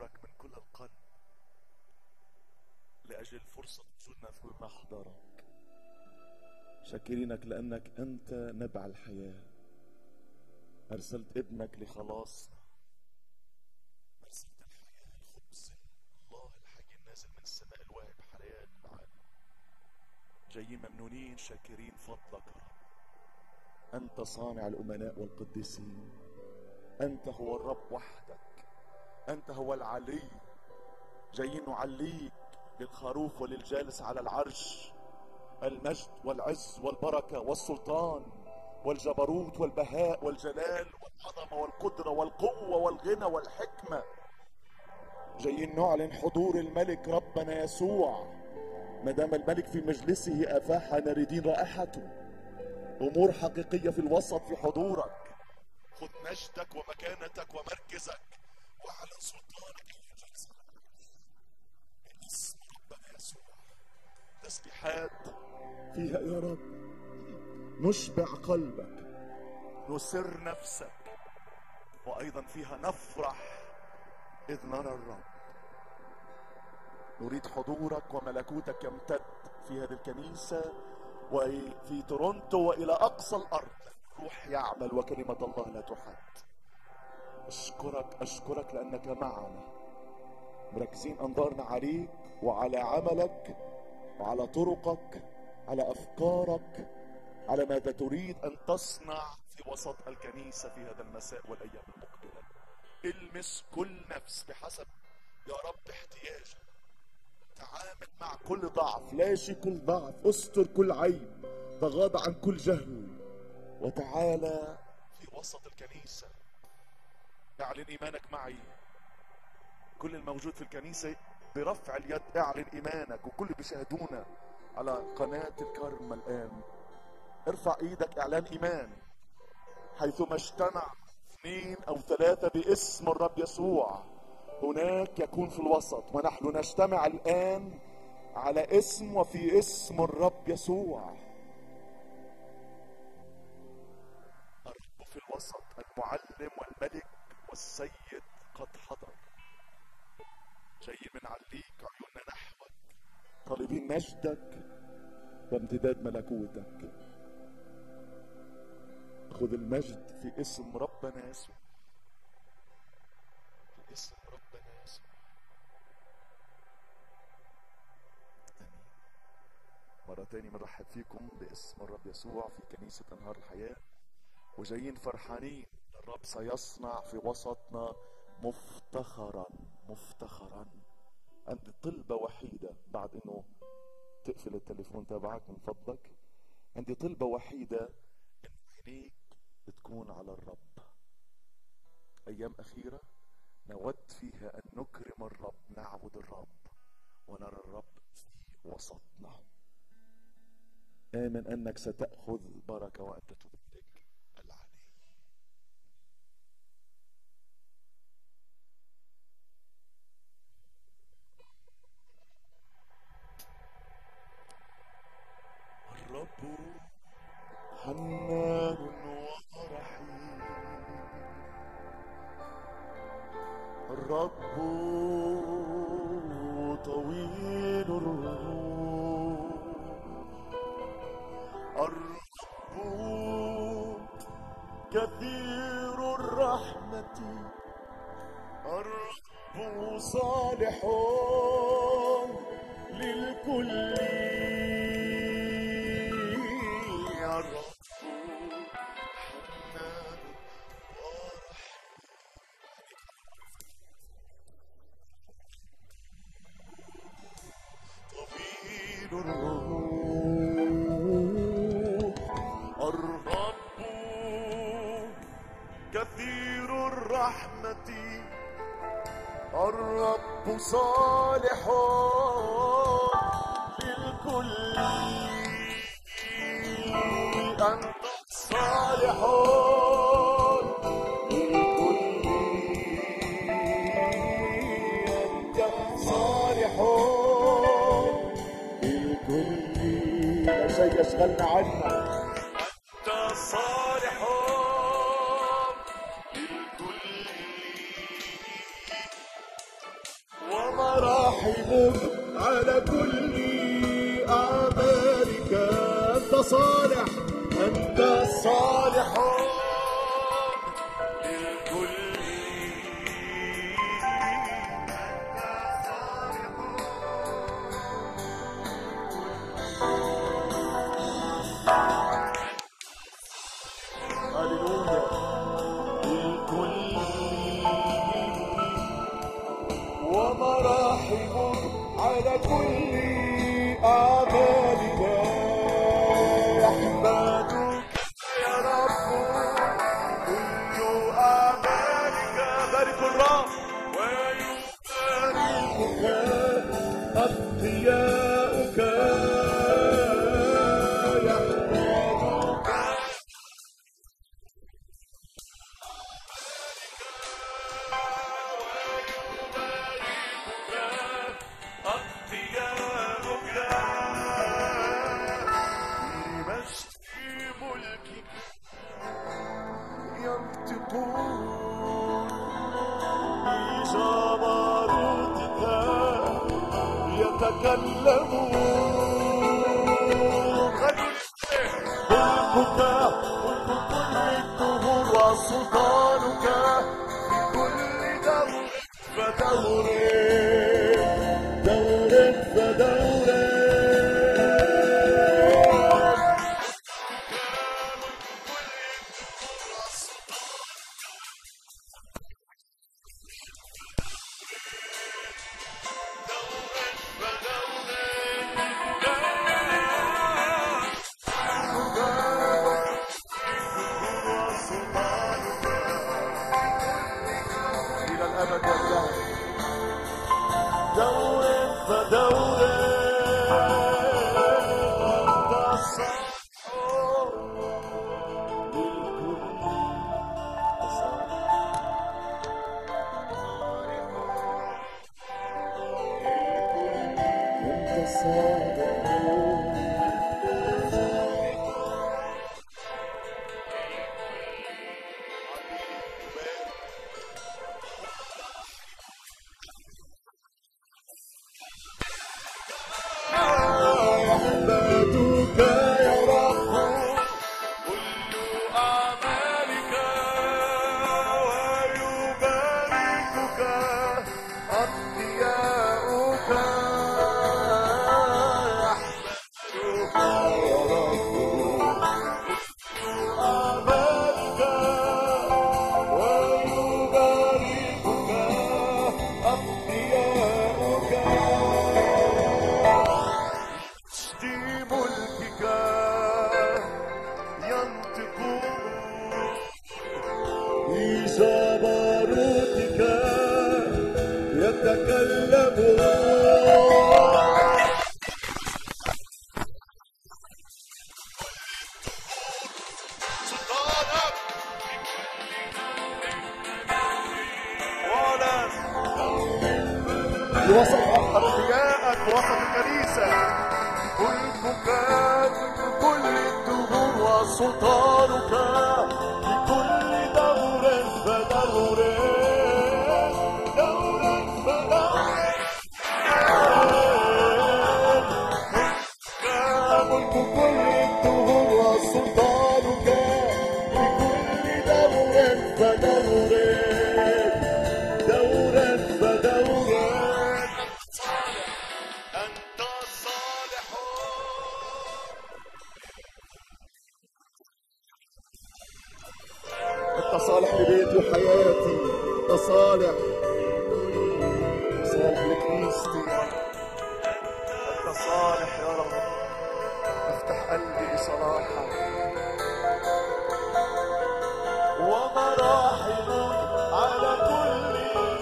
نشكرك من كل القلب لأجل فرصة وجودنا في محضرك شاكرينك لأنك أنت نبع الحياة أرسلت ابنك لخلاصنا أرسلت الحياة الخبز الله الحي النازل من السماء الواهب حياة معانا جايين ممنونين شاكرين فضلك يا رب أنت صانع الأمناء والقديسين أنت هو الرب وحدك أنت هو العلي جايين نعليك للخروف وللجالس على العرش المجد والعز والبركة والسلطان والجبروت والبهاء والجلال والعظمة والقدرة والقوة والغنى والحكمة جايين نعلن حضور الملك ربنا يسوع ما دام الملك في مجلسه افاح ناردين رائحته امور حقيقيه في الوسط في حضورك خذ مجدك ومكانتك ومركزك واعلن سلطانك ايها الجالس باسم ربنا يسوع تسبيحات فيها يا رب نشبع قلبك نسر نفسك وايضا فيها نفرح اذ نرى الرب نريد حضورك وملكوتك يمتد في هذه الكنيسة وفي تورونتو وإلى أقصى الأرض روح يعمل وكلمة الله لا تحد أشكرك أشكرك لأنك معنا مركزين أنظارنا عليك وعلى عملك وعلى طرقك على أفكارك على ماذا تريد أن تصنع في وسط الكنيسة في هذا المساء والأيام المقبلة المس كل نفس بحسب يا رب احتياجك تعامل مع كل ضعف لاشي كل ضعف استر كل عيب تغاضى عن كل جهل وتعالى في وسط الكنيسة اعلن ايمانك معي كل الموجود في الكنيسة برفع اليد اعلن ايمانك وكل بيشاهدونا على قناة الكرم الان ارفع ايدك اعلان ايمان حيثما اجتمع اثنين او ثلاثة باسم الرب يسوع هناك يكون في الوسط ونحن نجتمع الآن على اسم وفي اسم الرب يسوع الرب في الوسط المعلم والملك والسيد قد حضر جاي من عليك عيوننا نحوك طالبين مجدك وامتداد ملكوتك خذ المجد في اسم ربنا يسوع في اسم ربنا يسوع امين مرة تاني بنرحب فيكم باسم الرب يسوع في كنيسة انهار الحياة وجايين فرحانين الرب سيصنع في وسطنا مفتخرا مفتخرا عندي طلبة وحيدة بعد انه تقفل التليفون تبعك من فضلك عندي طلبة وحيدة ان عينيك تكون على الرب ايام اخيره نود فيها أن نكرم الرب نعبد الرب ونرى الرب في وسطنا آمن أنك ستأخذ بركة وأنت تبارك العلي الرب حنان ورحيم الرب طويل الروح الرب كثير الرحمة الرب صالح للكل الرب حنان طويل الروح الرب كثير الرحمة الرب صالح للكل أنت صالح للكل أنت صالح للكل لا شيء يشغلنا عنك أنت صالح للكل ومراحم على كل أعمالك أنت صالح أنت صالح للكل هللويا للكل ومراحم على كل أعمالك يحمدك يا رب كل أعمالك بارك الرب ويباركك أتقياؤك يحمدك اختيارك لمجد ملكك ينطقون بجبروتك يتكلمون ملكك ملك كل الدهور وسلطانك في كل دور فدور دور فدور إلى الأبد والدهر دور فدور أنت الصالح للكل أنت الصالح يحمدك يا رب كل أعمالك ويباركك أتقياؤك يحمدك يا رب أعمالك ويباركك أتقياؤك مجد ملكك ينطقون بجبروتك يتكلمون سلطانك ولا لوسط أنبيائك وسط الكنيسة ملكك ملك كل الدهور وسلطانك لكل دور فدور دور فدور ملك كل الدهور وسلطانك لكل دور فدور دور فدور أنت صالح أنت صالح لبيتي وحياتي أنت صالح صالح لكنيستي أنت صالح يا رب افتح قلبي لصلاحك ومراحم على كل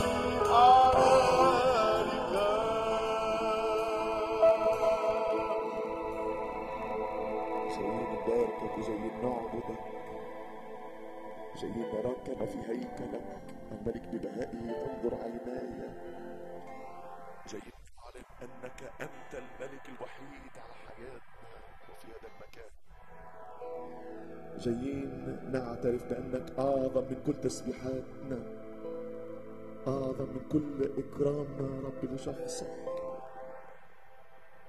أعمالك جايين نباركك وجايين نعبدك جايين نراك كما في هيكلك الملك ببهائه تنظر عيناي جايين نعلن انك انت الملك الوحيد على حياتنا وفي هذا المكان جايين نعترف بانك اعظم من كل تسبيحاتنا اعظم من كل اكرامنا يا رب لشخصك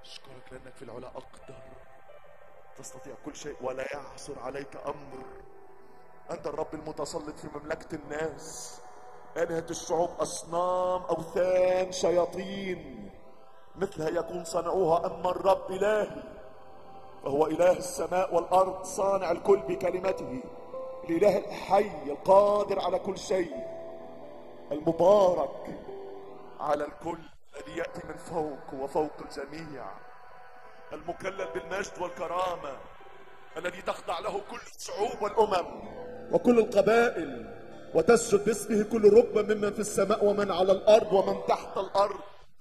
أشكرك لأنك في العلا أقدر تستطيع كل شيء ولا يعثر عليك أمر أنت الرب المتسلط في مملكة الناس آلهة الشعوب أصنام أوثان شياطين مثلها يكون صنعوها أما الرب إلهي فهو إله السماء والأرض صانع الكل بكلمته الإله الحي القادر على كل شيء المبارك على الكل الذي يأتي من فوق وفوق الجميع المكلل بالمجد والكرامة الذي تخضع له كل الشعوب والأمم وكل القبائل وتسجد باسمه كل ركبة ممن في السماء ومن على الأرض ومن تحت الأرض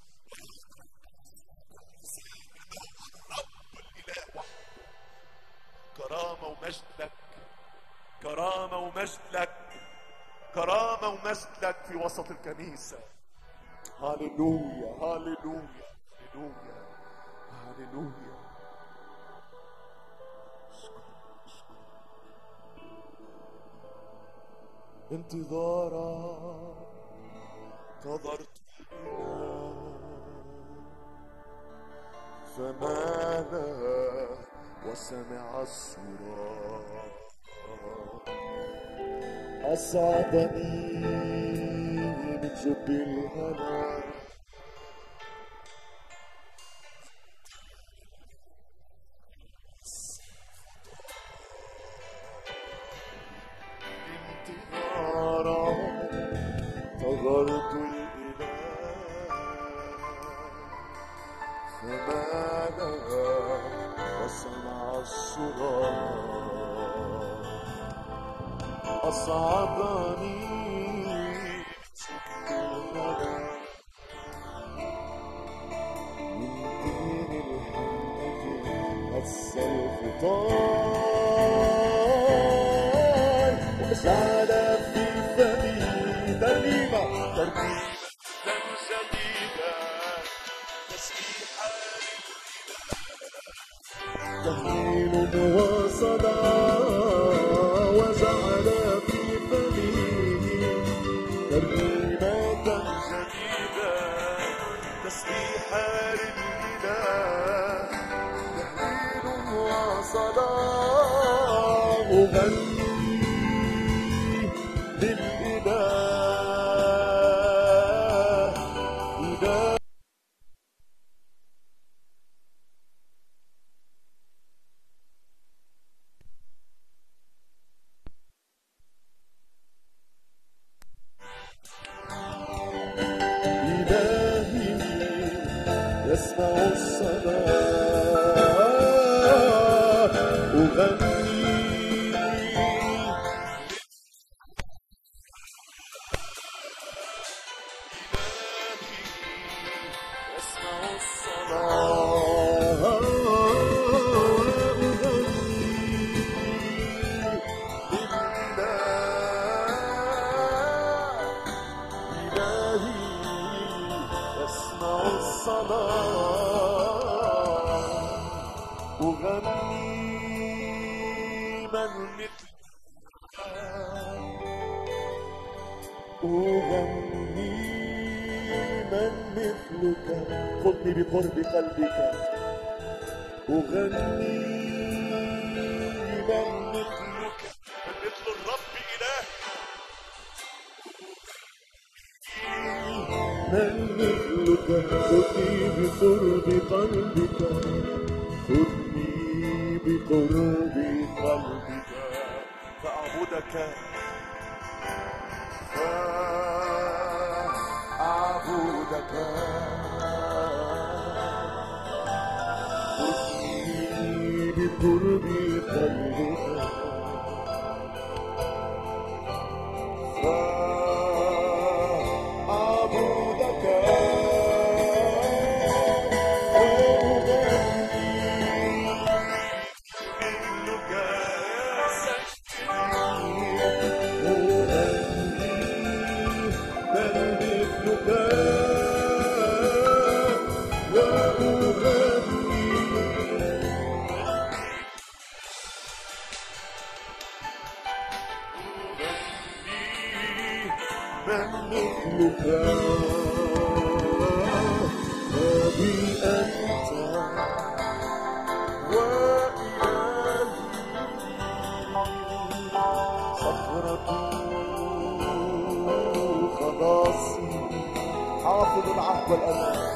كرامة ومجد لك كرامة ومجد لك كرامة ومجد لك في وسط الكنيسة هاليلويا هاليلويا هاليلويا هاليلويا انتظارا انتظرت فماذا وسمع الصراخ أصابني من جب الهنا انتظارا نظرت الإله فماذا وسمع الصراخ أصعبني من دين الحنة السيف طال وأشعل في فمي ترنيمة ترنيمة جديدة تسبيحا تهليل وصلاة وجعل في فمه ترنيمة جديدة تسبيحا للإله تهليل وصلاة أغني للإله إله إلهي يسمع الصلاة أغني يسمع الصلاة أغني إلهي يسمع الصلاة أغني من مثلك أغني من مثلك خذني بقرب قلبك أغني من مثلك من مثل الرب إله من مثلك خذني بقرب قلبك خذني بقرب قلبك فأعبدك فأعبدك خذني بقرب قلبك فأعبدك منك من مثلك وأغني العهد والامان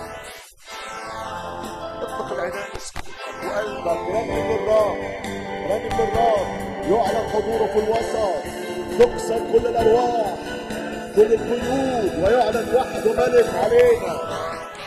اطلق العنان وقلبك رنم للرب رنم للرب يعلن حضوره في الوسط تكسر كل الارواح كل القيود ويعلن وحده ملك علينا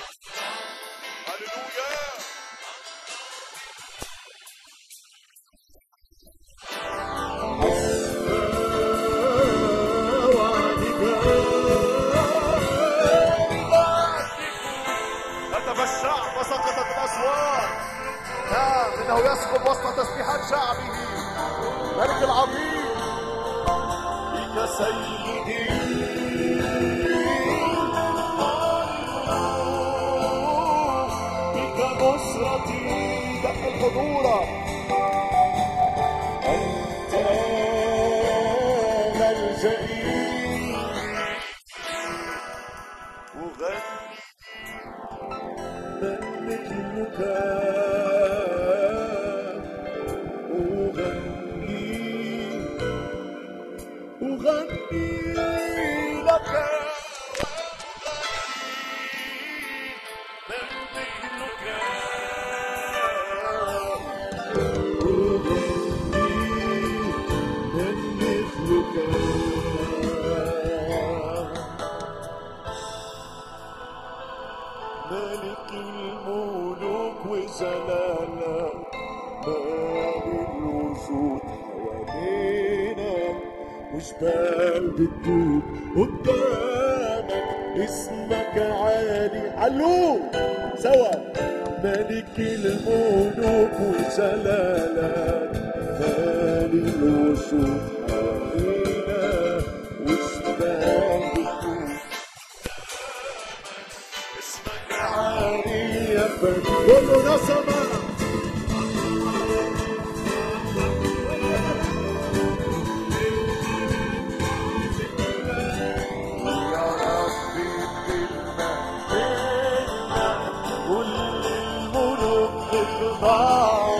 هتف الشعب وسقطت الاسوار نعم انه يسقط وسط تسبيحات شعبه ملك العظيم بك سيدي بك نصرتي دق الحضور انت ملجئي وغني من مثلك أغني أغني لك من مثلك أغني من مثلك ملك الملوك وجلاله مال الوجود حوالينا وجبال بتدوب قدامك اسمك عالي علو سوا ملك الملوك وجلالك مال الوجود حوالينا وجبال بتدوب اسمك عالي يا فندم كله نسمة يا ربي بكلمة منك كل الملوك تخضع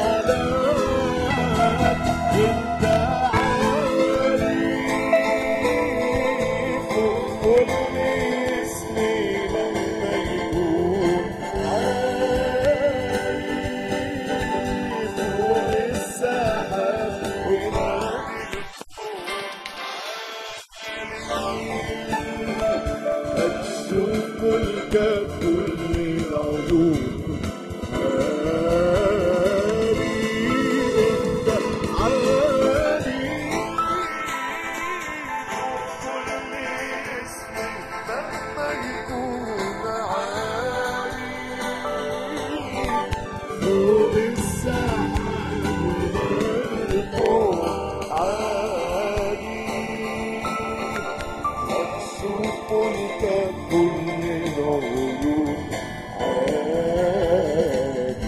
لك انت عالي فوق كل اسم لما يكون عالي فوق السحاب ونادي أشوف ملكك كل العيون عالي أنت عالي كل اسم لما يكون عالي فوق السحاب ونادي عالي أشوف ملك كل العيون عالي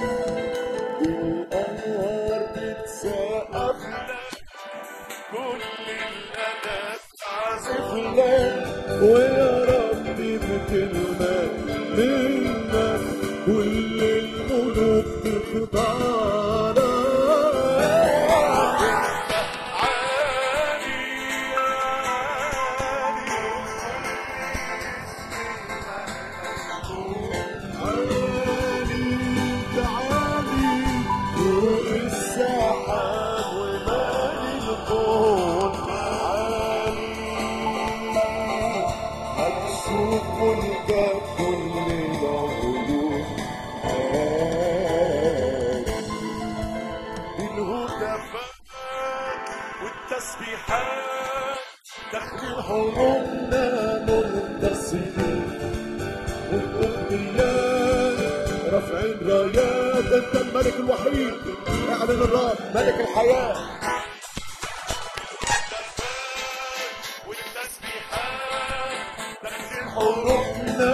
الأنهار بتسقف لك كل الأنات تعزف لك ويا ربي بكلمة منك كل الملوك تخضع لك عالي عالي تعالي فوق السحاب ومالي الكون عالي هتشوف ملكك كل العيون عالي الهتافات والتسبيحات داخلين حروبنا منتصرين والأغنيات رافعين رايات انت الملك الوحيد اعلن الرب ملك الحياة حروبنا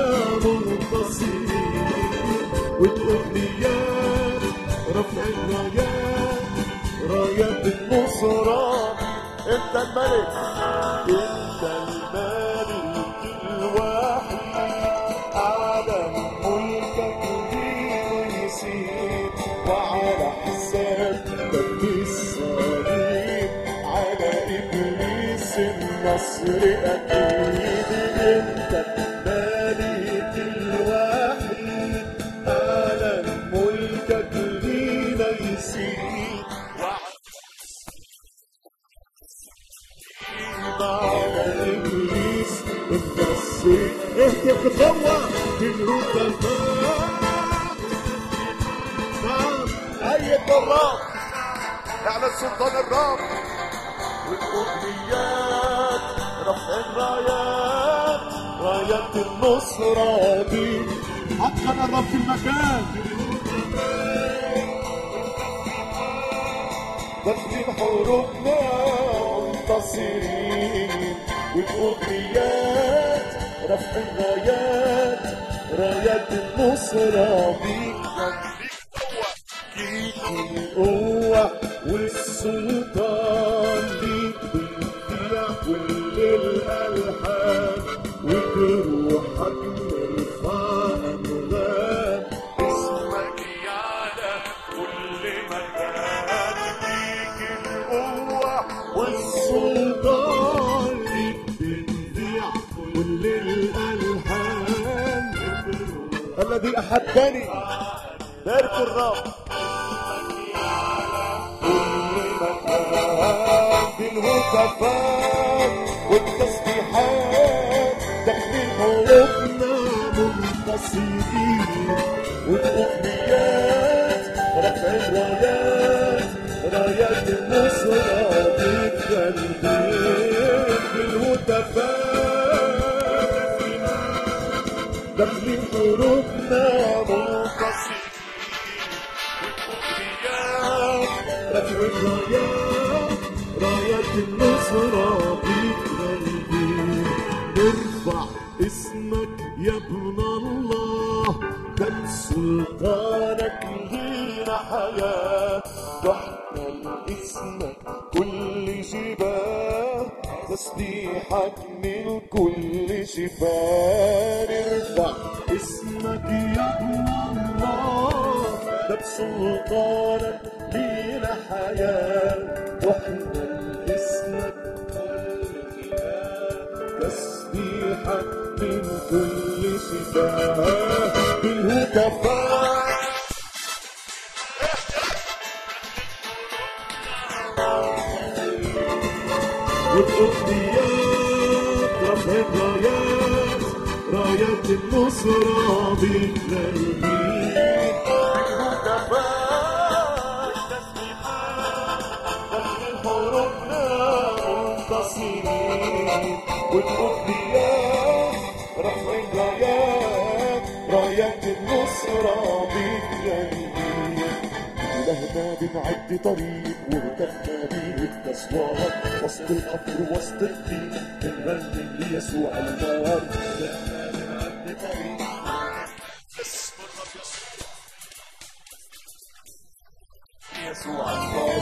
منتصرين والأغنيات رافعين رايات رايات النصرة انت الملك انت الملك الوحيد على ملكك ليه يسير وعلى حساب دم الصليب على ابليس النصر اكيد انت ملك أيد الرب اعلن سلطان الرب والأغنيات رفع الرايات رايات النصرة دي حقا الرب في المكان داخلين حروبنا منتصرين والأغنيات رفع الرايات رايات النصرة بيك ليك القوة والسلطان ليك بنبيع كل الألحان وبروحك نرفع أنغام اسمك يعلى كل مكان ليك القوة والسلطان ليك بنبيع كل الألحان الذي أحبني بارك الرب كل مكان بالهتافات والتسبيحات داخلين قلوبنا منتصرين والأغنيات رفع الرايات رايات النصرة بالتنبيه بالهتافات داخلين قلوبنا منتصرين رفع الرايات رايات النصرة بقلبي نرفع اسمك يا ابن الله كان سلطانك لينا حياة تحمل اسمك كل جبال تسبيحك من كل شفاء نرفع اسمك يا ابن الله ده بسلطانك لينا حياة واحمل اسمك كل جبال تسبيحك من كل شفاء بالهتافات والأغنيات رفع الرايات رايات النصرة بالتلميذ بالهتافات داخل حروبنا منتصرين والأغنيات رفع الرايات رايات النصرة بالتلميذ إلهنا بنعد طريق وهتفنا بيه التصوات وسط القبر وسط الطين بنغني ليسوع النار إلهنا بنعد طريق اسم الرب يسوع النار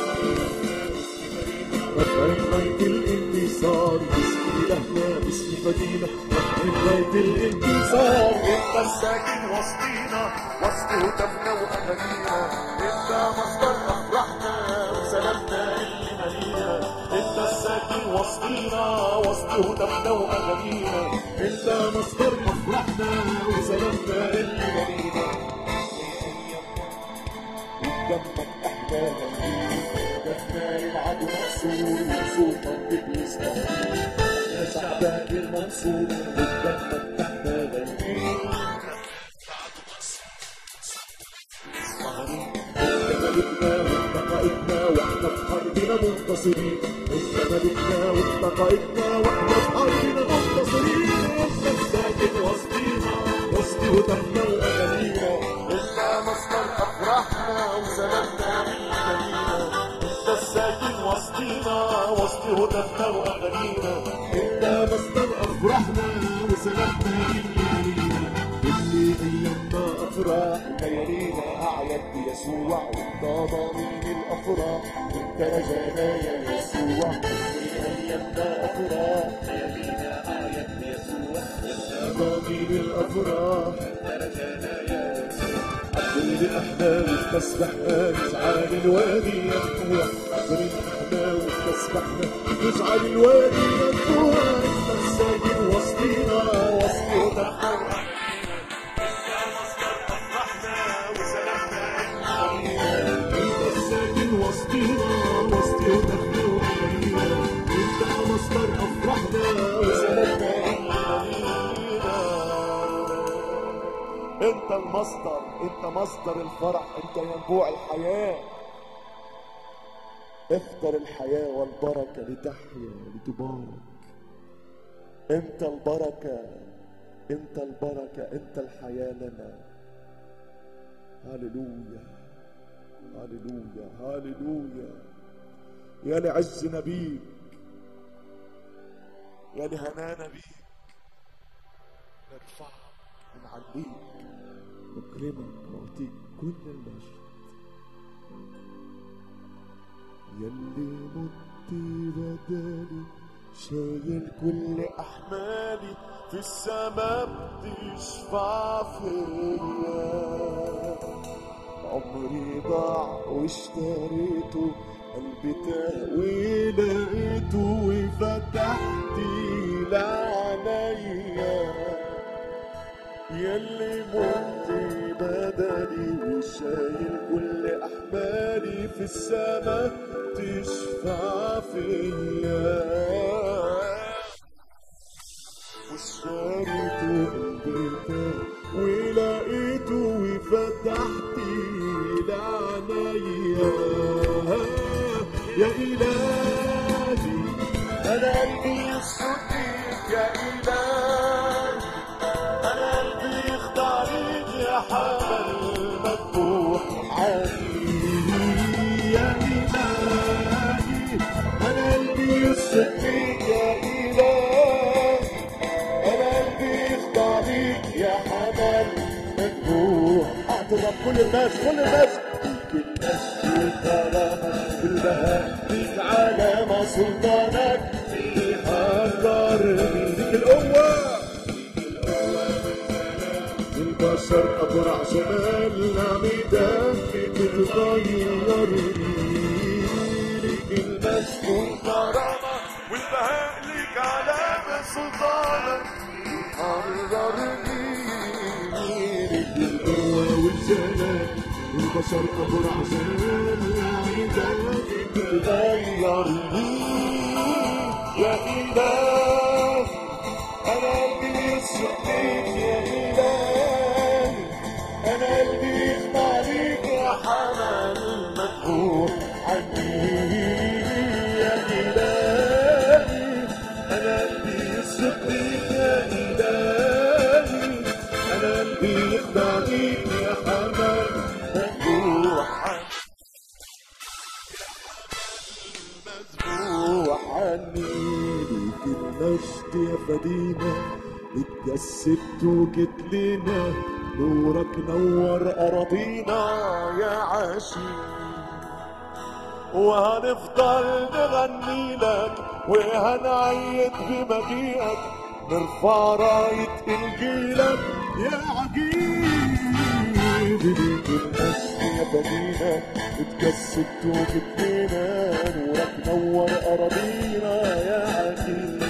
رفع راية الانتصار باسم إلهنا باسم فدينا رفع راية الانتصار انت الساكن وسطينا وسط هتفنا واغانينا انت مصدر افراحنا وسلامنا اللي مالينا انت الساكن وسطينا وسط هتفنا واغانينا انت مصدر افراحنا وسلامنا اللي مالينا وبدمك احنا غالبين دفنا العدو مقصور وسلطان ابليس مغلوب يا شعبك المنصور وبدمك احنا غالبين انت ملكنا وانت قائدنا واحنا في حربنا منتصرين انت ملكنا وانت قائدنا واحنا في حربنا منتصرين انت الساكن وسطينا وسط هتفنا واغانينا انت مصدر افراحنا وسلامنا للمدينه انت الساكن وسطينا وسط هتفنا واغانينا انت مصدر افراحنا وسلامنا للمدينه اللي ايامنا افراح ليالينا اعياد بيسوع وانت ضامن الافراح وانت رجانا يا يسوع اللي ايامنا افراح ليالينا اعياد بيسوع وانت ضامن الافراح وانت رجانا يا يسوع عبد الاحلام وتسبحنا نزعل الوادي ينبوع عبد الاحلام وتسبحنا نزعل الوادي ينبوع انت الساكن وسطينا وسط هتفنا انت الساكن وسطينا وسط هتفنا وغنينا انت مصدر افراحنا وسلامنا انت المصدر انت مصدر الفرح انت ينبوع الحياة اختر الحياة والبركة لتحيا لتبارك انت البركة انت البركة انت الحياة لنا هللويا هللويا هللويا يا لعزنا بيك يا لهنانا بيك نرفعك ونعليك نكرمك ونعطيك كل المجد يلي مت بدالي شايل كل احمالي في السماء بتشفع فيا عمري ضاع واشتريته قلبي تاه ولقيته وفتحت لعينيا يلي مت بدلي وشايل كل احمالي في السماء تشفع فيا واشتريته قلبي ولقيته وفتحت لعينيا يا إلهي أنا قلبي يصدق يا إلهي أنا قلبي يخضع ليك يا حمل مذبوح عني يا إلهي أنا قلبي يصدق يا إلهي أنا قلبي يخضع ليك يا حمل مذبوح أعترف كل الناس كل الناس فيك الناس والكرامة والبهاء فيك علامة سلطانك فيك حررني فيك القوة البشر أبرع جمال نعمدان فيك تغيرني ليك المجد والكرامة والبهاء ليك علامة سلطانك حررني ليك القوة والجلال البشر أبرع جمال نعمدان فيك تغيرني يا إله أنا قلبي يسرقك يا إلهي أنا قلبي يخضع ليك يا حنان المذبوح عني يا إلهي أنا قلبي يسرقك يا إلهي أنا قلبي يخضع ليك يا حنان المذبوح عني مذبوح عني ليك المجد يا فدينا اتجسدت وجيت لنا نورك نور أراضينا يا عاشق وهنفضل نغني لك وهنعيد بمجيئك نرفع راية إنجيلك يا عجيب ليك المجد يا بنينا اتجسدت وجبتنا نورك نور أراضينا يا عجيب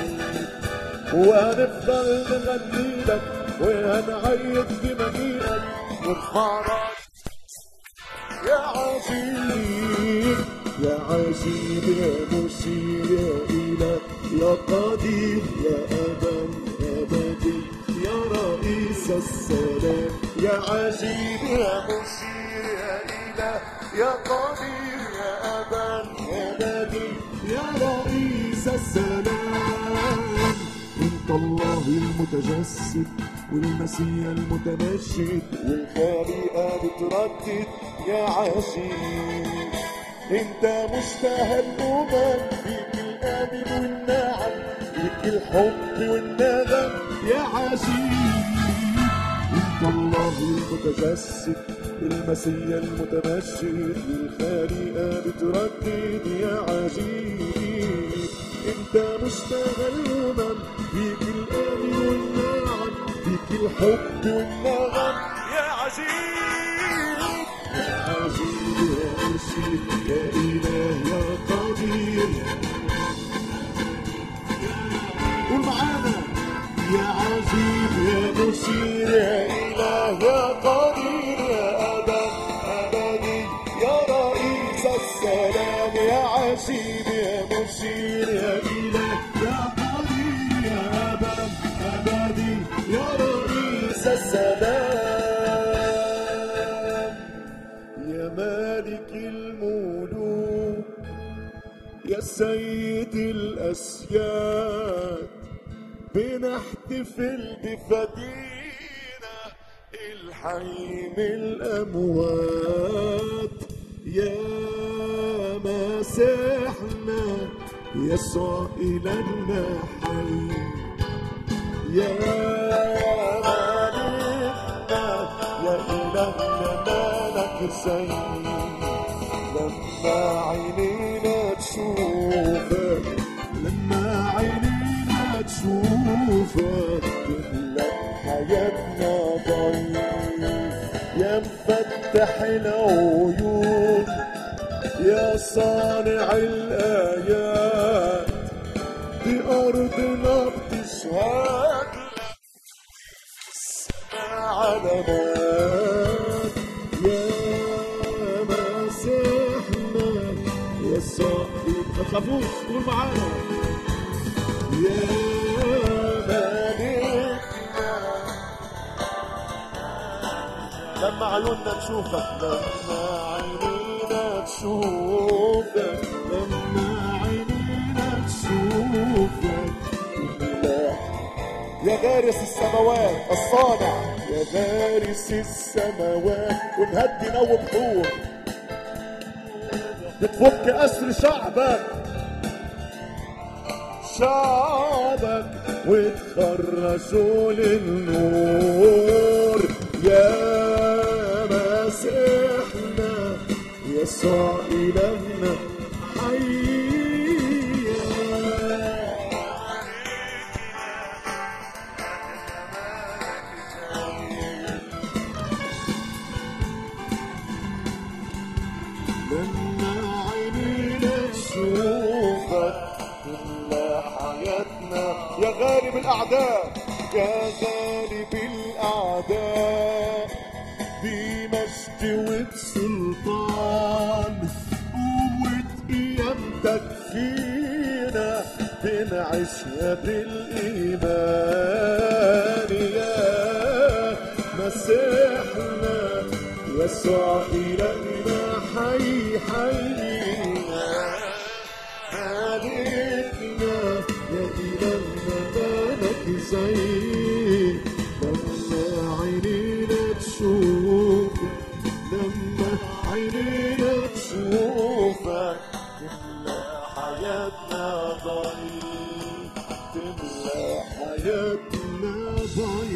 وهنفضل نغني لك وهنعيد بمجيئك نرفع راية يا عظيم يا عظيم يا مثير يا إله يا قدير يا أبا أبدي يا رئيس السلام يا عظيم يا مثير يا إله يا قدير يا أبا أبدي يا رئيس السلام انت الله المتجسد والمسيح المتمجد والخالقة بتردد يا عشيق انت مشتهى الأمم فيك الآمن والنعم فيك الحب والندم يا عشيق انت الله المتجسد المسيح المتمجد والخالقة بتردد يا عجيب انت مشتهى الامم فيك الامن والنعم فيك الحب والنغم يا عجيب يا عجيب يا مرشد يا اله يا قدير قول معانا يا عجيب يا مشير يا اله يا قدير يا ابد ابدي يا رئيس السلام يا عجيب يا مشير يا اله يا قدير يا ابد ابدي يا رئيس السلام سيد الأسياد بنحتفل بفدينا الحي من الأموات يا مسيحنا يسوع إلهنا حي يا مالكنا يا إلهنا مالك زي لما عينينا تشوفك لما عينينا تشوفك تملى حياتنا ضي يا مفتح العيون يا صانع الآيات بأرضنا بتشهد لك علامات يا مسيحنا يا صاحب ما تخافوش قول معانا يا مالكنا لما عيوننا تشوفك لما عينينا تشوفك لما عينينا تشوفك لا يا دارس السماوات الصانع يا دارس السماوات ونهدي نو بحور بتفك اسر شعبك شعبك وتخرجوا للنور يا مسيحنا يسوع إلهنا حيا لما عينينا تشوفك كل حياتنا يا غالب الأعداء يا غالب الأعداء بمجد وبسلطان قوة قيامتك فينا بنعيشها بالإيمان يا مسيحنا يسوع إلهنا حي حينا مالكنا يا إلهنا مالك زي لما عينينا تشوف لما عينينا تشوفك تملى حياتنا ضي تملى حياتنا ضي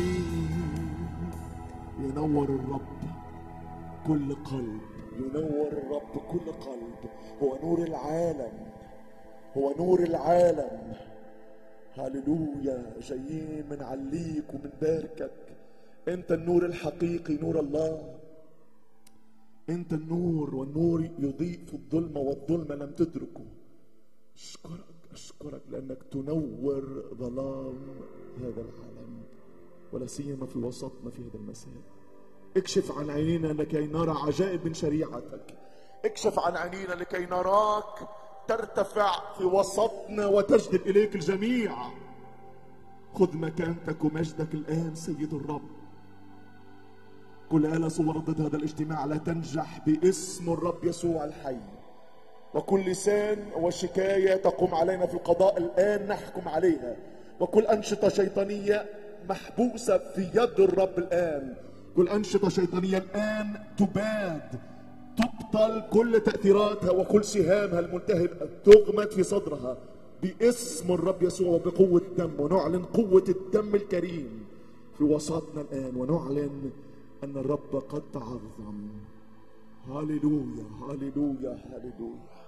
ينور الرب كل قلب ينور الرب كل قلب هو نور العالم هو نور العالم هللويا جايين من عليك ومن باركك انت النور الحقيقي نور الله انت النور والنور يضيء في الظلمه والظلمه لم تدركه اشكرك اشكرك لانك تنور ظلام هذا العالم ولا سيما في وسطنا في هذا المساء اكشف عن عينينا لكي نرى عجائب من شريعتك اكشف عن عينينا لكي نراك ترتفع في وسطنا وتجذب اليك الجميع خذ مكانتك ومجدك الان سيد الرب كل آلة صور ضد هذا الاجتماع لا تنجح باسم الرب يسوع الحي وكل لسان وشكاية تقوم علينا في القضاء الآن نحكم عليها وكل أنشطة شيطانية محبوسة في يد الرب الآن كل أنشطة شيطانية الآن تباد تبطل كل تأثيراتها وكل سهامها الملتهبة تغمد في صدرها باسم الرب يسوع وبقوة دم ونعلن قوة الدم الكريم في وسطنا الآن ونعلن أن الرب قد تعظم هاليلويا هاليلويا هاليلويا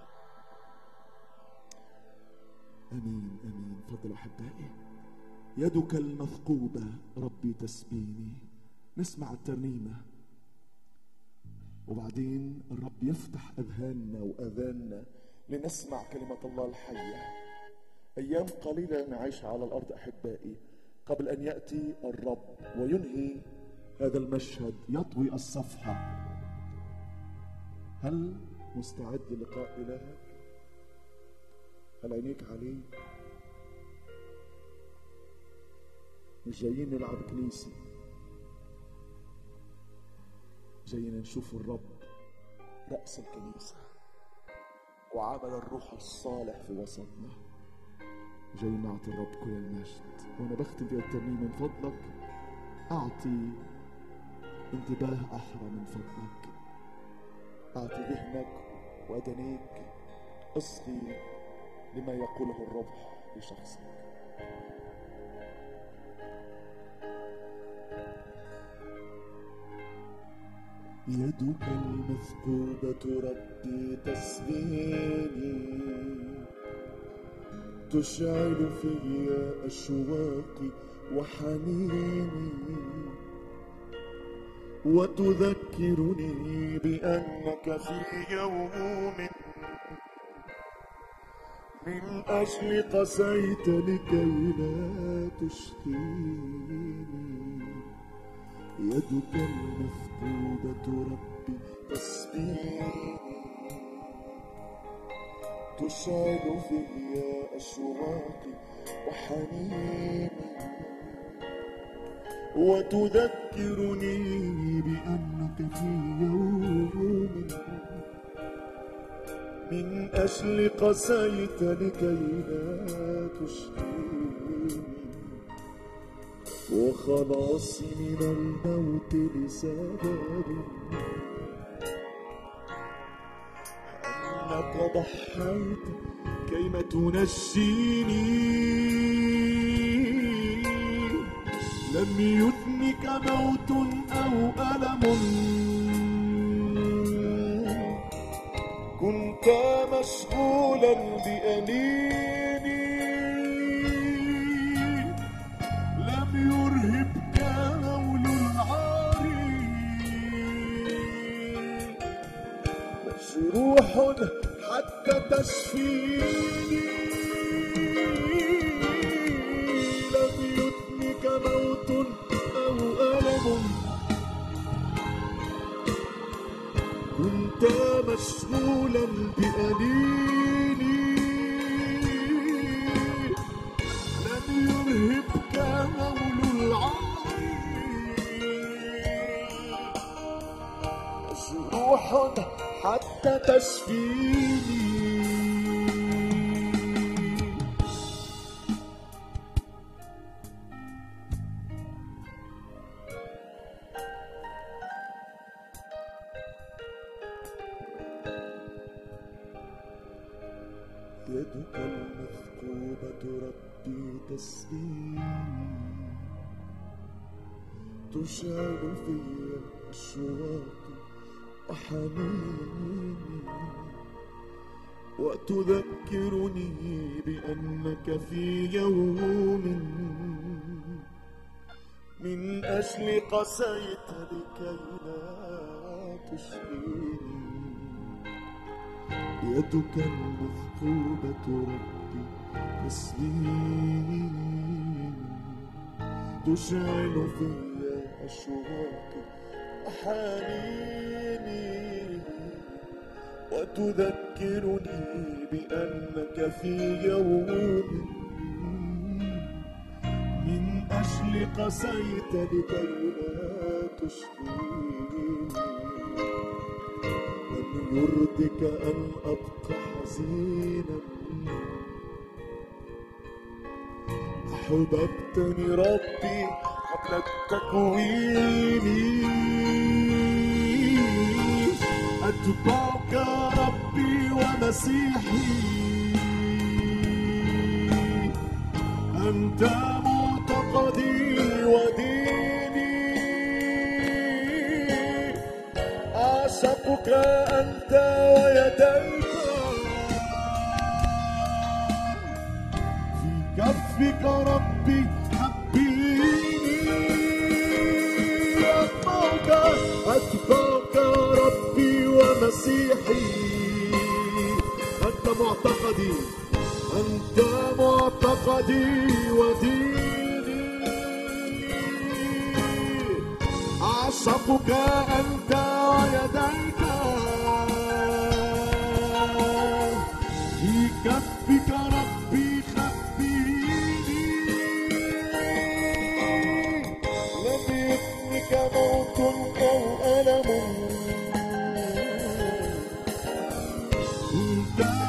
امين امين تفضلوا احبائي يدك المثقوبه ربي تسبيني نسمع الترنيمه وبعدين الرب يفتح اذهاننا واذاننا لنسمع كلمه الله الحيه ايام قليله نعيشها على الارض احبائي قبل ان ياتي الرب وينهي هذا المشهد يطوي الصفحه هل مستعد للقاء إلهك؟ هل عينيك عليه؟ مش جايين نلعب كنيسة جايين نشوف الرب رأس الكنيسة وعمل الروح الصالح في وسطنا جاي نعطي الرب كل المجد وانا بختم في الترنيم من فضلك اعطي انتباه احرى من فضلك اعطي ذهنك ودنيك اصغي لما يقوله الرب لشخصك يدك المثقوبة ربي تسبيني تشعل في أشواقي وحنيني وتذكرني بأنك في يوم من أجل قسيت لكي لا تشقيني يدك المفقودة ربي تسبيني تشعل في أشواقي وحنيني وتذكرني بأنك في يوم من أجل قسيت لكي لا تشقيني وخلاصي من الموت لسبب أنك ضحيت كيما تنجيني لم يثنك موت أو ألم كنت مشغولا بأنيني لم يرهبك هول العار مجروح حتى تشفيني لم يثنك موت أو ألم كنت مشغولا بأنيني لم يرهبك هول العار مجروح حتى تشفيني يدك المثقوبة ربي تسبيني تشعل في أشواقي وحنيني وتذكرني بأنك في يوم من أجل قسيت لكي لا تشقيني يدك المثقوبة ربي تسليني تشعل في أشواقي وحنيني وتذكرني بأنك في يوم من أجل قسيت لكي لا تشقيني لم يرضك أن أبقى حزينا أحببتني ربي قبل التكوين أتبعك ربي ومسيحي أنت معتقدي وديني أعشقك أنت ويديك في كفك ربي حبيني أتبعك أتبعك ربي ومسيحي أنت معتقدي أنت معتقدي وديني أعشقك أنت ويديك في كفك ربي خبيني لم يثنك موت أو ألم كنت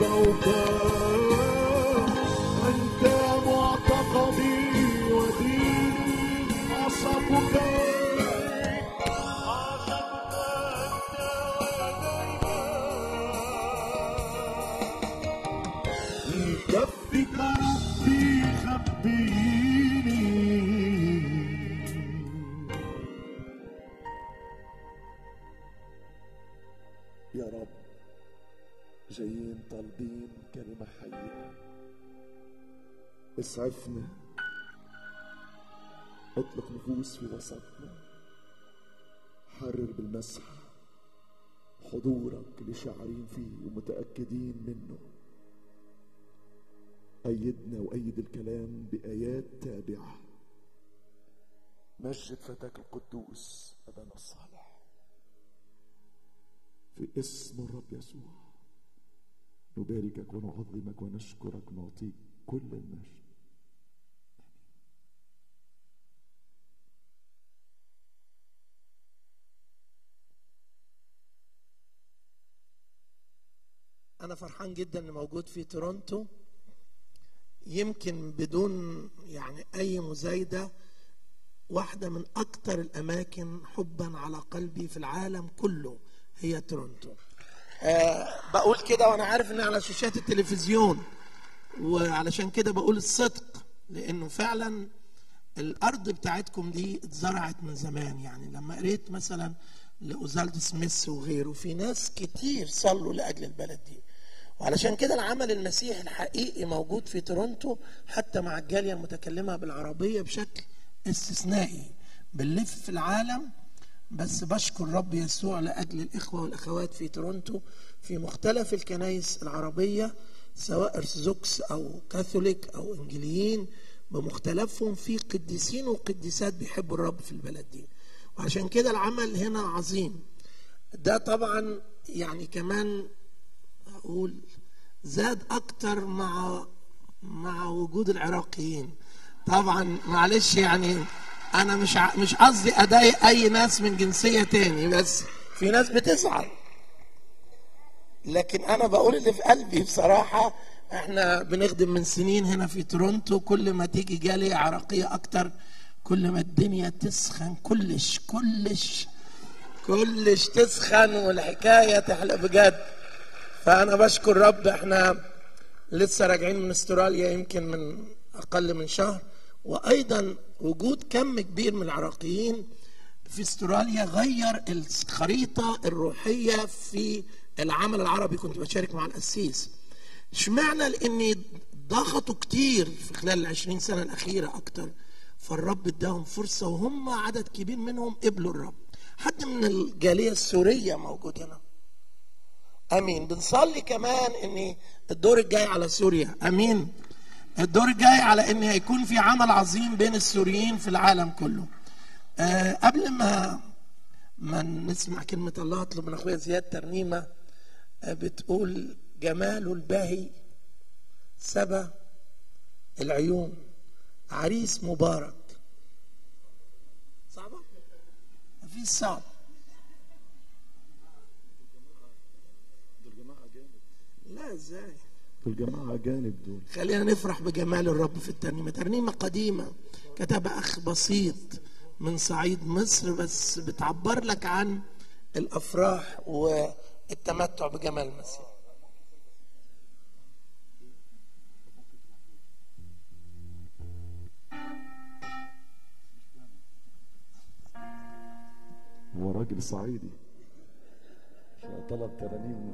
فوق أنت معتقدي وديني أعشقك في كفك ربي خبيني يا رب جايين طالبين كلمة حية اسعفنا اطلق نفوس في وسطنا حرر بالمسح حضورك اللي شاعرين فيه ومتأكدين منه أيدنا وأيد الكلام بآيات تابعة مجد فتاك القدوس أبانا الصالح في اسم الرب يسوع نباركك ونعظمك ونشكرك ونعطيك كل المجد أنا فرحان جدا إني موجود في تورونتو يمكن بدون يعني أي مزايدة واحدة من أكثر الأماكن حبا على قلبي في العالم كله هي تورونتو أه بقول كده وأنا عارف إن على شاشات التلفزيون وعلشان كده بقول الصدق لأنه فعلا الأرض بتاعتكم دي اتزرعت من زمان يعني لما قريت مثلا لأوزالد سميث وغيره في ناس كتير صلوا لأجل البلد دي وعلشان كده العمل المسيحي الحقيقي موجود في تورونتو حتى مع الجالية المتكلمة بالعربية بشكل استثنائي بنلف في العالم بس بشكر رب يسوع لأجل الإخوة والأخوات في تورونتو في مختلف الكنائس العربية سواء ارثوذكس أو كاثوليك أو إنجليين بمختلفهم في قديسين وقديسات بيحبوا الرب في البلد دي وعشان كده العمل هنا عظيم ده طبعا يعني كمان اقول زاد اكتر مع مع وجود العراقيين طبعا معلش يعني انا مش ع- مش قصدي اضايق اي ناس من جنسيه تاني بس في ناس بتزعل لكن انا بقول اللي في قلبي بصراحه احنا بنخدم من سنين هنا في تورونتو كل ما تيجي جالية عراقية اكتر كل ما الدنيا تسخن كلش كلش كلش تسخن والحكاية تحلق بجد فانا بشكر رب احنا لسه راجعين من استراليا يمكن من اقل من شهر وايضا وجود كم كبير من العراقيين في استراليا غير الخريطه الروحيه في العمل العربي كنت بشارك مع القسيس اشمعنى لاني ضغطوا كتير في خلال العشرين سنه الاخيره اكتر فالرب اداهم فرصه وهم عدد كبير منهم قبلوا الرب حد من الجاليه السوريه موجود هنا امين بنصلي كمان ان الدور الجاي على سوريا امين الدور الجاي على ان هيكون في عمل عظيم بين السوريين في العالم كله آه قبل ما ما نسمع كلمة الله اطلب من اخويا زياد ترنيمة آه بتقول جماله الباهي سبا العيون عريس مبارك صعبة؟ مفيش صعب لا ازاي الجماعة جانب دول خلينا نفرح بجمال الرب في الترنيمة ترنيمة قديمة كتبها أخ بسيط من صعيد مصر بس بتعبر لك عن الأفراح والتمتع بجمال المسيح هو راجل صعيدي طلب ترانيم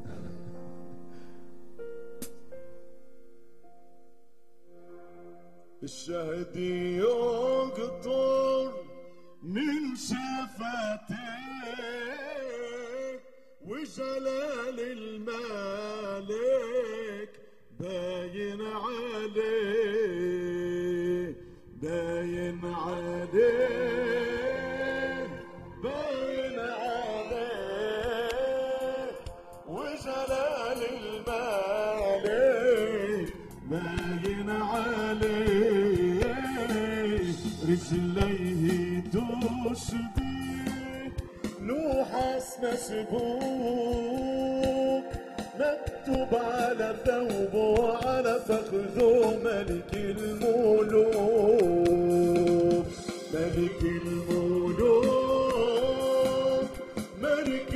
الشهد يقطر من شفتيك وجلال الملك باين عليه باين عليه باين عليه وجلال الملك باين عليه رجليه تشبه لوحس مسبوك ما مكتوب على ثوبه وعلى فخذه ملك الملوك ملك الملوك ملك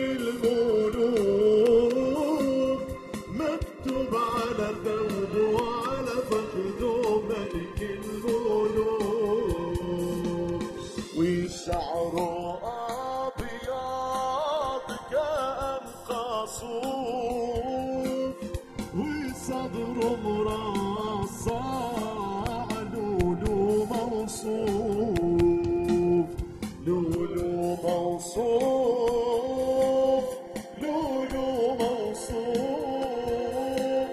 الملوك مكتوب على ثوبه وعلى فخذه ملك الملوك وشعره أبيض كأنقى صوف وصدره مرصع لولو موصوف لولو موصوف لولو موصوف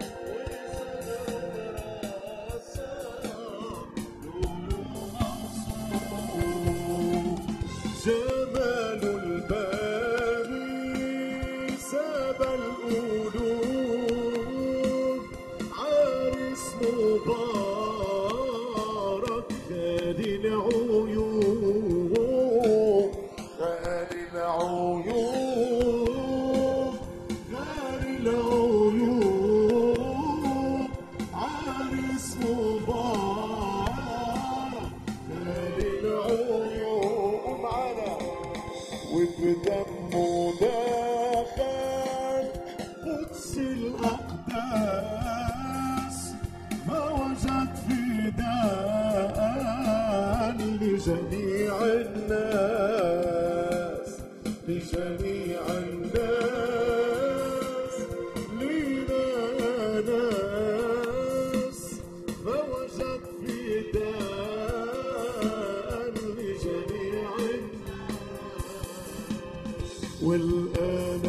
جمال الباري ساب القلوب عرس مبارك غالي العيون غالي العيون غالي العيون عرس مبارك غالي العيون معنا وبدمه دخل قدس الأقداس ما وجد فداء لجميع الناس لجميع الناس لنا ناس ما وجد فداء لجميع الناس والآن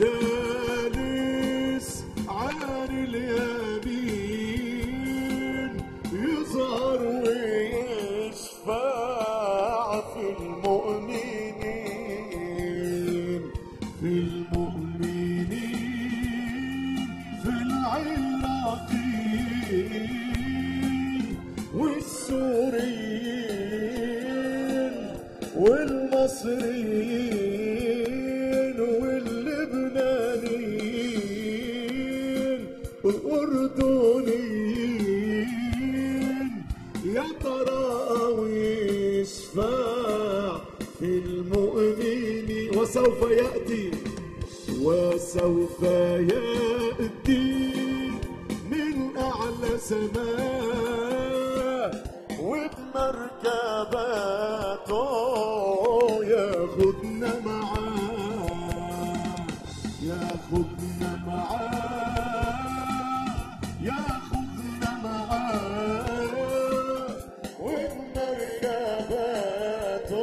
جالس عالي اليمين يظهر ويشفع في المؤمنين في المؤمنين في العلاقين والسوريين والمصريين واللبنانيين والأردنيين يا ترى ويشفع في المؤمنين وسوف يأتي وسوف يأتي من أعلى سماء وبمركباته ياخدنا معاه ياخدنا معاه ياخدنا معاه وبمركباته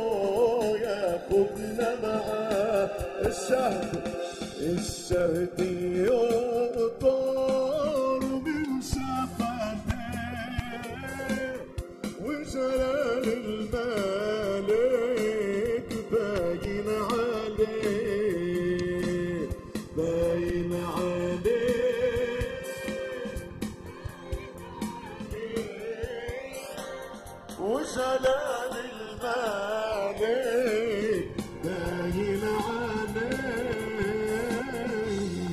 ياخدنا معاه الشهد الشهد يقطر من شفتيه وجلال الملك باين عليه باين عليه وجلال الملك باين عليه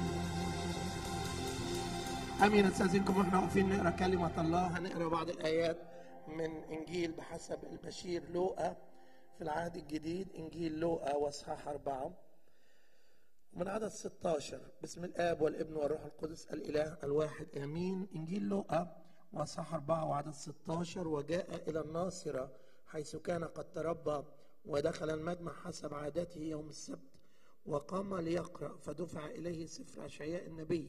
امين استاذنكم واحنا واقفين نقرا كلمه الله هنقرا بعض الايات من انجيل بحسب البشير لوقا في العهد الجديد انجيل لوقا واصحاح اربعه من عدد 16 باسم الاب والابن والروح القدس الاله الواحد امين انجيل لوقا واصحاح اربعه وعدد 16 وجاء الى الناصره حيث كان قد تربى ودخل المجمع حسب عادته يوم السبت وقام ليقرا فدفع اليه سفر اشعياء النبي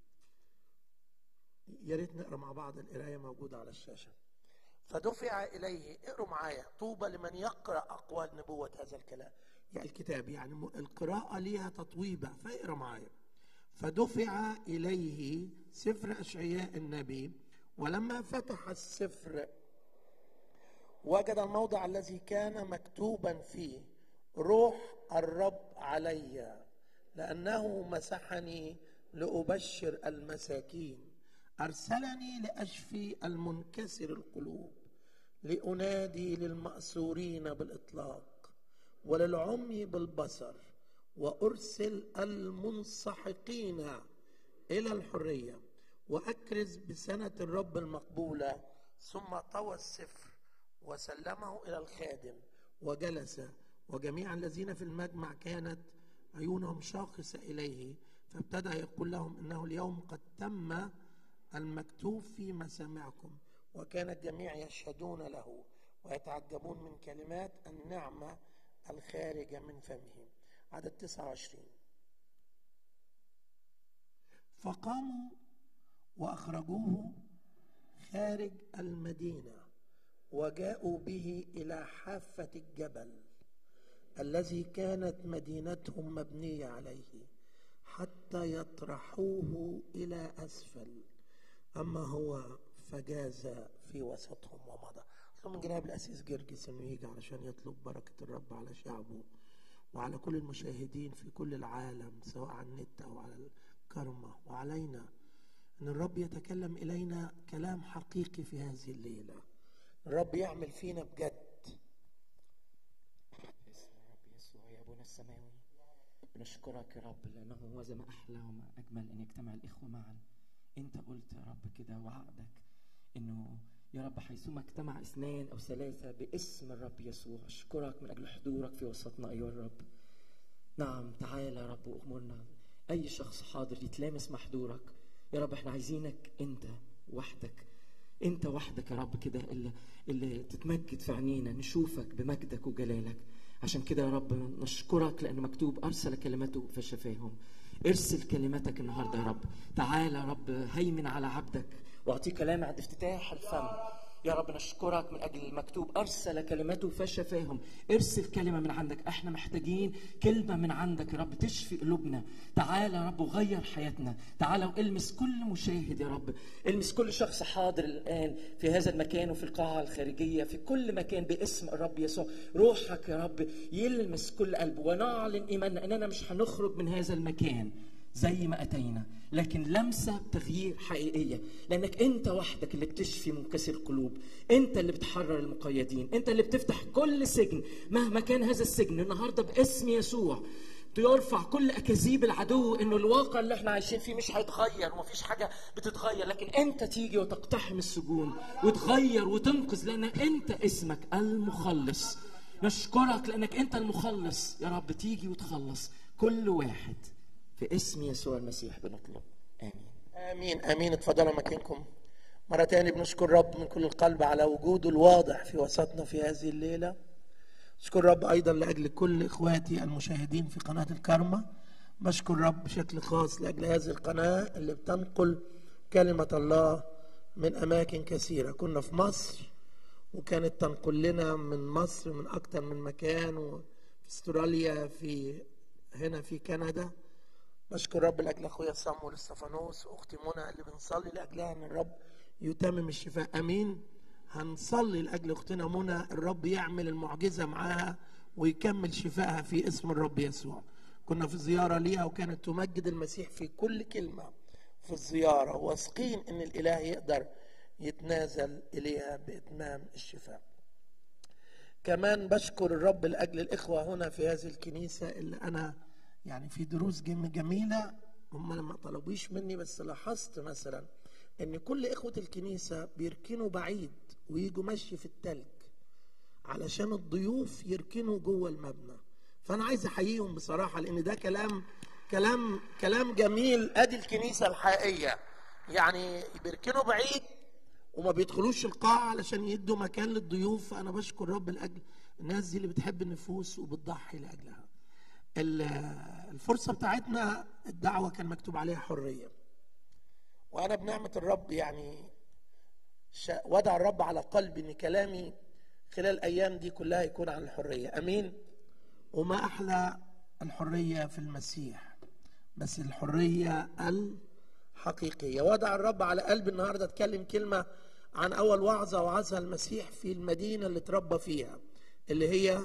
يا ريت نقرا مع بعض القرايه موجوده على الشاشه فدفع اليه اقروا معايا طوبى لمن يقرا اقوال نبوه هذا الكلام يعني الكتاب يعني م- القراءه ليها تطويبه فاقرا معايا فدفع اليه سفر اشعياء النبي ولما فتح السفر وجد الموضع الذي كان مكتوبا فيه روح الرب علي لانه مسحني لابشر المساكين ارسلني لاشفي المنكسر القلوب لانادي للماسورين بالاطلاق وللعمي بالبصر وأرسل المنسحقين إلى الحرية وأكرز بسنة الرب المقبولة ثم طوى السفر وسلمه إلى الخادم وجلس وجميع الذين في المجمع كانت عيونهم شاخصة إليه فابتدأ يقول لهم إنه اليوم قد تم المكتوب في مسامعكم وكان الجميع يشهدون له ويتعجبون من كلمات النعمة الخارجة من فمه عدد 29 فقاموا وأخرجوه خارج المدينة وجاءوا به إلى حافة الجبل الذي كانت مدينتهم مبنية عليه حتى يطرحوه إلى أسفل أما هو فجاز في وسطهم ومضى أصلا من جناب الأسيس جرجس إنه يجي علشان يطلب بركة الرب على شعبه وعلى كل المشاهدين في كل العالم سواء على النت أو على الكرمة وعلينا أن الرب يتكلم إلينا كلام حقيقي في هذه الليلة الرب يعمل فينا بجد باسم الرب يسوع يا ابونا السماوي بنشكرك يا رب لانه هو زي ما احلى وما اجمل ان يجتمع الاخوه معا انت قلت يا رب كده وعدك انه يا رب حيثما اجتمع اثنان او ثلاثه باسم الرب يسوع اشكرك من اجل حضورك في وسطنا ايها الرب نعم تعالى يا رب وامرنا اي شخص حاضر يتلامس مع حضورك يا رب احنا عايزينك انت وحدك انت وحدك يا رب كده اللي, اللي تتمجد في عينينا نشوفك بمجدك وجلالك عشان كده يا رب نشكرك لان مكتوب ارسل كلمته فشفاهم ارسل كلمتك النهارده يا رب تعال يا رب هيمن على عبدك واعطيه كلام عند افتتاح الفم يا رب نشكرك من اجل المكتوب ارسل كلمته فشفاهم ارسل كلمه من عندك احنا محتاجين كلمه من عندك يا رب تشفي قلوبنا تعال يا رب وغير حياتنا تعال والمس كل مشاهد يا رب المس كل شخص حاضر الان في هذا المكان وفي القاعه الخارجيه في كل مكان باسم الرب يسوع روحك يا رب يلمس كل قلب ونعلن ايماننا اننا مش هنخرج من هذا المكان زي ما اتينا لكن لمسه تغيير حقيقيه لانك انت وحدك اللي بتشفي منكسر القلوب انت اللي بتحرر المقيدين انت اللي بتفتح كل سجن مهما كان هذا السجن النهارده باسم يسوع يرفع كل اكاذيب العدو انه الواقع اللي احنا عايشين فيه مش هيتغير ومفيش حاجه بتتغير لكن انت تيجي وتقتحم السجون وتغير وتنقذ لانك انت اسمك المخلص نشكرك لانك انت المخلص يا رب تيجي وتخلص كل واحد في اسم يسوع المسيح بنطلب امين امين امين اتفضلوا مكانكم مرة تاني بنشكر رب من كل القلب على وجوده الواضح في وسطنا في هذه الليلة أشكر رب أيضا لأجل كل إخواتي المشاهدين في قناة الكرمة بشكر رب بشكل خاص لأجل هذه القناة اللي بتنقل كلمة الله من أماكن كثيرة كنا في مصر وكانت تنقل لنا من مصر من أكتر من مكان وفي استراليا في هنا في كندا بشكر رب لاجل اخويا صامويل استفانوس واختي منى اللي بنصلي لاجلها ان الرب يتمم الشفاء امين هنصلي لاجل اختنا منى الرب يعمل المعجزه معاها ويكمل شفائها في اسم الرب يسوع كنا في زياره ليها وكانت تمجد المسيح في كل كلمه في الزياره واثقين ان الاله يقدر يتنازل اليها باتمام الشفاء كمان بشكر الرب لاجل الاخوه هنا في هذه الكنيسه اللي انا يعني في دروس جم- جميله هم ما طلبوش مني بس لاحظت مثلا ان كل اخوه الكنيسه بيركنوا بعيد ويجوا مشي في التلج علشان الضيوف يركنوا جوه المبنى فانا عايز احييهم بصراحه لان ده كلام كلام كلام جميل ادي الكنيسه الحقيقيه يعني بيركنوا بعيد وما بيدخلوش القاعة علشان يدوا مكان للضيوف فأنا بشكر رب لأجل الناس دي اللي بتحب النفوس وبتضحي لأجلها ال- الفرصة بتاعتنا الدعوة كان مكتوب عليها حرية وأنا بنعمة الرب يعني شا- وضع الرب على قلبي إن كلامي خلال الأيام دي كلها يكون عن الحرية أمين وما أحلى الحرية في المسيح بس الحرية الحقيقية وضع الرب على قلبي النهاردة أتكلم كلمة عن أول وعظة وعظها المسيح في المدينة اللي اتربى فيها اللي هي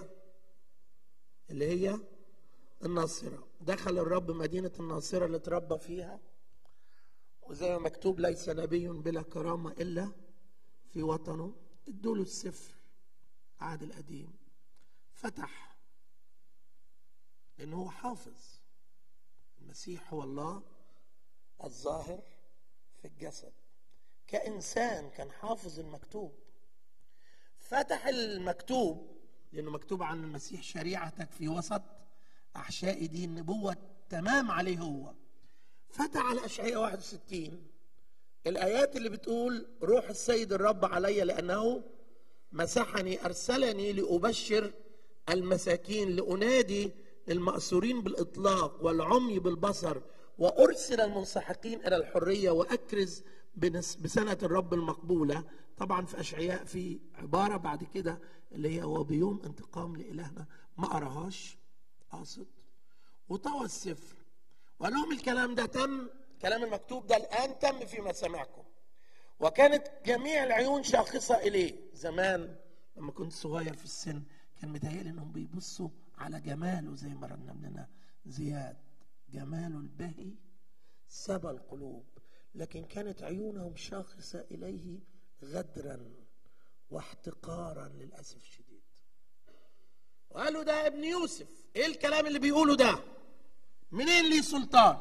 اللي هي الناصرة دخل الرب مدينة الناصرة اللي اتربى فيها وزي ما مكتوب ليس نبي بلا كرامة إلا في وطنه ادوا له السفر العهد القديم فتح لأنه هو حافظ المسيح هو الله الظاهر في الجسد كإنسان كان حافظ المكتوب فتح المكتوب لأنه مكتوب عن المسيح شريعتك في وسط أحشاء دي النبوة تمام عليه هو فتح على أشعياء 61 الآيات اللي بتقول روح السيد الرب علي لأنه مسحني أرسلني لأبشر المساكين لأنادي المأسورين بالإطلاق والعمي بالبصر وأرسل المنسحقين إلى الحرية وأكرز بنس- بسنة الرب المقبولة طبعا في أشعياء في عبارة بعد كده اللي هي وبيوم انتقام لإلهنا ما أراهاش قاصد وطوى السفر وقال لهم الكلام ده تم كلام المكتوب ده الآن تم في مسامعكم وكانت جميع العيون شاخصة إليه زمان لما كنت صغير في السن كان متهيألي إنهم بيبصوا على جماله زي ما رنم لنا زياد جماله البهي سبى القلوب لكن كانت عيونهم شاخصة إليه غدرا واحتقارا للأسف الشديد وقالوا ده ابن يوسف ايه الكلام اللي بيقوله ده منين ليه سلطان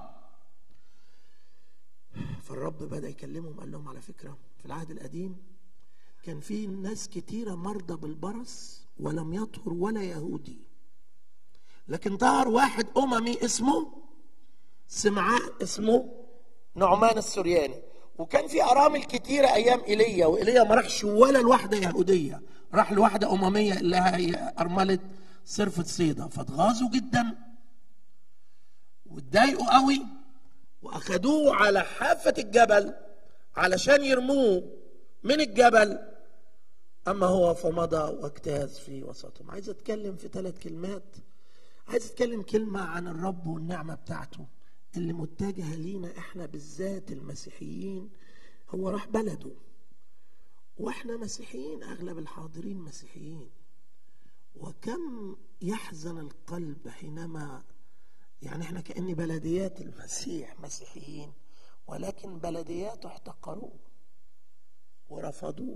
فالرب بدأ يكلمهم قال لهم على فكرة في العهد القديم كان في ناس كتيرة مرضى بالبرص ولم يطهر ولا يهودي لكن ظهر واحد أممي اسمه سمعان اسمه نعمان السرياني وكان في أرامل كتيرة أيام إيليا وإيليا ما راحش ولا لواحدة يهودية راح لواحدة أممية اللي هي أرملة صرفة صيدا فاتغاظوا جدا واتضايقوا قوي واخدوه على حافة الجبل علشان يرموه من الجبل اما هو فمضى واجتاز في وسطهم عايز اتكلم في ثلاث كلمات عايز اتكلم كلمة عن الرب والنعمة بتاعته اللي متجهة لينا احنا بالذات المسيحيين هو راح بلده واحنا مسيحيين اغلب الحاضرين مسيحيين وكم يحزن القلب حينما يعني احنا كأن بلديات المسيح مسيحيين ولكن بلدياته احتقروه ورفضوه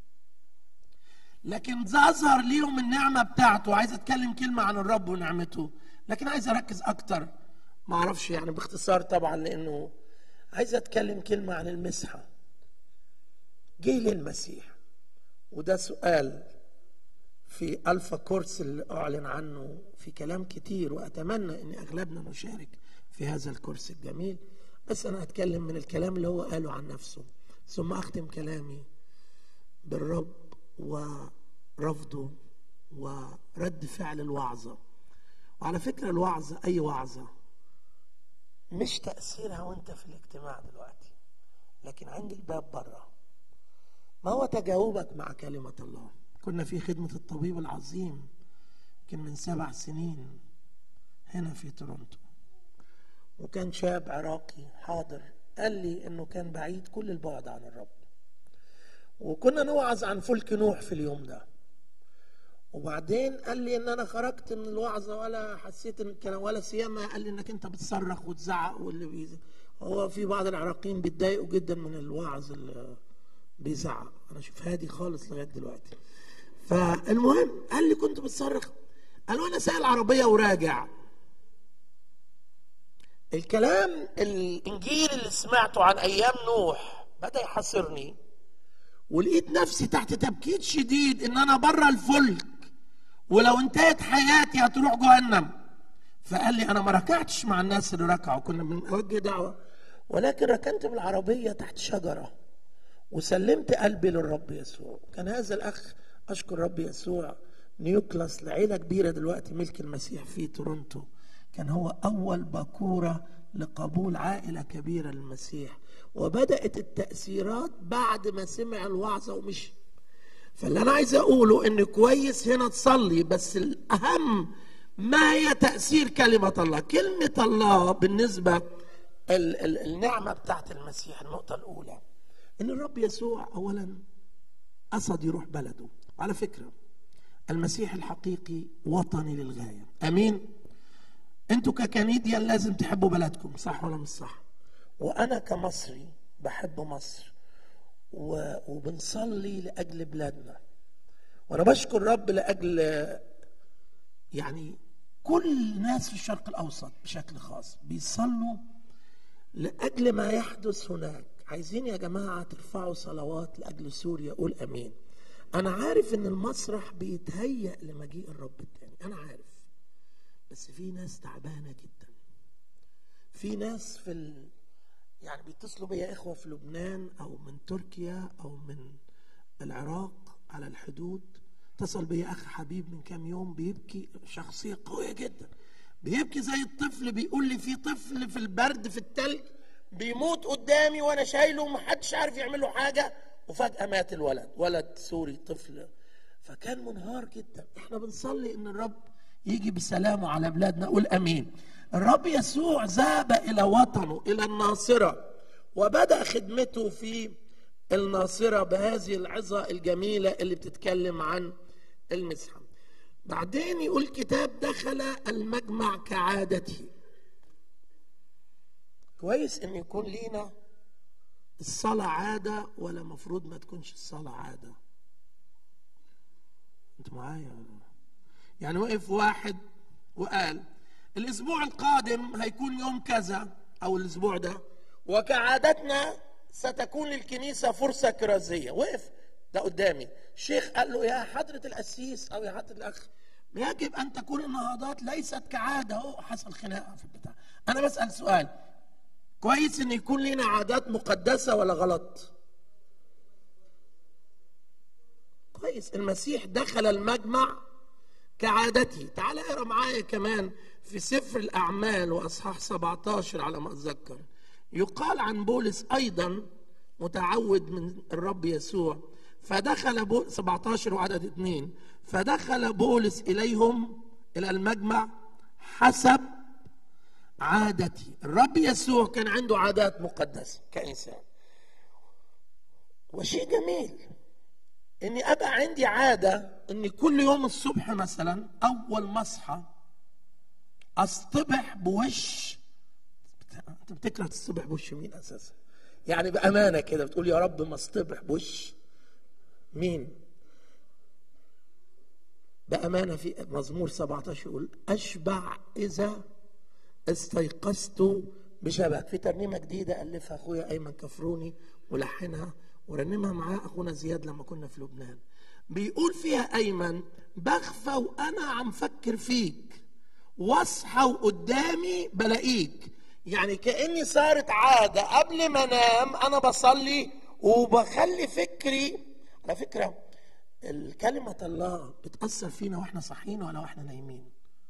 لكن ظهر ليهم النعمة بتاعته عايز اتكلم كلمة عن الرب ونعمته لكن عايز اركز اكتر ما اعرفش يعني باختصار طبعا لانه عايز اتكلم كلمة عن المسحة جه للمسيح وده سؤال في ألفا كورس اللي أعلن عنه في كلام كتير وأتمنى أن أغلبنا نشارك في هذا الكورس الجميل بس أنا أتكلم من الكلام اللي هو قاله عن نفسه ثم أختم كلامي بالرب ورفضه ورد فعل الوعظة وعلى فكرة الوعظة أي وعظة مش تأثيرها وانت في الاجتماع دلوقتي لكن عند الباب بره ما هو تجاوبك مع كلمة الله كنا في خدمة الطبيب العظيم كان من سبع سنين هنا في تورونتو وكان شاب عراقي حاضر قال لي انه كان بعيد كل البعد عن الرب وكنا نوعظ عن فلك نوح في اليوم ده وبعدين قال لي ان انا خرجت من الوعظه ولا حسيت ان كان ولا سيما قال لي انك انت بتصرخ وتزعق واللي بيز... هو في بعض العراقيين بيتضايقوا جدا من الوعظ اللي بيزعق انا شوف هادي خالص لغايه دلوقتي فالمهم قال لي كنت بتصرخ قال وانا سايق العربيه وراجع الكلام الانجيل اللي سمعته عن ايام نوح بدا يحاصرني ولقيت نفسي تحت تبكيت شديد ان انا بره الفلك ولو انتهت حياتي هتروح جهنم فقال لي انا ما ركعتش مع الناس اللي ركعوا كنا بنوجه دعوه ولكن ركنت بالعربيه تحت شجره وسلمت قلبي للرب يسوع كان هذا الاخ اشكر رب يسوع نيوكلاس لعيله كبيره دلوقتي ملك المسيح في تورونتو كان هو اول باكوره لقبول عائله كبيره للمسيح وبدات التاثيرات بعد ما سمع الوعظه ومشي فاللي انا عايز اقوله ان كويس هنا تصلي بس الاهم ما هي تاثير كلمه الله كلمه الله بالنسبه ال- ال- النعمه بتاعت المسيح النقطه الاولى ان الرب يسوع اولا قصد يروح بلده على فكره المسيح الحقيقي وطني للغايه امين انتوا ككنديان لازم تحبوا بلدكم صح ولا مش صح وانا كمصري بحب مصر و... وبنصلي لاجل بلادنا وانا بشكر رب لاجل يعني كل الناس في الشرق الاوسط بشكل خاص بيصلوا لاجل ما يحدث هناك عايزين يا جماعه ترفعوا صلوات لاجل سوريا قول امين انا عارف ان المسرح بيتهيأ لمجيء الرب التاني انا عارف بس في ناس تعبانه جدا في ناس في ال... يعني بيتصلوا بيا اخوه في لبنان او من تركيا او من العراق على الحدود اتصل بيا اخ حبيب من كام يوم بيبكي شخصيه قويه جدا بيبكي زي الطفل بيقول لي في طفل في البرد في التلج بيموت قدامي وانا شايله ومحدش عارف يعمل له حاجه وفجاه مات الولد ولد سوري طفل فكان منهار جدا احنا بنصلي ان الرب يجي بسلامه على بلادنا قول امين الرب يسوع ذهب الى وطنه الى الناصره وبدا خدمته في الناصره بهذه العظه الجميله اللي بتتكلم عن المسحه بعدين يقول الكتاب دخل المجمع كعادته كويس ان يكون لينا الصلاة عادة ولا مفروض ما تكونش الصلاة عادة انت معايا ولا لا؟ يعني وقف واحد وقال الاسبوع القادم هيكون يوم كذا او الاسبوع ده وكعادتنا ستكون للكنيسة فرصة كرازية وقف ده قدامي الشيخ قال له يا حضرة القسيس او يا حضرة الاخ يجب ان تكون النهضات ليست كعادة اهو حصل خناقة في البتاع انا بسأل سؤال كويس ان يكون لنا عادات مقدسة ولا غلط كويس المسيح دخل المجمع كعادته تعال اقرا معايا كمان في سفر الاعمال واصحاح 17 على ما اتذكر يقال عن بولس ايضا متعود من الرب يسوع فدخل بو 17 وعدد اثنين فدخل بولس اليهم الى المجمع حسب عادتي الرب يسوع كان عنده عادات مقدسه كانسان وشيء جميل اني ابقى عندي عاده اني كل يوم الصبح مثلا اول ما اصحى اصطبح بوش انت بتكره تصطبح بوش مين اساسا يعني بامانه كده بتقول يا رب ما اصطبح بوش مين بامانه في مزمور 17 يقول اشبع اذا استيقظت بشبك في ترنيمه جديده الفها اخويا ايمن كفروني ولحنها ورنمها معاه اخونا زياد لما كنا في لبنان بيقول فيها ايمن بخفى وانا عم فكر فيك واصحى وقدامي بلاقيك يعني كاني صارت عاده قبل ما انام انا بصلي وبخلي فكري على فكره الكلمه الله بتاثر فينا واحنا صاحيين ولا واحنا نايمين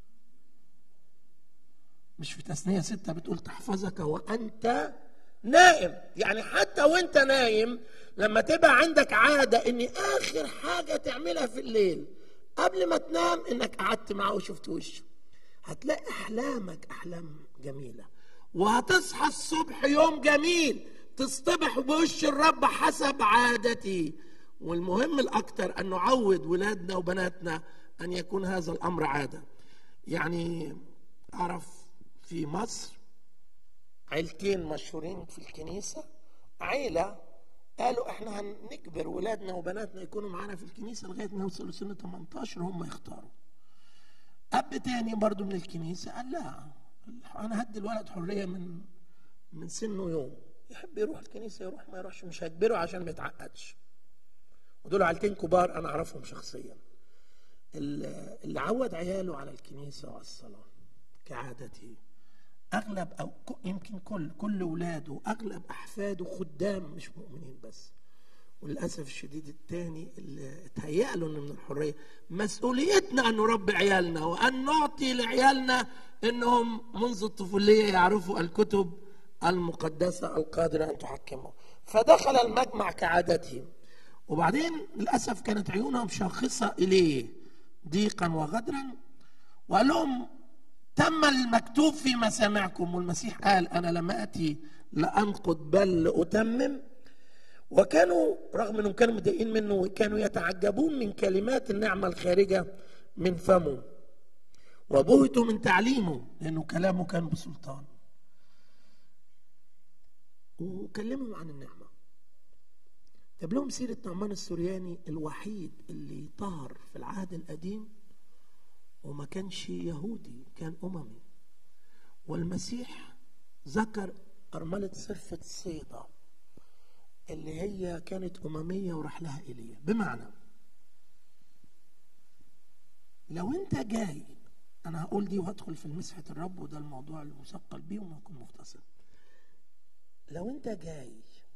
مش في تثنية ستة بتقول تحفظك وأنت نائم يعني حتى وانت نايم لما تبقى عندك عادة ان اخر حاجة تعملها في الليل قبل ما تنام انك قعدت معه وشفت وشه هتلاقي احلامك احلام جميلة وهتصحى الصبح يوم جميل تصطبح بوش الرب حسب عادتي والمهم الاكثر ان نعود ولادنا وبناتنا ان يكون هذا الامر عاده يعني اعرف في مصر عيلتين مشهورين في الكنيسه عيله قالوا احنا هنجبر ولادنا وبناتنا يكونوا معانا في الكنيسه لغايه ما يوصلوا سن 18 هم يختاروا اب تاني برضو من الكنيسه قال لا انا هدي الولد حريه من من سنه يوم يحب يروح الكنيسه يروح ما يروحش مش هجبره عشان ما يتعقدش ودول عيلتين كبار انا اعرفهم شخصيا اللي اللي عود عياله على الكنيسه وعلى الصلاه كعادته اغلب او ك- يمكن كل كل اولاده اغلب احفاده خدام مش مؤمنين بس وللاسف الشديد الثاني اللي اتهيأ له انه من الحريه مسؤوليتنا ان نربي عيالنا وان نعطي لعيالنا انهم منذ الطفوليه يعرفوا الكتب المقدسه القادره ان تحكمهم فدخل المجمع كعادته وبعدين للاسف كانت عيونهم شاخصه اليه ضيقا وغدرا وقال لهم تم المكتوب في مسامعكم والمسيح قال انا لم اتي لانقض بل لاتمم وكانوا رغم انهم كانوا متضايقين منه كانوا يتعجبون من كلمات النعمه الخارجه من فمه وبهتوا من تعليمه لانه كلامه كان بسلطان وكلمهم عن النعمه جاب لهم سيره نعمان السورياني الوحيد اللي طهر في العهد القديم وما كانش يهودي كان أممي والمسيح ذكر أرملة صرفة صيدا اللي هي كانت أممية وراح لها إيليا بمعنى لو أنت جاي أنا هقول دي وهدخل في مسحة الرب وده الموضوع المثقل بيه وما يكون مختصر لو أنت جاي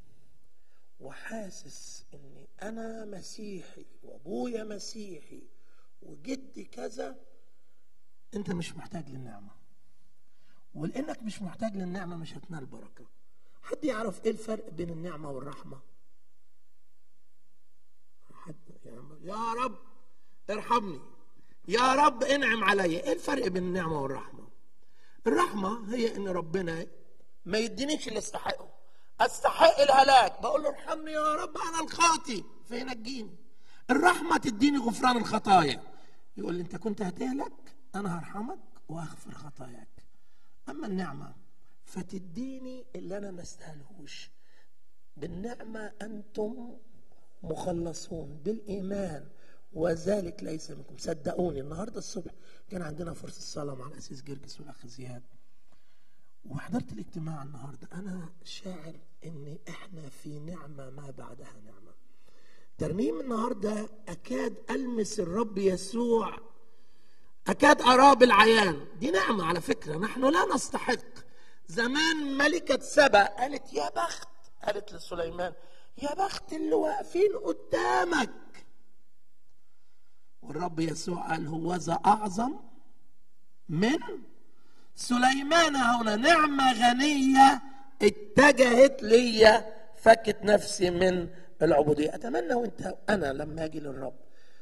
وحاسس إني أنا مسيحي وأبويا مسيحي وجدي كذا أنت مش محتاج للنعمة ولانك مش محتاج للنعمه مش هتنال بركه حد يعرف ايه الفرق بين النعمه والرحمه حد يعمل يا رب ارحمني يا رب انعم عليا ايه الفرق بين النعمه والرحمه الرحمه هي ان ربنا ما يدينيش اللي استحقه استحق الهلاك بقول له ارحمني يا رب انا الخاطي فينجيني الرحمه تديني غفران الخطايا يقول لي انت كنت هتهلك انا هرحمك واغفر خطاياك اما النعمه فتديني اللي انا ما استاهلهوش بالنعمه انتم مخلصون بالايمان وذلك ليس منكم صدقوني النهارده الصبح كان عندنا فرصه صلاه مع الاسيس جرجس والاخ زياد وحضرت الاجتماع النهارده انا شاعر ان احنا في نعمه ما بعدها نعمه ترنيم النهارده اكاد المس الرب يسوع أكاد أراه بالعيان دي نعمة على فكرة نحن لا نستحق زمان ملكة سبا قالت يا بخت قالت لسليمان يا بخت اللي واقفين قدامك والرب يسوع قال هوذا أعظم من سليمان هنا نعمة غنية اتجهت ليا فكت نفسي من العبودية أتمنى وانت أنا لما أجي للرب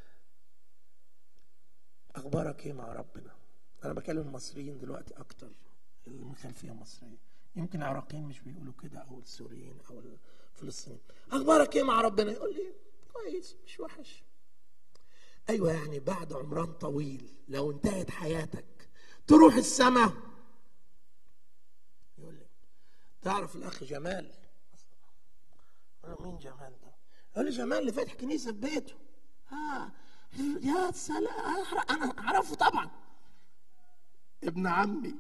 اخبارك ايه مع ربنا انا بكلم المصريين دلوقتي اكتر اللي من خلفيه مصريه يمكن العراقيين مش بيقولوا كده او السوريين او الفلسطينيين اخبارك ايه مع ربنا يقول لي كويس مش وحش ايوه يعني بعد عمران طويل لو انتهت حياتك تروح السماء يقول لي تعرف الاخ جمال أنا مين جمال ده يقول لي جمال اللي فاتح كنيسه في بيته ها يا سلام انا اعرفه طبعا ابن عمي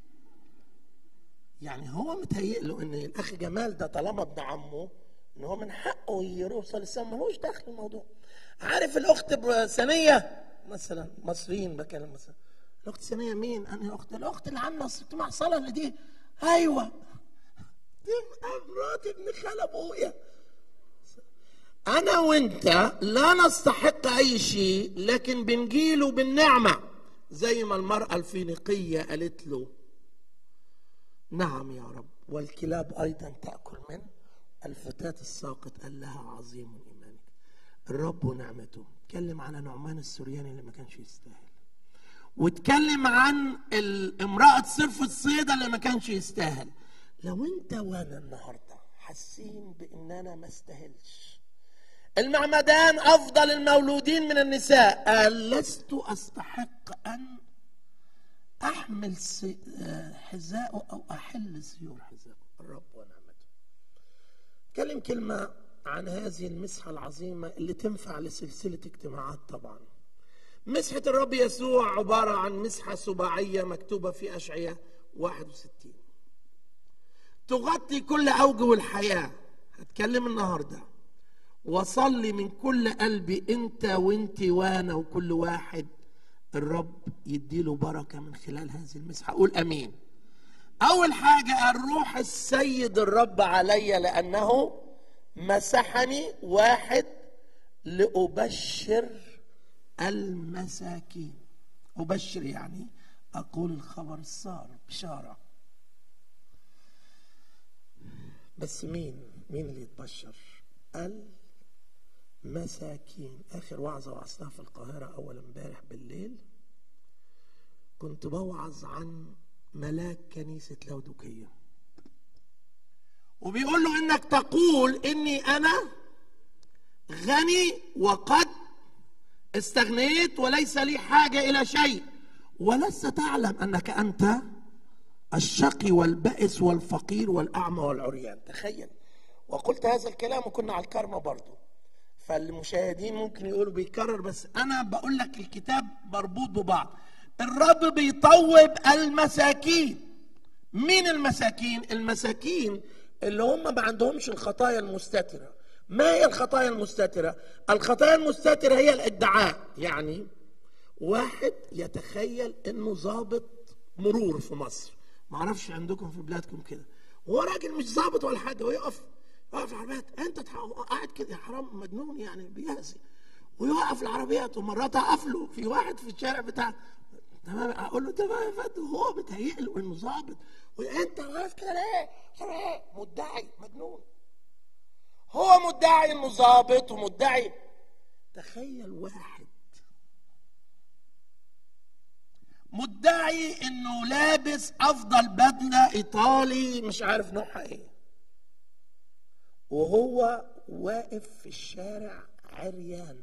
يعني هو متهيئ له ان الاخ جمال ده طالما ابن عمه ان هو من حقه يوصل السما ملوش دخل الموضوع عارف الاخت ثانيه مثلا مصريين بكلم مثلا الاخت ثانيه مين؟ انا اخت الاخت اللي عامله اجتماع صلاه اللي دي ايوه دي مرات ابن خال ابويا أنا وأنت لا نستحق أي شيء لكن بنجيله بالنعمة زي ما المرأة الفينيقية قالت له نعم يا رب والكلاب أيضا تأكل من الفتاة الساقط قال لها عظيم إيمانك الرب ونعمته اتكلم على نعمان السورياني اللي ما كانش يستاهل واتكلم عن امرأة صرف الصيدة اللي ما كانش يستاهل لو انت وانا النهارده حاسين باننا ما استاهلش المعمدان افضل المولودين من النساء قال لست استحق ان احمل حذاءه او احل سيور حذاءه الرب ونعمته كلم كلمه عن هذه المسحه العظيمه اللي تنفع لسلسله اجتماعات طبعا مسحه الرب يسوع عباره عن مسحه سباعيه مكتوبه في اشعياء 61 تغطي كل اوجه الحياه هتكلم النهارده وصلي من كل قلبي انت وانت وانا وكل واحد الرب يديله بركه من خلال هذه المسحه قول امين اول حاجه الروح السيد الرب علي لانه مسحني واحد لابشر المساكين ابشر يعني اقول الخبر السار بشاره بس مين مين اللي يتبشر المساكين اخر وعظه وعظتها في القاهره اول امبارح بالليل كنت بوعظ عن ملاك كنيسه لودوكيه وبيقول له انك تقول اني انا غني وقد استغنيت وليس لي حاجه الى شيء ولست تعلم انك انت الشقي والبائس والفقير والاعمى والعريان تخيل وقلت هذا الكلام وكنا على الكرمه برضه فالمشاهدين ممكن يقولوا بيكرر بس انا بقول لك الكتاب مربوط ببعض الرب بيطوب المساكين مين المساكين المساكين اللي هم ما عندهمش الخطايا المستترة ما هي الخطايا المستترة الخطايا المستترة هي الادعاء يعني واحد يتخيل انه ضابط مرور في مصر ما اعرفش عندكم في بلادكم كده وهو راجل مش ضابط ولا حاجه ويقف يقف العربيات انت تح- قاعد كده يا حرام مجنون يعني بيهزي ويوقف العربيات ومرات اقف له في واحد في الشارع بتاع تمام اقول له تمام يا فندم هو متهيأ له انه ظابط وانت واقف كده ليه؟ قلت له ايه؟ مدعي مجنون هو مدعي انه ظابط ومدعي تخيل واحد مدعي انه لابس افضل بدله ايطالي مش عارف نوعها ايه وهو واقف في الشارع عريان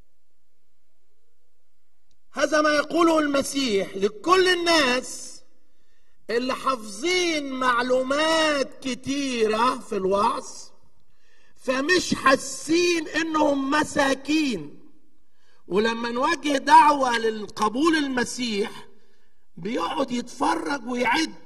هذا ما يقوله المسيح لكل الناس اللي حافظين معلومات كتيرة في الوعظ فمش حاسين انهم مساكين ولما نوجه دعوة للقبول المسيح بيقعد يتفرج ويعد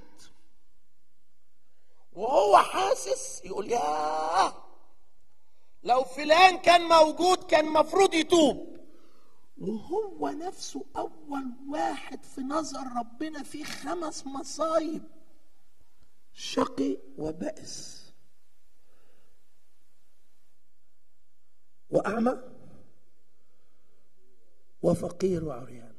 وهو حاسس يقول ياه لو فلان كان موجود كان مفروض يتوب وهو نفسه أول واحد في نظر ربنا فيه خمس مصايب شقي وبائس وأعمى وفقير وعريان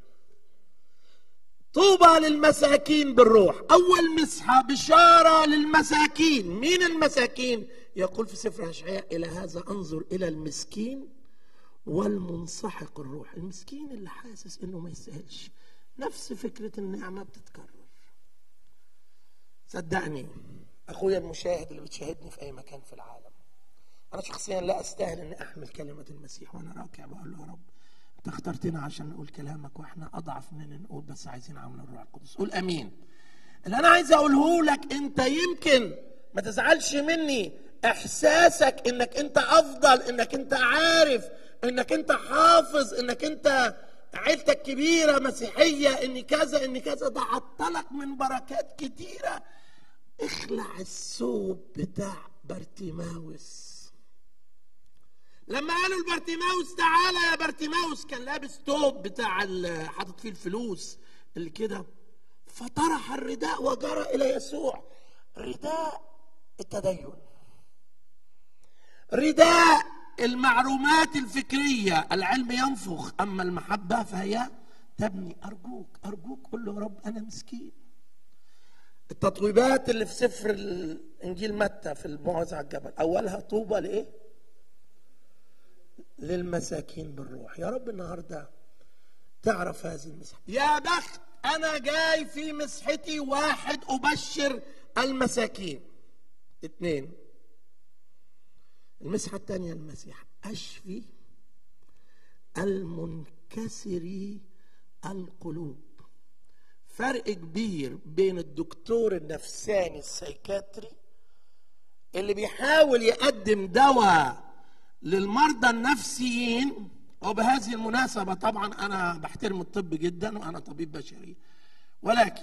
طوبى للمساكين بالروح أول مسحة بشارة للمساكين مين المساكين يقول في سفر أشعياء إلى هذا أنظر إلى المسكين والمنسحق الروح المسكين اللي حاسس انه ما يستاهلش نفس فكرة النعمة بتتكرر صدقني اخويا المشاهد اللي بتشاهدني في اي مكان في العالم انا شخصيا لا استاهل اني احمل كلمة المسيح وانا راكع بقول له يا رب انت اخترتنا عشان نقول كلامك واحنا اضعف من نقول بس عايزين عمل الروح القدس قول امين اللي انا عايز اقوله لك انت يمكن ما تزعلش مني احساسك انك انت افضل انك انت عارف انك انت حافظ انك انت عيلتك كبيره مسيحيه ان كذا ان كذا ده عطلك من بركات كتيره اخلع الثوب بتاع بارتيماوس لما قالوا لبرتيماوس تعالى يا برتيماوس كان لابس توب بتاع ال- حاطط فيه الفلوس اللي كده فطرح الرداء وجرى الى يسوع رداء التدين رداء المعلومات الفكرية العلم ينفخ أما المحبة فهي تبني أرجوك أرجوك قل له يا رب أنا مسكين التطويبات اللي في سفر الإنجيل متى في الموعظة على الجبل أولها طوبى لإيه؟ للمساكين بالروح يا رب النهارده تعرف هذه المسحة يا بخت أنا جاي في مسحتي واحد أبشر المساكين اثنين المسحة الثانية المسيح أشفي المنكسري القلوب فرق كبير بين الدكتور النفساني السيكاتري اللي بيحاول يقدم دواء للمرضى النفسيين وبهذه المناسبة طبعا أنا بحترم الطب جدا وأنا طبيب بشري ولكن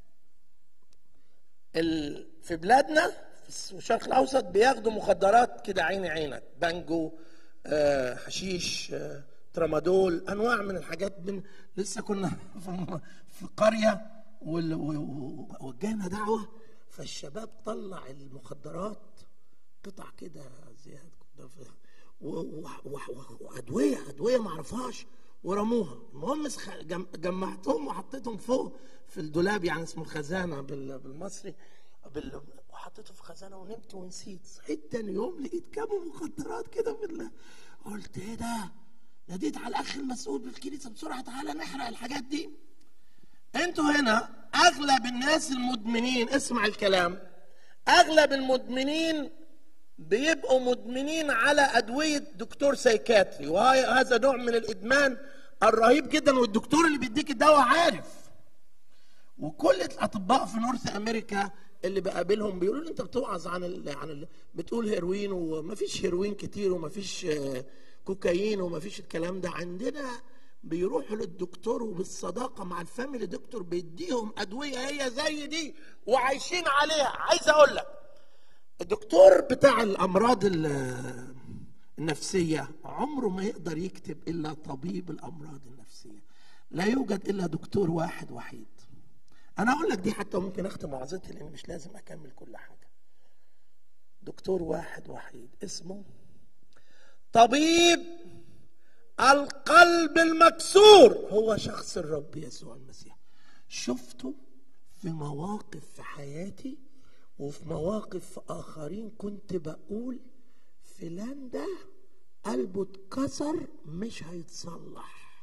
ال... في بلادنا في الشرق الأوسط بياخدوا مخدرات كده عيني عينك بانجو آه، حشيش آه، ترامادول أنواع من الحاجات من لسه كنا في, في قرية وال- و- و- ووجهنا دعوة فالشباب طلع المخدرات قطع كده زياد كده في- و- و- و- و- وادويه ادويه ما اعرفهاش ورموها المهم سخ- جم- جمعتهم وحطيتهم فوق في الدولاب يعني اسمه الخزانه بال- بالمصري بال... وحطيته في خزانه ونمت ونسيت صحيت تاني يوم لقيت كام مخدرات كده في ال- قلت ايه ده ناديت على الاخ المسؤول بالكنيسه بسرعه تعالى نحرق الحاجات دي انتوا هنا اغلب الناس المدمنين اسمع الكلام اغلب المدمنين بيبقوا مدمنين على ادويه دكتور سيكاتري وهذا نوع من الادمان الرهيب جدا والدكتور اللي بيديك الدواء عارف وكل الاطباء في نورث امريكا اللي بقابلهم بيقولوا لي انت بتوعظ عن ال عن ال بتقول هيروين ومفيش هيروين كتير ومفيش آه، كوكايين ومفيش الكلام ده عندنا بيروحوا للدكتور وبالصداقه مع الفاميلي دكتور بيديهم ادويه هي زي دي وعايشين عليها عايز اقول لك الدكتور بتاع الامراض ال- النفسيه عمره ما يقدر يكتب الا طبيب الامراض النفسيه لا يوجد الا دكتور واحد وحيد انا اقول لك دي حتى ممكن اختم وعظتي لان مش لازم اكمل كل حاجه دكتور واحد وحيد اسمه طبيب القلب المكسور هو شخص الرب يسوع المسيح شفته في مواقف في حياتي وفي مواقف في آخرين كنت بقول فلان ده قلبه اتكسر مش هيتصلح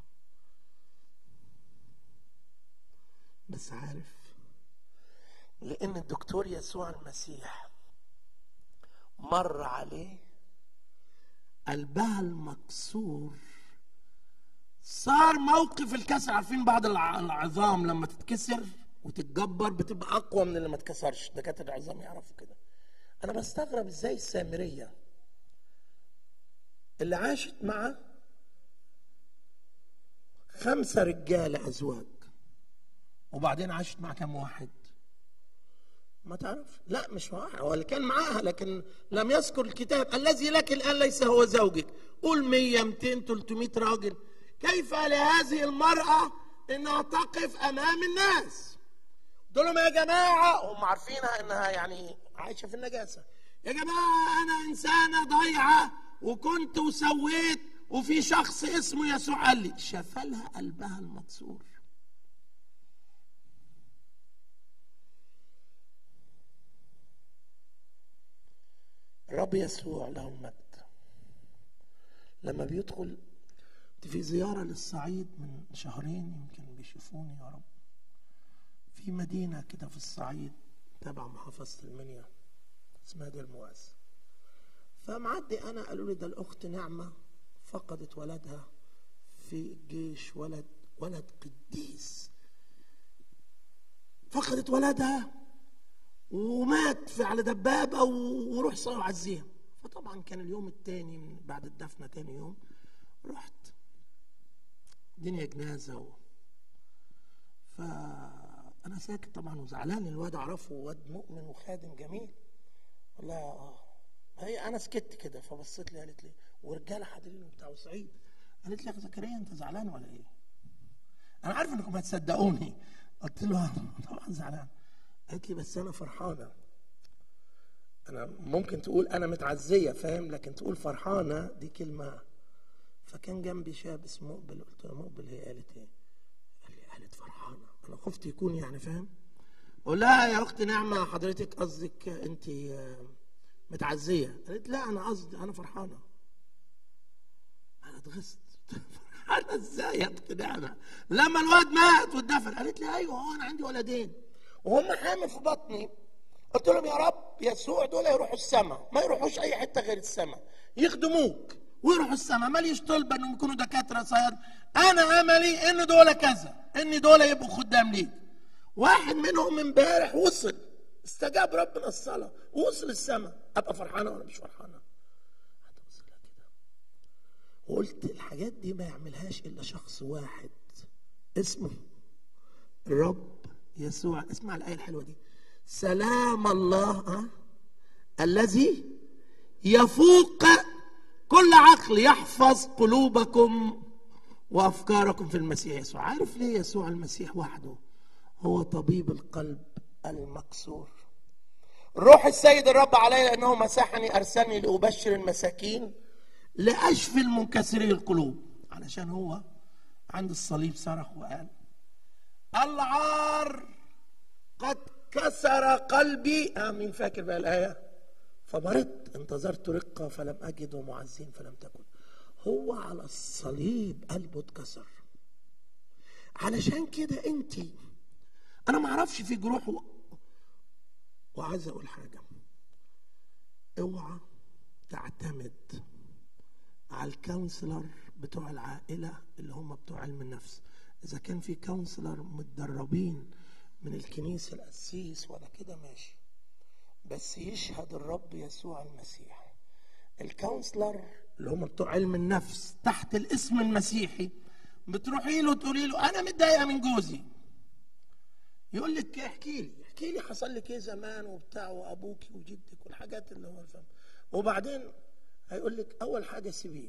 بس عارف لأن الدكتور يسوع المسيح مر عليه قلبها المكسور صار موقف الكسر عارفين بعض الع- العظام لما تتكسر وتتجبر بتبقى اقوى من اللي ما اتكسرش دكاتره العظام يعرفوا كده انا بستغرب ازاي السامريه اللي عاشت مع خمسه رجاله ازواج وبعدين عاشت مع كم واحد ما تعرف لا مش معاها هو اللي كان معاها لكن لم يذكر الكتاب الذي لك الان ليس هو زوجك قول 100 200 300 راجل كيف لهذه المراه انها تقف امام الناس قلت لهم يا جماعه هم عارفينها انها يعني عايشه في النجاسه يا جماعه انا انسانه ضايعه وكنت وسويت وفي شخص اسمه يسوع قال لي شفى لها قلبها المكسور الرب يسوع له المجد لما بيدخل كنت في زيارة للصعيد من شهرين يمكن بيشوفوني يا رب في مدينة كده في الصعيد تبع محافظة المنيا اسمها دير مواس فمعدي أنا قالوا لي ده الأخت نعمة فقدت ولدها في الجيش ولد ولد قديس فقدت ولدها ومات في على دبابة و- وروح صلوا عزيها فطبعا كان اليوم التاني من بعد الدفنة تاني يوم رحت الدنيا جنازة و... فأنا ساكت طبعا وزعلان الواد أعرفه واد مؤمن وخادم جميل قال لها اه هي أنا سكت كده فبصيت لي قالت لي ورجالة حاضرين بتاع سعيد قالت لي يا زكريا أنت زعلان ولا إيه؟ أنا عارف إنكم هتصدقوني قلت له طبعا زعلان قالت لي بس أنا فرحانة أنا ممكن تقول أنا متعزية فاهم لكن تقول فرحانة دي كلمة فكان جنبي شاب اسمه مقبل قلت له مقبل هي قالت ايه؟ قال لي قالت فرحانه انا خفت يكون يعني فاهم؟ اقول لها يا اخت نعمه حضرتك قصدك انت آه، متعزيه قالت لا انا قصدي انا فرحانه انا اتغصت فرحانه ازاي يا اخت نعمه لما الواد مات واتدفن قالت لي ايوه هو انا عندي ولدين وهم حامل في بطني قلت لهم يا رب يسوع دول يروحوا السماء ما يروحوش اي حته غير السماء يخدموك ويروحوا السماء ماليش طلبه انهم يكونوا دكاتره صياد انا املي ان دول كذا ان دول يبقوا خدام ليك واحد منهم امبارح وصل استجاب ربنا الصلاه ووصل السماء ابقى فرحانه ولا مش فرحانه هتوصل كده وقلت الحاجات دي ما يعملهاش الا شخص واحد اسمه الرب يسوع اسمع الآية الحلوة دي سلام الله ها؟ الذي يفوق كل عقل يحفظ قلوبكم وأفكاركم في المسيح يسوع عارف ليه يسوع المسيح وحده هو طبيب القلب المكسور روح السيد الرب علي لأنه مسحني أرسلني لأبشر المساكين لأشفي المنكسري القلوب علشان هو عند الصليب صرخ وقال العار قد كسر قلبي آمين فاكر بقى الآية فمرضت انتظرت رقة فلم أجد ومعزين فلم تكن هو على الصليب قلبه اتكسر علشان كده انت انا ما اعرفش في جروح و... وعايز اقول حاجه اوعى تعتمد على الكونسلر بتوع العائله اللي هم بتوع علم النفس اذا كان في كونسلر متدربين من الكنيسه القسيس ولا كده ماشي بس يشهد الرب يسوع المسيح الكونسلر اللي هم بتوع علم النفس تحت الاسم المسيحي بتروحي له تقولي له انا متضايقه من جوزي يقول لك احكي لي احكي لي حصل لك ايه زمان وبتاع وابوكي وجدك والحاجات اللي هو فاهم وبعدين هيقول لك اول حاجه سيبيه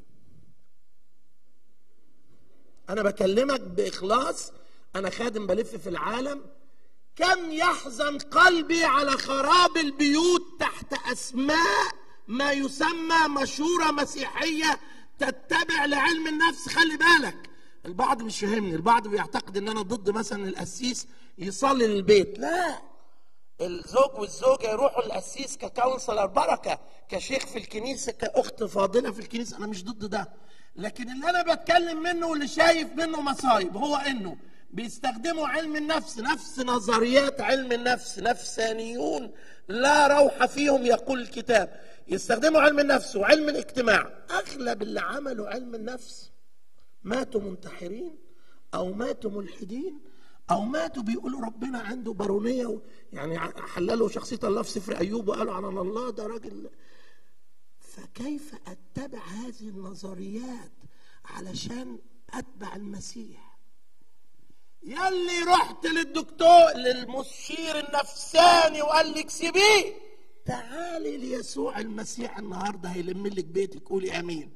انا بكلمك باخلاص انا خادم بلف في العالم كم يحزن قلبي على خراب البيوت تحت اسماء ما يسمى مشوره مسيحيه تتبع لعلم النفس خلي بالك البعض مش فاهمني البعض بيعتقد ان انا ضد مثلا القسيس يصلي للبيت لا الزوج والزوجة يروحوا للقسيس ككونسلر بركة كشيخ في الكنيسة كأخت فاضلة في الكنيسة أنا مش ضد ده لكن اللي أنا بتكلم منه واللي شايف منه مصايب هو إنه بيستخدموا علم النفس نفس نظريات علم النفس نفسانيون لا روح فيهم يقول الكتاب يستخدموا علم النفس وعلم الاجتماع أغلب اللي عملوا علم النفس ماتوا منتحرين او ماتوا ملحدين او ماتوا بيقولوا ربنا عنده بارونيه و... يعني ع- حللوا شخصيه الله في سفر ايوب وقالوا عن الله ده راجل فكيف اتبع هذه النظريات علشان اتبع المسيح يلي رحت للدكتور للمشير النفساني وقال لك سيبيه تعالي ليسوع المسيح النهارده هيلم لك بيتك قولي امين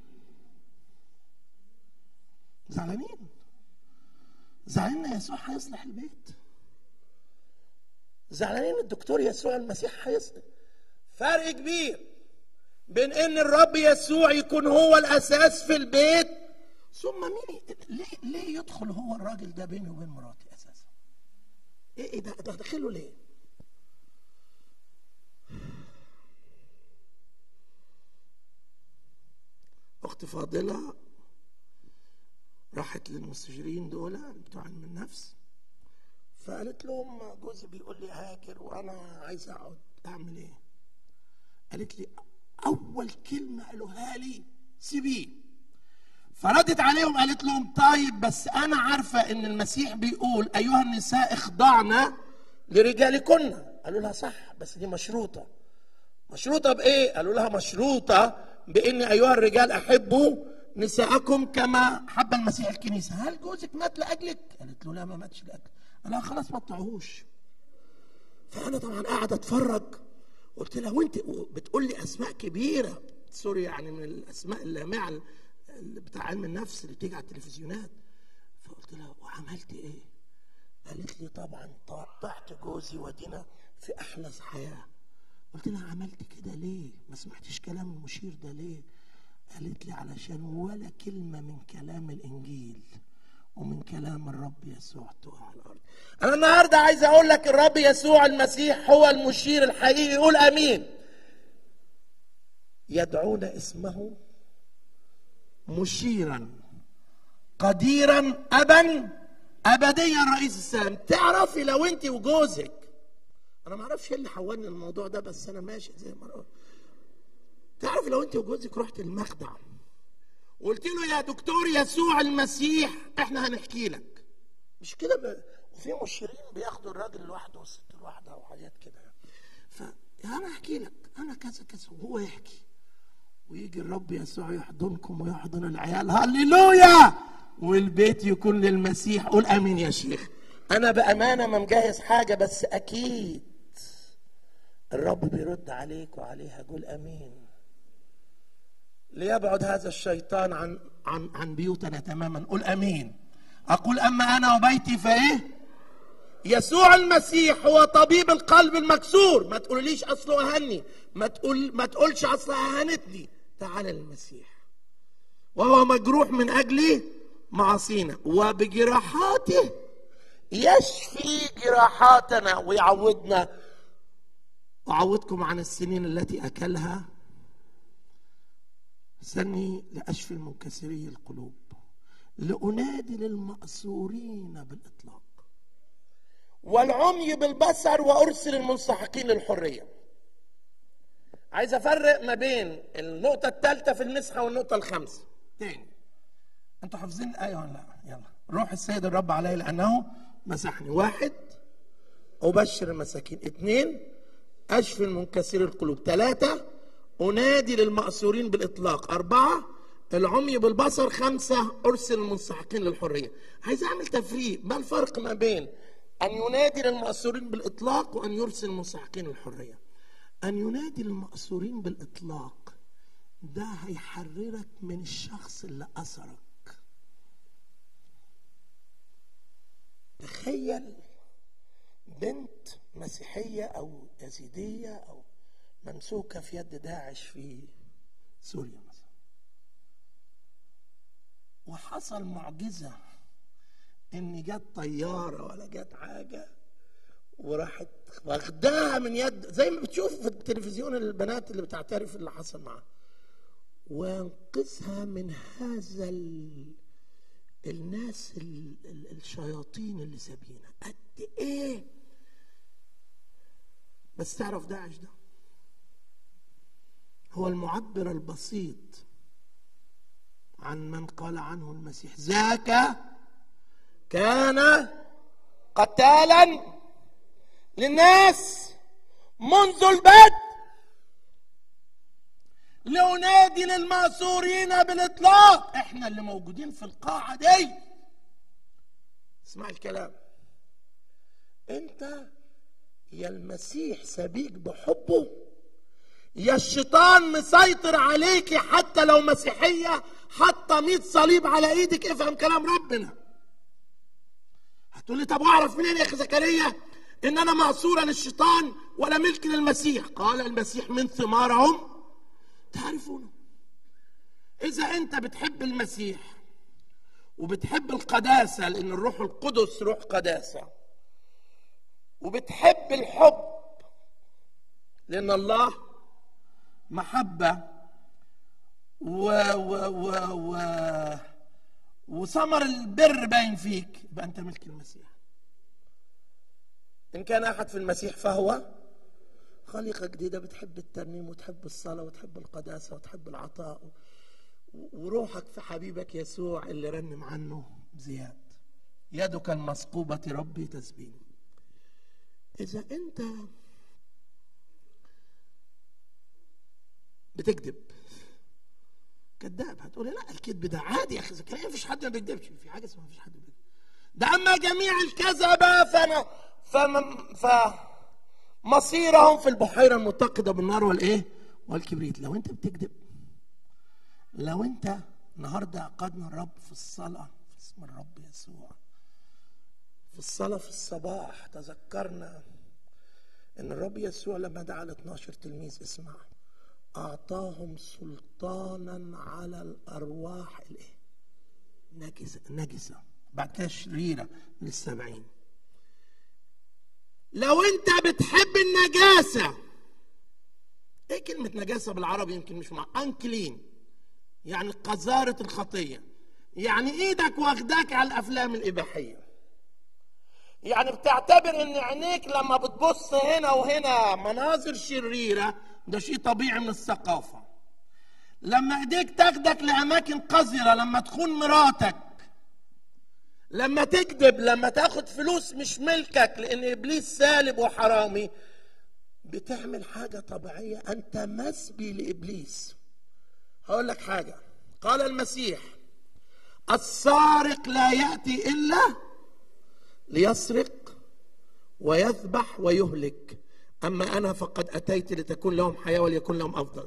زعلانين زعلانين يسوع هيصلح البيت زعلانين الدكتور يسوع المسيح هيصلح فرق كبير بين ان الرب يسوع يكون هو الاساس في البيت ثم مين ي- ليه ليه يدخل هو الراجل ده بيني وبين مراتي اساسا ايه ايه ده ده داخله ليه اخت فاضله راحت للمستشارين دول بتوع علم النفس فقالت لهم جوزي بيقول لي هاجر وانا عايز اقعد اعمل ايه قالت لي اول كلمه قالوها لي سيبيه فردت عليهم قالت لهم طيب بس انا عارفه ان المسيح بيقول ايها النساء اخضعن لرجالكن قالوا لها صح بس دي مشروطه مشروطه بايه قالوا لها مشروطه بان ايها الرجال احبوا نساءكم كما حب المسيح الكنيسه هل جوزك مات لاجلك قالت له لا ما ماتش لاجلك قال لها خلاص ما تطيعوش فانا طبعا قاعد اتفرج قلت لها وانت بتقول لي اسماء كبيره سوري يعني من الاسماء اللامعه اللي بتاع علم النفس اللي بتيجي على التلفزيونات فقلت لها وعملت ايه؟ قالت لي طبعا طعت جوزي ودينا في احلى حياه قلت لها عملت كده ليه؟ ما سمعتش كلام المشير ده ليه؟ قالت لي علشان ولا كلمه من كلام الانجيل ومن كلام الرب يسوع تقع على الارض. انا النهارده عايز اقول لك الرب يسوع المسيح هو المشير الحقيقي قول امين. يدعون اسمه مشيرا قديرا ابا ابديا رئيس السلام تعرفي لو انت وجوزك انا ما اعرفش ايه اللي حولني الموضوع ده بس انا ماشي زي ما أنا. تعرف لو انت وجوزك رحت المخدع وقلت له يا دكتور يسوع المسيح احنا هنحكي لك مش كده ب... وفي مشيرين بياخدوا الراجل لوحده والست لوحدها وحاجات كده ف انا احكي لك انا كذا كذا وهو يحكي ويجي الرب يسوع يحضنكم ويحضن العيال هللويا والبيت يكون للمسيح قول امين يا شيخ انا بامانه ما مجهز حاجه بس اكيد الرب بيرد عليك وعليها قول امين ليبعد هذا الشيطان عن عن عن بيوتنا تماما قل امين اقول اما انا وبيتي فايه يسوع المسيح هو طبيب القلب المكسور ما تقوليش اصله اهني ما تقول ما تقولش اصلها اهانتني تعال للمسيح وهو مجروح من اجل معاصينا وبجراحاته يشفي جراحاتنا ويعودنا أعوضكم عن السنين التي أكلها سني لأشفي المنكسري القلوب لأنادي للمأسورين بالإطلاق والعمي بالبصر وأرسل المنسحقين للحرية عايز أفرق ما بين النقطة الثالثة في المسحة والنقطة الخامسة تاني أنتوا حافظين الآية ولا لا؟ يلا روح السيد الرب علي لأنه مسحني واحد أبشر المساكين اثنين أشفي المنكسر القلوب ثلاثة أنادي للمأسورين بالإطلاق أربعة العمي بالبصر خمسة أرسل المنسحقين للحرية عايز أعمل تفريق ما الفرق ما بين أن ينادي للمأسورين بالإطلاق وأن يرسل المنسحقين للحرية أن ينادي للمأسورين بالإطلاق ده هيحررك من الشخص اللي أسرك تخيل بنت مسيحية أو يزيدية أو ممسوكة في يد داعش في سوريا مثلا وحصل معجزة إن جت طيارة ولا جت حاجة وراحت واخداها من يد زي ما بتشوف في التلفزيون البنات اللي بتعترف اللي حصل معاها وانقذها من هذا ال... الناس ال... ال... الشياطين اللي سابينها قد ايه بس تعرف داعش ده هو المعبر البسيط عن من قال عنه المسيح ذاك كان قتالا للناس منذ البدء لأنادي للمأسورين بالإطلاق احنا اللي موجودين في القاعة دي اسمع الكلام انت يا المسيح سبيك بحبه يا الشيطان مسيطر عليك حتى لو مسيحية حتى 100 صليب على ايدك افهم كلام ربنا هتقول لي طب اعرف منين يا اخي زكريا ان انا معصورة للشيطان ولا ملك للمسيح قال المسيح من ثمارهم تعرفونه اذا انت بتحب المسيح وبتحب القداسة لان الروح القدس روح قداسة وبتحب الحب لان الله محبة و و و و وثمر البر باين فيك يبقى انت ملك المسيح ان كان احد في المسيح فهو خليقة جديدة بتحب الترنيم وتحب الصلاة وتحب القداسة وتحب العطاء وروحك في حبيبك يسوع اللي رنم عنه زياد يدك المثقوبة ربي تسبيني إذا أنت بتكذب كذاب هتقول لي لا الكذب ده عادي يا اخي زكريا مفيش حد ما بيكذبش في حاجه اسمها مفيش حد بيكذب ده اما جميع الكذبه فانا فم ف مصيرهم في البحيره المتقده بالنار والايه والكبريت لو انت بتكذب لو انت النهارده عقدنا الرب في الصلاه في اسم الرب يسوع في الصلاه في الصباح تذكرنا ان الرب يسوع لما دعا ل 12 تلميذ اسمع اعطاهم سلطانا على الارواح الايه نجسه نجسه بعد كده شريره للسبعين لو انت بتحب النجاسه ايه كلمه نجاسه بالعربي يمكن مش مع انكلين يعني قذاره الخطيه يعني ايدك واخداك على الافلام الاباحيه يعني بتعتبر ان عينيك لما بتبص هنا وهنا مناظر شريره ده شيء طبيعي من الثقافه لما ايديك تاخدك لاماكن قذره لما تخون مراتك لما تكذب لما تاخد فلوس مش ملكك لان ابليس سالب وحرامي بتعمل حاجه طبيعيه انت مسبي لابليس هقول لك حاجه قال المسيح السارق لا ياتي الا ليسرق ويذبح ويهلك اما انا فقد اتيت لتكون لهم حياه وليكن لهم افضل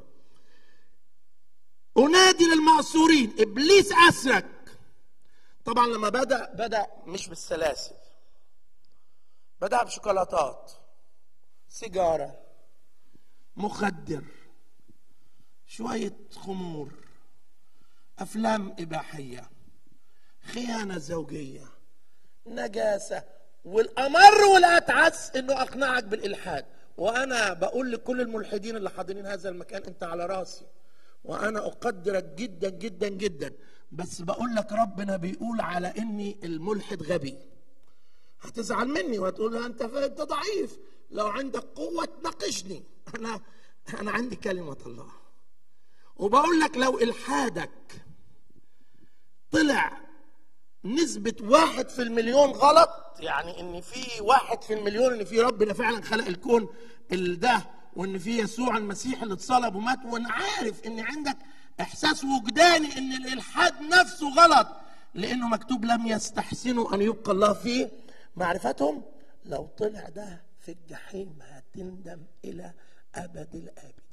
انادي للمعصورين ابليس اسرك طبعا لما بدا بدا مش بالسلاسل بدا بشوكولاتات سيجاره مخدر شويه خمور افلام اباحيه خيانه زوجيه نجاسه والامر والاتعس انه اقنعك بالالحاد وانا بقول لكل الملحدين اللي حاضرين هذا المكان انت على راسي وانا اقدرك جدا جدا جدا بس بقول لك ربنا بيقول على اني الملحد غبي هتزعل مني وهتقول انت انت ضعيف لو عندك قوه تناقشني انا انا عندي كلمه الله وبقول لك لو الحادك طلع نسبة واحد في المليون غلط يعني ان في واحد في المليون ان في ربنا فعلا خلق الكون ال- ده وان في يسوع المسيح اللي اتصلب ومات وانا عارف ان عندك احساس وجداني ان الالحاد نفسه غلط لانه مكتوب لم يستحسنوا ان يبقى الله في معرفتهم لو طلع ده في الجحيم هتندم الى ابد الابدين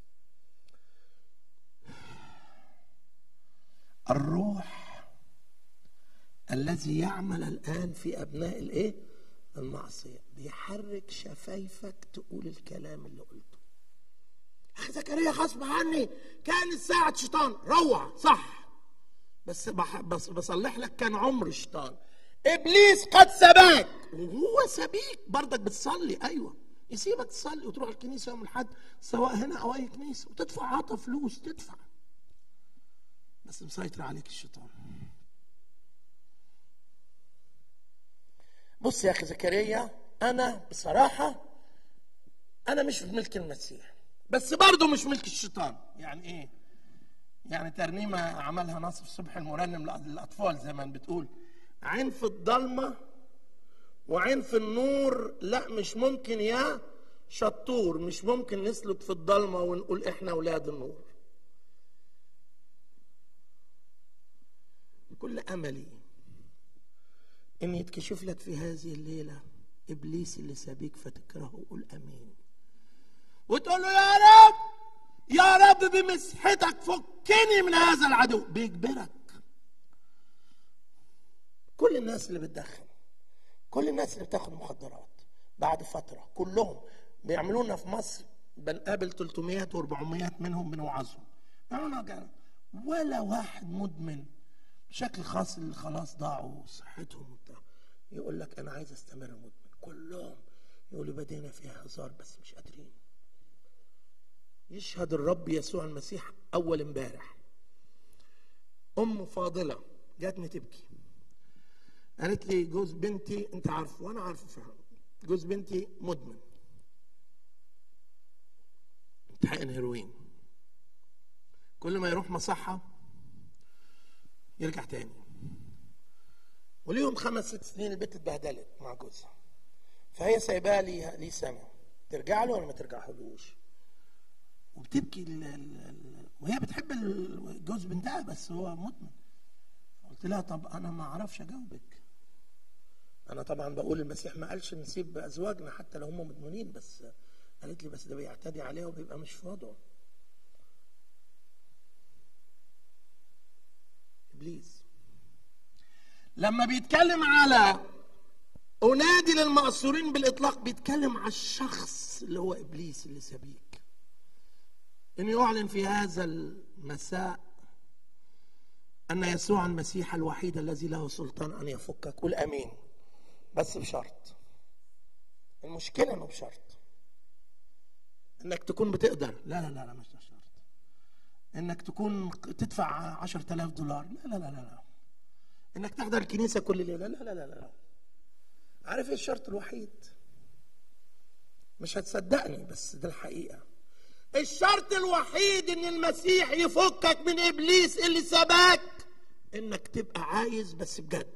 الروح الذي يعمل الان في ابناء الايه المعصيه بيحرك شفايفك تقول الكلام اللي قلته اخي زكريا غصب عني كان ساعة شيطان روع صح بس بح بس بصلح لك كان عمر شيطان ابليس قد سباك وهو سبيك برضك بتصلي ايوه يسيبك تصلي وتروح الكنيسه يوم الاحد سواء هنا او اي كنيسه وتدفع عطا فلوس تدفع بس مسيطر عليك الشيطان بص يا اخي زكريا انا بصراحه انا مش في ملك المسيح بس برضه مش ملك الشيطان يعني ايه يعني ترنيمه عملها ناصر صبحي المرنم للاطفال زي ما بتقول عين في الضلمه وعين في النور لا مش ممكن يا شطور مش ممكن نسلك في الضلمه ونقول احنا اولاد النور كل املي ان يتكشف لك في هذه الليله ابليس اللي سابيك فتكرهه قول امين وتقول له يا رب يا رب بمسحتك فكني من هذا العدو بيجبرك كل الناس اللي بتدخن كل الناس اللي بتاخد مخدرات بعد فترة كلهم بيعملونا في مصر بنقابل 300 و400 منهم بنوعظهم بيعملونا كده. ولا واحد مدمن بشكل خاص اللي خلاص ضاعوا صحتهم وبتاع يقول لك انا عايز استمر مدمن كلهم يقولوا بدينا فيها هزار بس مش قادرين يشهد الرب يسوع المسيح اول امبارح ام فاضله جاتني تبكي قالت لي جوز بنتي انت عارفه وانا عارفه فعلا جوز بنتي مدمن امتحان هيروين كل ما يروح مصحة يرجع تاني وليهم خمس ست سنين البنت اتبهدلت مع جوزها فهي سايباها لي لي سنة ترجع له ولا ما ترجعهولوش وبتبكي ال- ال- ال- وهي بتحب ال- جوز بنتها بس هو مدمن قلت لها طب انا ما اعرفش اجاوبك انا طبعا بقول المسيح ما قالش نسيب ازواجنا حتى لو هم مدمنين بس قالت لي بس ده بيعتدي عليها وبيبقى مش في وضعه ابليس لما بيتكلم على انادي للمأسورين بالاطلاق بيتكلم على الشخص اللي هو ابليس اللي سبيك ان يعلن في هذا المساء ان يسوع المسيح الوحيد الذي له سلطان ان يفكك قول امين بس بشرط المشكله انه بشرط انك تكون بتقدر لا لا لا لا مش ده شرط انك تكون تدفع عشرة آلاف دولار لا لا لا لا لا انك تحضر الكنيسه كل ليله لا لا لا لا عارف ايه الشرط الوحيد مش هتصدقني بس ده الحقيقه الشرط الوحيد ان المسيح يفكك من ابليس اللي سباك انك تبقى عايز بس بجد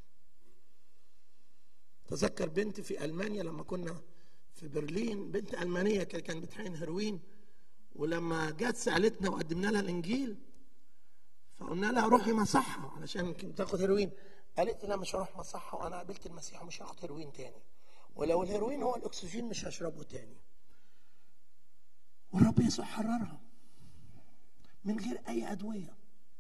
تذكر بنت في المانيا لما كنا في برلين بنت المانيه كان- كانت بتحقن هيروين ولما جت سالتنا وقدمنا لها الانجيل فقلنا لها روحي مصحه علشان يمكن تاخد هيروين قالت لي لا مش هروح مصحه وانا قابلت المسيح ومش هاخد هيروين تاني ولو الهيروين هو الاكسجين مش هشربه تاني والرب يسوع حررها من غير اي ادويه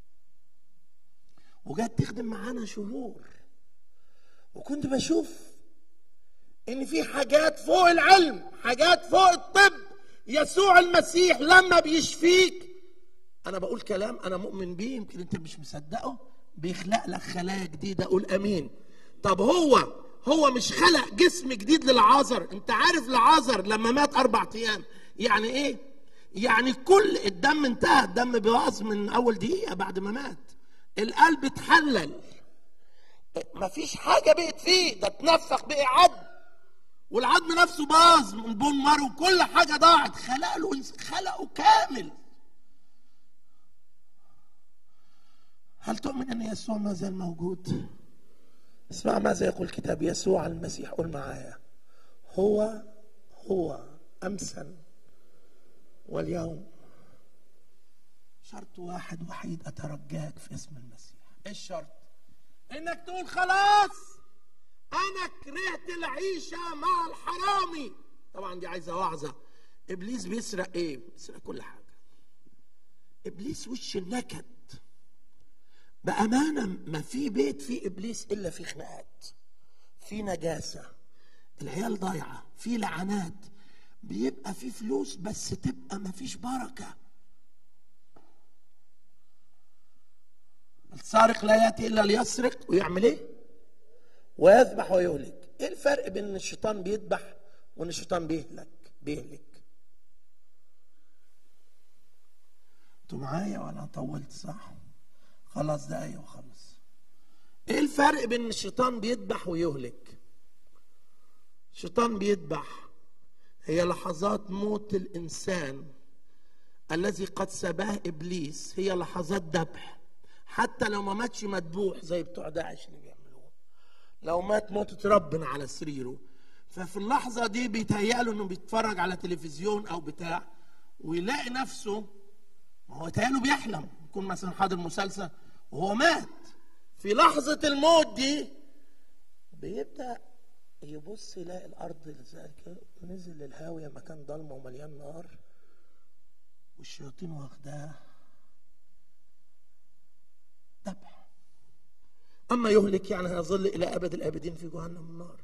وجت تخدم معانا شهور وكنت بشوف ان في حاجات فوق العلم حاجات فوق الطب يسوع المسيح لما بيشفيك انا بقول كلام انا مؤمن بيه يمكن انت مش مصدقه بيخلق لك خلايا جديده قول امين طب هو هو مش خلق جسم جديد للعازر انت عارف لعازر لما مات اربع ايام يعني ايه يعني كل الدم انتهى الدم باظ من اول دقيقه بعد ما مات القلب اتحلل مفيش حاجه بقت فيه ده اتنفخ بقى عظم والعظم نفسه باظ من بون مارو كل حاجه ضاعت خلق له إنس- خلقه كامل هل تؤمن ان يسوع ما زال موجود اسمع ماذا يقول الكتاب يسوع المسيح قول معايا هو هو امسا واليوم شرط واحد وحيد اترجاك في اسم المسيح ايه الشرط انك تقول خلاص انا كرهت العيشه مع الحرامي طبعا دي عايزه وعظه ابليس بيسرق ايه بيسرق كل حاجه ابليس وش النكد بامانه ما في بيت فيه ابليس الا في خناقات في نجاسه العيال ضايعه في لعنات بيبقى في فلوس بس تبقى ما فيش بركه السارق لا ياتي الا ليسرق ويعمل ايه ويذبح ويهلك ايه الفرق بين ان الشيطان بيذبح وان الشيطان بيهلك بيهلك انتوا معايا ولا طولت صح خلاص دقايق وخلص ايه الفرق بين ان الشيطان بيذبح ويهلك الشيطان بيذبح هي لحظات موت الانسان الذي قد سباه ابليس هي لحظات ذبح حتى لو ما ماتش مذبوح زي بتوع داعش اللي بيعملوه لو مات موتة ربنا على سريره ففي اللحظة دي بيتهيأله انه بيتفرج على تلفزيون او بتاع ويلاقي نفسه ما هو يتهيأله بيحلم يكون مثلا حاضر مسلسل وهو مات في لحظة الموت دي بيبدأ يبص يلاقي الأرض زي كده نزل للهاوية مكان ضلمة ومليان نار والشياطين واخداه ذبح أما يهلك يعني هيظل إلى أبد الآبدين في جهنم النار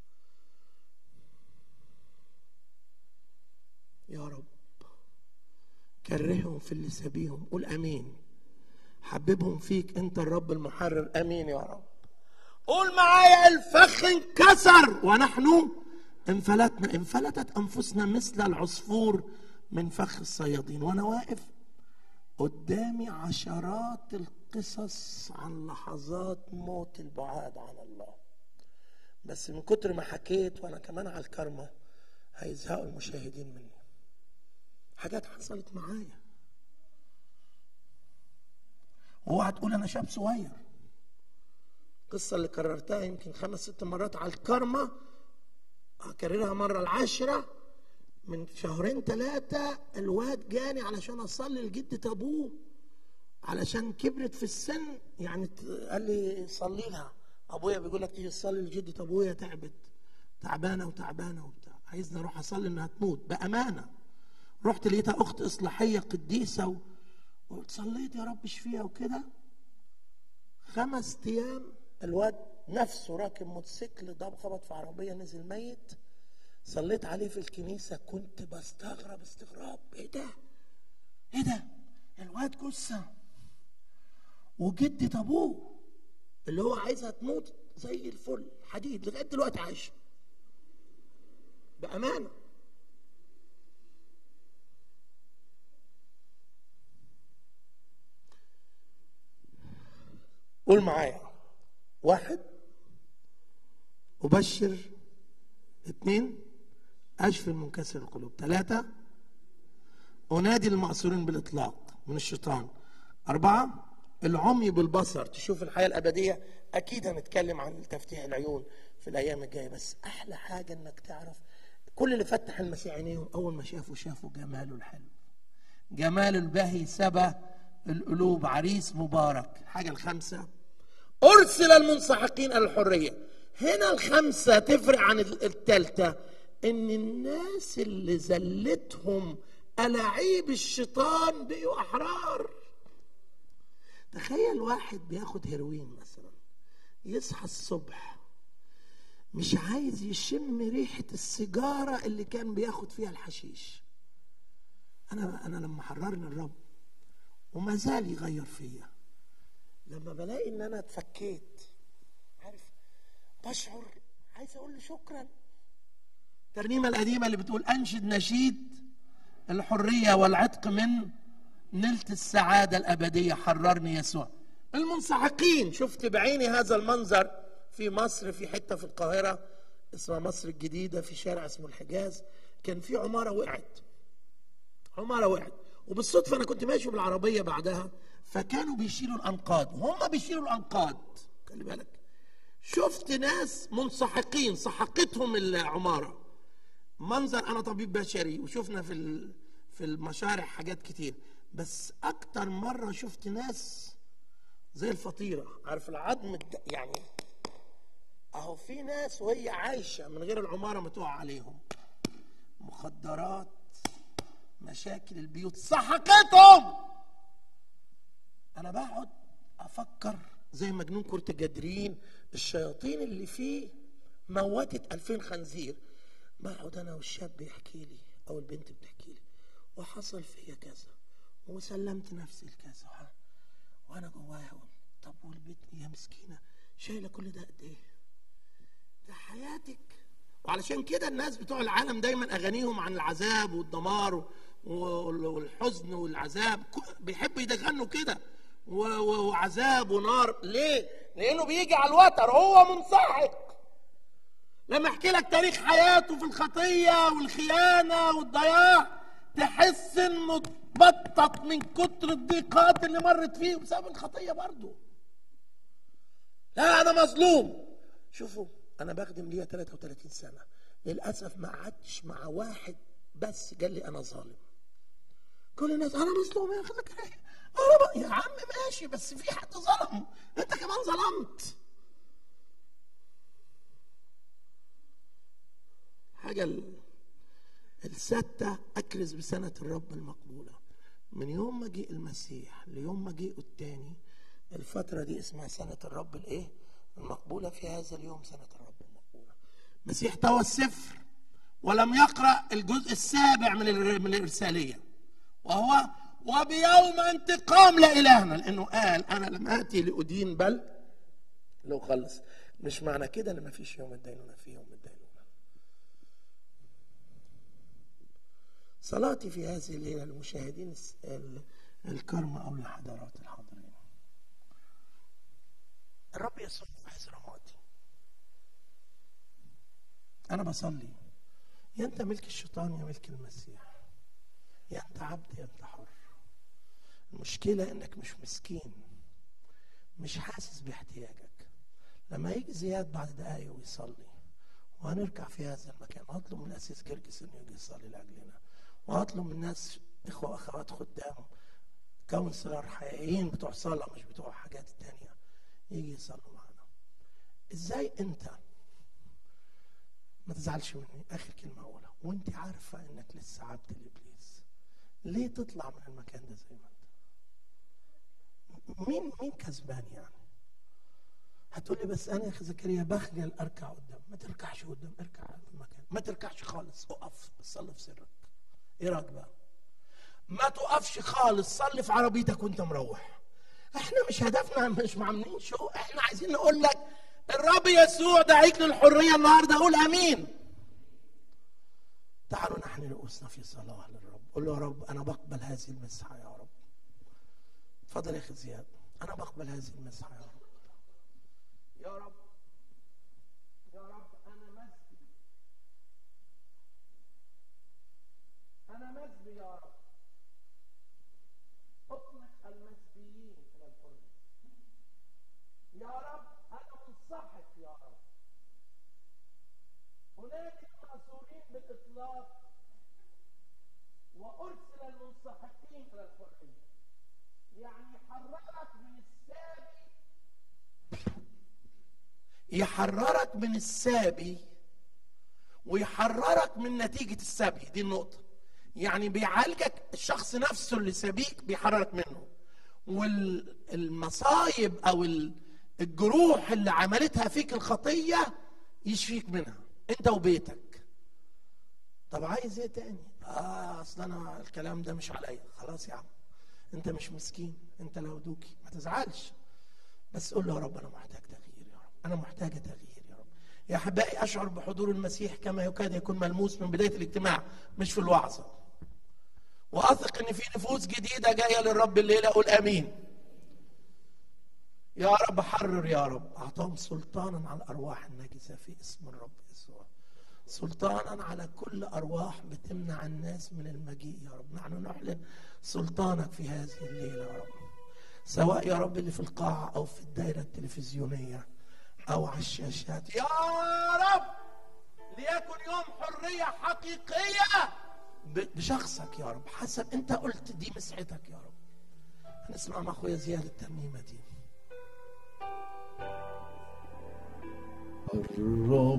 يا رب كرههم في اللي سبيهم قول أمين حببهم فيك أنت الرب المحرر أمين يا رب قول معايا الفخ انكسر ونحن انفلتنا انفلتت أنفسنا مثل العصفور من فخ الصيادين وأنا واقف قدامي عشرات القصص عن لحظات موت البعاد عن الله بس من كتر ما حكيت وانا كمان على الكرمة هيزهقوا المشاهدين مني حاجات حصلت معايا اوعى تقول انا شاب صغير القصة اللي كررتها يمكن خمس ست مرات على الكرمة هكررها مرة العاشرة من شهرين ثلاثة الواد جاني علشان أصلي لجدة أبوه علشان كبرت في السن يعني ت- قال لي صلي لها أبويا بيقول لك تيجي تصلي لجدة أبويا تعبت تعبانة وتعبانة وبتاع عايزني أروح أصلي إنها تموت بأمانة رحت لقيتها أخت إصلاحية قديسة و... وقلت صليت يا رب اشفيها وكده خمس أيام الواد نفسه راكب موتوسيكل ضرب خبط في عربية نزل ميت صليت عليه في الكنيسة كنت بستغرب استغراب ايه ده ايه ده الواد جثة وجدة ابوه اللي هو عايزها تموت زي الفل حديد لغاية دلوقتي عايشة بأمانة قول معايا واحد أبشر اثنين أشفي المنكسر القلوب ثلاثة أنادي المعصورين بالإطلاق من الشيطان أربعة العمي بالبصر تشوف الحياة الأبدية أكيد هنتكلم عن تفتيح العيون في الأيام الجاية بس أحلى حاجة إنك تعرف كل اللي فتح المسيح عينيهم أول ما شافوا شافوا جماله الحلو جمال البهي سبى القلوب عريس مبارك الحاجة الخامسة أرسل المنسحقين إلى الحرية هنا الخمسة تفرق عن الثالثة إن الناس اللي زلتهم ألاعيب الشيطان بقوا أحرار تخيل واحد بياخد هيروين مثلا يصحى الصبح مش عايز يشم ريحة السيجارة اللي كان بياخد فيها الحشيش أنا أنا لما حررني الرب وما زال يغير فيا لما بلاقي ان انا اتفكيت عارف بشعر عايز اقول له شكرا الترنيمه القديمه اللي بتقول انشد نشيد الحريه والعتق من نلت السعاده الابديه حررني يسوع المنسحقين شفت بعيني هذا المنظر في مصر في حته في القاهره اسمها مصر الجديده في شارع اسمه الحجاز كان في عماره وقعت عماره وقعت وبالصدفه انا كنت ماشي بالعربيه بعدها فكانوا بيشيلوا الانقاض وهم بيشيلوا الانقاض خلي بالك شفت ناس منسحقين سحقتهم العماره منظر انا طبيب بشري وشفنا في ال- في المشارع حاجات كتير بس اكتر مره شفت ناس زي الفطيره عارف العظم الد- يعني اهو في ناس وهي عايشه من غير العماره ما تقع عليهم مخدرات مشاكل البيوت سحقتهم انا بقعد افكر زي مجنون كرة الجدرين الشياطين اللي فيه موتت ألفين خنزير بقعد انا والشاب يحكي لي او البنت بتحكي لي وحصل فيا كذا وسلمت نفسي لكذا وح- وانا جوايا اقول طب والبنت يا مسكينه شايله كل ده قد ايه؟ ده حياتك وعلشان كده الناس بتوع العالم دايما اغانيهم عن العذاب والدمار و- وال- والحزن والعذاب ك- بيحبوا يدغنوا كده و- و- وعذاب ونار ليه؟ لانه بيجي على الوتر هو منسحق لما احكي لك تاريخ حياته في الخطيه والخيانه والضياع تحس انه اتبطط من كتر الضيقات اللي مرت فيه بسبب الخطيه برضه لا انا مظلوم شوفوا انا بخدم ليا 33 سنه للاسف ما قعدتش مع واحد بس قال لي انا ظالم كل الناس انا مظلوم يا اخي لك إيه؟ انا ب- يا عم ماشي بس في حد ظلم انت كمان ظلمت حاجه ال- الستة أكرز بسنة الرب المقبولة من يوم ما جه المسيح ليوم ما جه التاني الفترة دي اسمها سنة الرب الإيه؟ المقبولة في هذا اليوم سنة الرب المقبولة المسيح طوى السفر ولم يقرأ الجزء السابع من الر- من الإرسالية وهو وبيوم انتقام لإلهنا لأنه قال أنا لم آتي لأدين بل لو خلص مش معنى كده إن مفيش يوم الدينونة في يوم الدينونة صلاتي في هذه الليلة للمشاهدين الس- ال- الكرم أو لحضرات الحاضرين الرب يسوع عايز رمادي أنا بصلي يا أنت ملك الشيطان يا ملك المسيح يا أنت عبد يا أنت حر المشكلة إنك مش مسكين مش حاسس باحتياجك لما يجي زياد بعد دقايق ويصلي وهنركع في هذا المكان هطلب من الأسيس جرجس إنه يجي يصلي لأجلنا وهطلب من الناس إخوة وأخوات خدام كونسلر حقيقيين بتوع صلاة مش بتوع حاجات تانية يجي يصلوا معانا إزاي أنت ما تزعلش مني آخر كلمة أقولها وأنت عارفة إنك لسه عبد لإبليس ليه تطلع من المكان ده زي ما أنت مين مين كسبان يعني هتقول لي بس انا يا اخي زكريا بخجل اركع قدام ما تركعش قدام اركع في المكان ما تركعش خالص اقف صلي في سرك ايه رايك بقى ما تقفش خالص صلي في عربيتك وانت مروح احنا مش هدفنا مش عاملين شو احنا عايزين نقول لك الرب يسوع دعيك للحريه النهارده قول امين تعالوا نحن رؤوسنا في صلاه للرب قول له يا رب انا بقبل هذه المسحه يا رب اتفضل يا اخي زياد انا بقبل هذه المسحه يا رب يا رب يا رب انا مسبي انا مسبي يا رب اطلق المسبيين الى الحريه يا رب انا منسحق يا رب هناك المأسورين بالاطلاق وارسل المنسحقين الى الحريه يعني حررك من السابي يحررك من السابي ويحررك من نتيجة السبي دي النقطة يعني بيعالجك الشخص نفسه اللي سبيك بيحررك منه والمصايب او ال- الجروح اللي عملتها فيك الخطية يشفيك منها انت وبيتك طب عايز ايه تاني اه اصل انا الكلام ده مش عليا خلاص يا عم انت مش مسكين انت لودوكي ما تزعلش بس قول له يا رب انا محتاج تغيير يا رب انا محتاجه تغيير يا رب يا احبائي اشعر بحضور المسيح كما يكاد يكون ملموس من بدايه الاجتماع مش في الوعظه واثق ان في نفوس جديده جايه للرب الليله قول امين يا رب حرر يا رب اعطاهم سلطانا على الارواح النجسه في اسم الرب يسوع سلطانا على كل ارواح بتمنع الناس من المجيء يا رب نحن نعلن سلطانك في هذه الليله يا رب سواء يا رب اللي في القاعة أو في الدائرة التلفزيونية أو على الشاشات يا رب ليكن يوم حرية حقيقية ب- بشخصك يا رب حسب انت قلت دي مسحتك يا رب هنسمع مع اخويا زياد الترنيمه دي الرب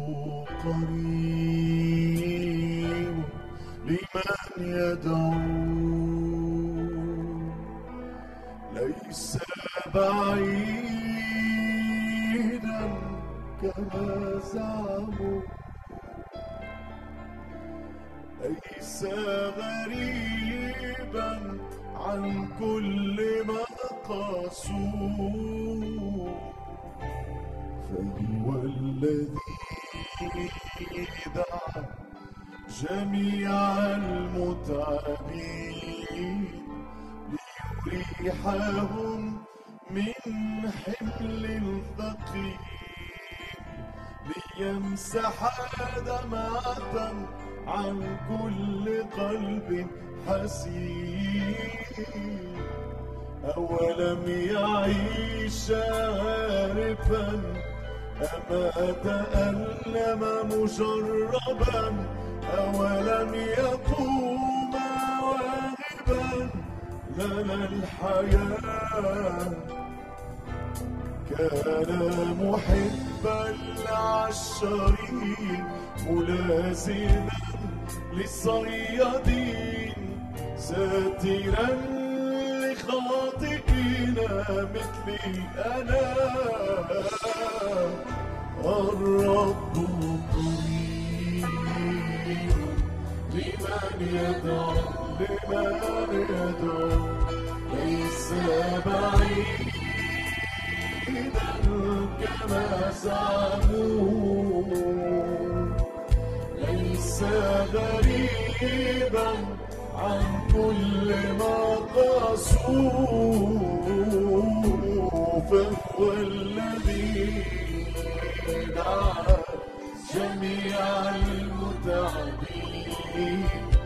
قريب لمن يدعو ليس بعيدا كما زعموا ليس غريبا عن كل ما قاسوه فهو الذي دعا جميع المتعبين ليريحهم من حمل ثقيل ليمسح دمعة عن كل قلب حزين أولم يعيش عارفا أما تألم مجربا أولم يقوم واهبا لنا الحياة كان محبا للعشرين ملازما للصيادين ساترا لخاطئين مثلي أنا الرب قريب لمن يدعو لمن يدعو ليس بعيدا كما زعموا ليس غريبا عن كل ما قاسوه فهو الذي دعا جميع المتعبين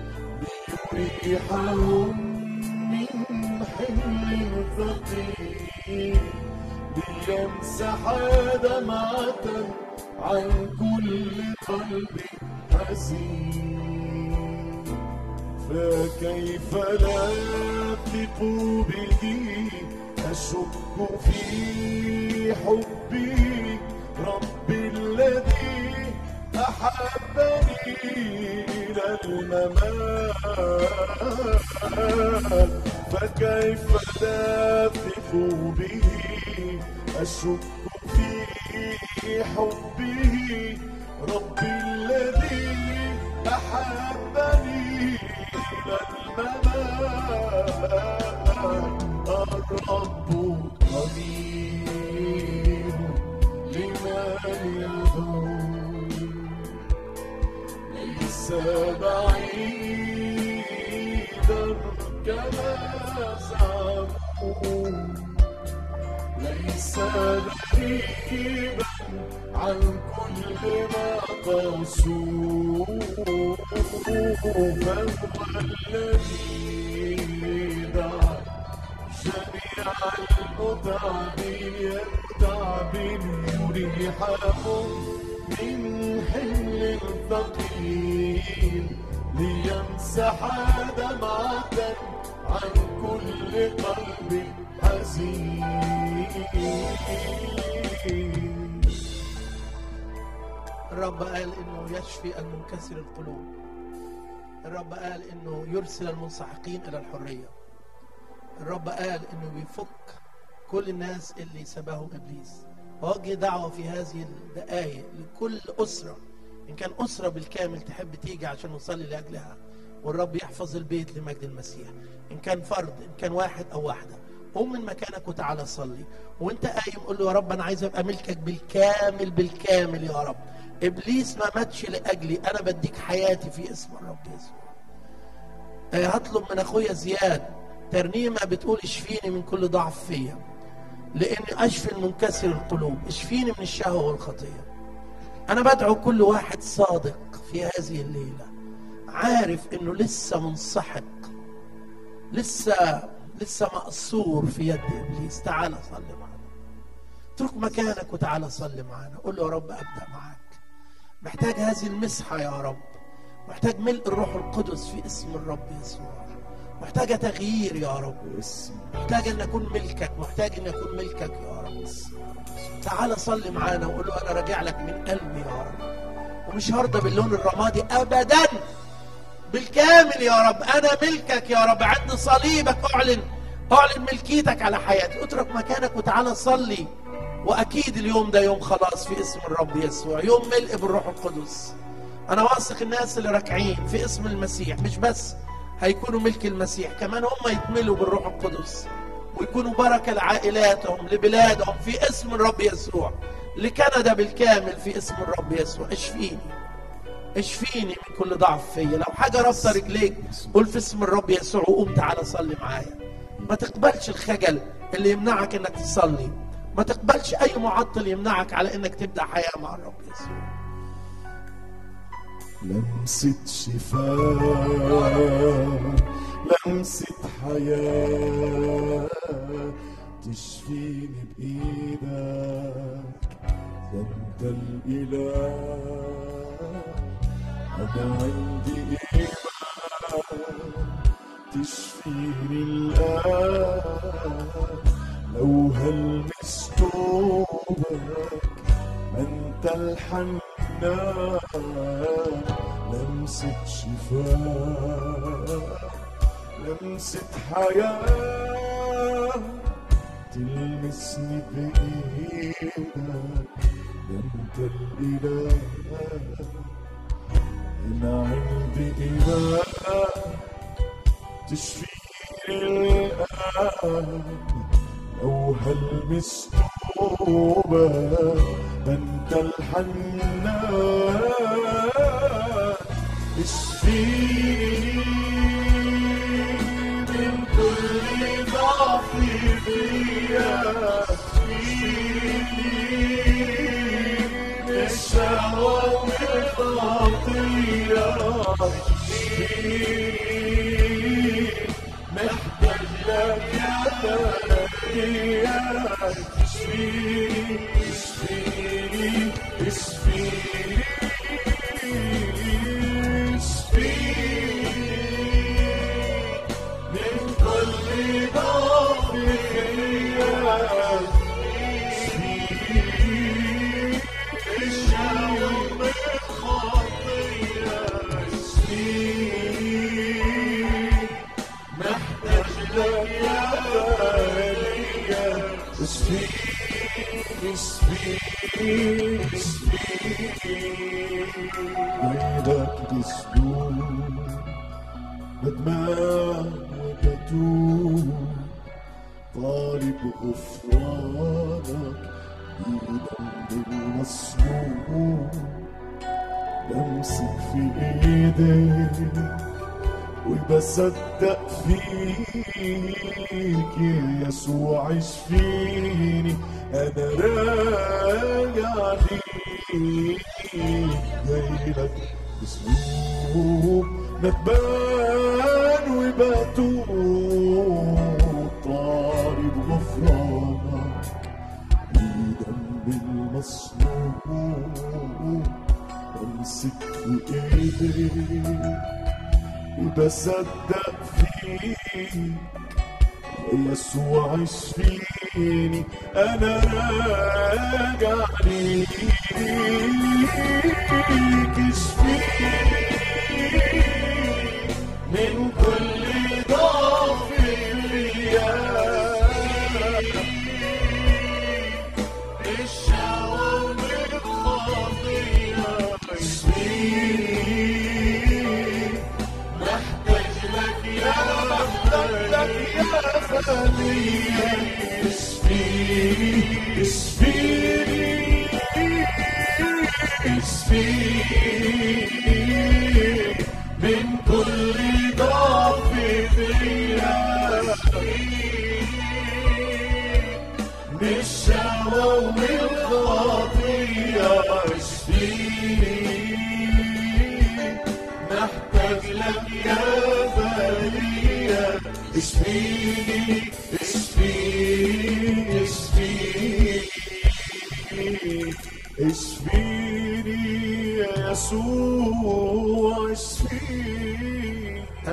ليريحهم من حمل ثقيل ليمسح دمعة عن كل قلب حزين فكيف لا أثق به أشك في حبي ربي الذي أحبني إلى الممات فكيف لا أثق به أشك في حبه ربي الذي أحبني إلى الممات الرب قريب لمن يدعو ليس بعيدا كما زعموا ليس غريبا عن كل ما قاسوه فهو الذي دعا جميع المتعبين المتعبين يريحهم من حمل ثقيل ليمسح دمعة عن كل قلب حزين الرب قال انه يشفي المنكسر القلوب الرب قال انه يرسل المنسحقين الى الحريه الرب قال انه بيفك كل الناس اللي سباهم ابليس ووجه دعوه في هذه الدقائق لكل اسره ان كان اسره بالكامل تحب تيجي عشان نصلي لاجلها والرب يحفظ البيت لمجد المسيح ان كان فرد ان كان واحد او واحده قوم من مكانك وتعالى صلي وانت قايم قول له يا رب انا عايز ابقى ملكك بالكامل بالكامل يا رب ابليس ما ماتش لاجلي انا بديك حياتي في اسم الرب يسوع آه، هطلب من اخويا زياد ترنيمه بتقول اشفيني من كل ضعف فيا لاني اشفي المنكسر القلوب اشفيني من الشهوه والخطيه انا بدعو كل واحد صادق في هذه الليله عارف انه لسه منسحق لسه لسه مقصور في يد ابليس تعال صلي معنا اترك مكانك وتعالى صلي معنا قول له يا رب ابدا معاك محتاج هذه المسحه يا رب محتاج ملء الروح القدس في اسم الرب يسوع محتاجة تغيير يا رب محتاج ان اكون ملكك محتاج ان اكون ملكك يا رب تعال صلي معانا وقول له انا راجع لك من قلبي يا رب ومش هرضى باللون الرمادي ابدا بالكامل يا رب انا ملكك يا رب عند صليبك اعلن اعلن ملكيتك على حياتي اترك مكانك وتعال صلي واكيد اليوم ده يوم خلاص في اسم الرب يسوع يوم ملء بالروح القدس انا واثق الناس اللي راكعين في اسم المسيح مش بس هيكونوا ملك المسيح كمان هم يتملوا بالروح القدس ويكونوا بركه لعائلاتهم لبلادهم في اسم الرب يسوع لكندا بالكامل في اسم الرب يسوع اشفيني اشفيني من كل ضعف فيا لو حاجه رابطه رجليك قول في اسم الرب يسوع وقوم تعالى صلي معايا ما تقبلش الخجل اللي يمنعك انك تصلي ما تقبلش اي معطل يمنعك على انك تبدا حياه مع الرب يسوع لمسة شفاء لمسة حياة تشفيني بإيدك ده أنت الإله أنا عندي إيمان تشفيني الآن لو هلمس توبك ما انت الحنان لمسة شفاء لمسة حياة تلمسني بإيدك ده انت الإله أنا عندي إله تشفيني الآن لو هلمس توبة ده انت الحنان اشفيني من كل ضعف فيا اشفيني من الشهوة والخطية اشفيني محتاج لك يا فادي اشفيني اشفيني اشفيني اشفيني من كل ضعف فيا اشفيني الشهوة والخطية اشفيني محتاج لك يا غالية اشفيني اشفيني اشفيني ويلك بسجود ندمان وبتوب طالب غفرانك بدم المصلوب بمسك في ايديك وبصدق فيك يا يسوع اشفيني انا راجع ليك جايلك باسلوب ندمان وبتوب طالب غفرانك بدم المصلوب امسك في ايديك وبصدق فيك يسوع اشفيني انا راجع ليك اشفيني من كل ضعف فيا الشهوة والخطية اشفيني محتاج لك يا محتاج لك يا فادية اشفيني اشفيني اشفيني من كل ضعف فيا من الشهوة والخطية اشفيني محتاج لك يا فادية اشفيني اشفيني اشفيني اشفيني يا يسوع اشفيني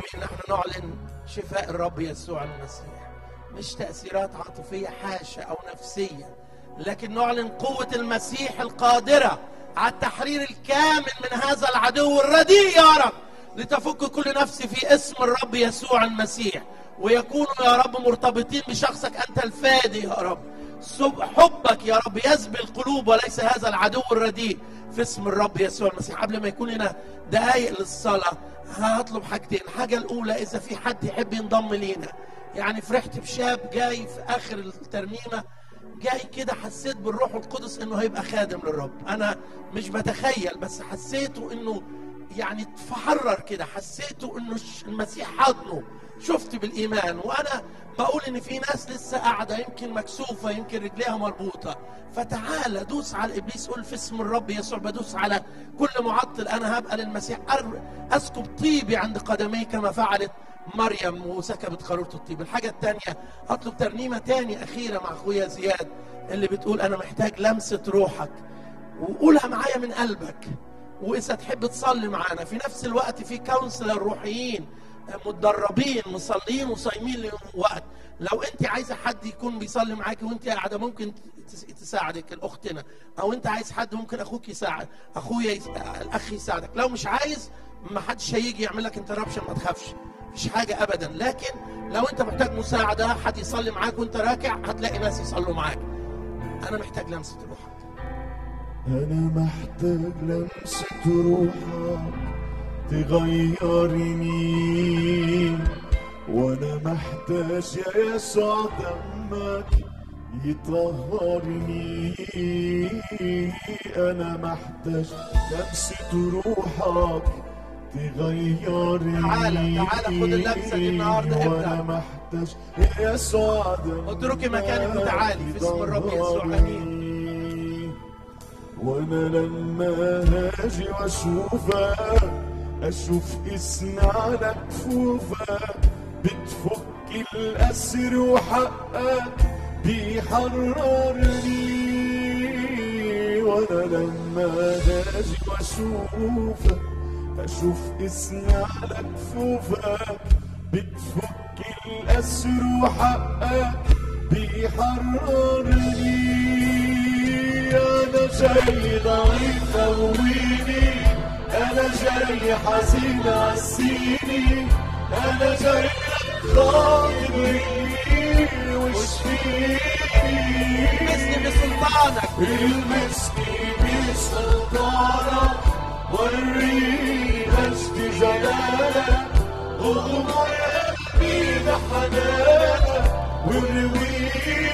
جميل نحن نعلن شفاء الرب يسوع المسيح مش تأثيرات عاطفية حاشة أو نفسية لكن نعلن قوة المسيح القادرة على التحرير الكامل من هذا العدو الرديء يا رب لتفك كل نفس في اسم الرب يسوع المسيح ويكونوا يا رب مرتبطين بشخصك أنت الفادي يا رب سب- حبك يا رب يسبي القلوب وليس هذا العدو الرديء في اسم الرب يسوع المسيح قبل ما يكون لنا دقايق للصلاة هطلب حاجتين الحاجة الأولى إذا في حد يحب ينضم لينا يعني فرحت بشاب جاي في آخر الترنيمة جاي كده حسيت بالروح القدس انه هيبقى خادم للرب انا مش بتخيل بس حسيته انه يعني تفحرر كده حسيته انه الش- المسيح حضنه شفت بالايمان وانا بقول ان في ناس لسه قاعده يمكن مكسوفه يمكن رجليها مربوطه فتعالى دوس على ابليس قول في اسم الرب يسوع بدوس على كل معطل انا هبقى للمسيح أر- اسكب طيبي عند قدميه كما فعلت مريم وسكبت قارورة الطيب الحاجة التانية أطلب ترنيمة تاني أخيرة مع أخويا زياد اللي بتقول أنا محتاج لمسة روحك وقولها معايا من قلبك وإذا تحب تصلي معانا في نفس الوقت في كونسلر روحيين متدربين مصلين وصايمين لهم وقت لو انت عايزه حد يكون بيصلي معاكي وانت قاعده ممكن تس- تساعدك الاختنا او انت عايز حد ممكن اخوك يساعد اخويا يس... الاخ يساعدك لو مش عايز ما حدش هيجي يعمل لك انتربشن ما تخافش مفيش حاجه ابدا لكن لو انت محتاج مساعده حد يصلي معاك وانت راكع هتلاقي ناس يصلوا معاك انا محتاج لمسه روحك أنا محتاج لمسة روحك تغيرني وأنا محتاج يا يسوع دمك يطهرني أنا محتاج لمسة روحك تغيرني تعالى- تعالى خد اللمسة دي النهاردة ابدأ. وأنا محتاج يا يسوع دمك اتركي مكانك وتعالي في اسم الرب يسوع امين وانا لما هاجي واشوفك اشوف اسمي على كفوفك بتفك الاسر وحقك بيحررني وانا لما هاجي واشوفك اشوف اسمي على كفوفك بتفك الاسر وحقك بيحررني انا جاي ضعيف قويني انا جاي حزين عسيني انا جاي خاطري واشفيني مثلي بسلطانك المسني بسلطانك وريني مجد جلالك اغمر قلبي بحنانك ورويني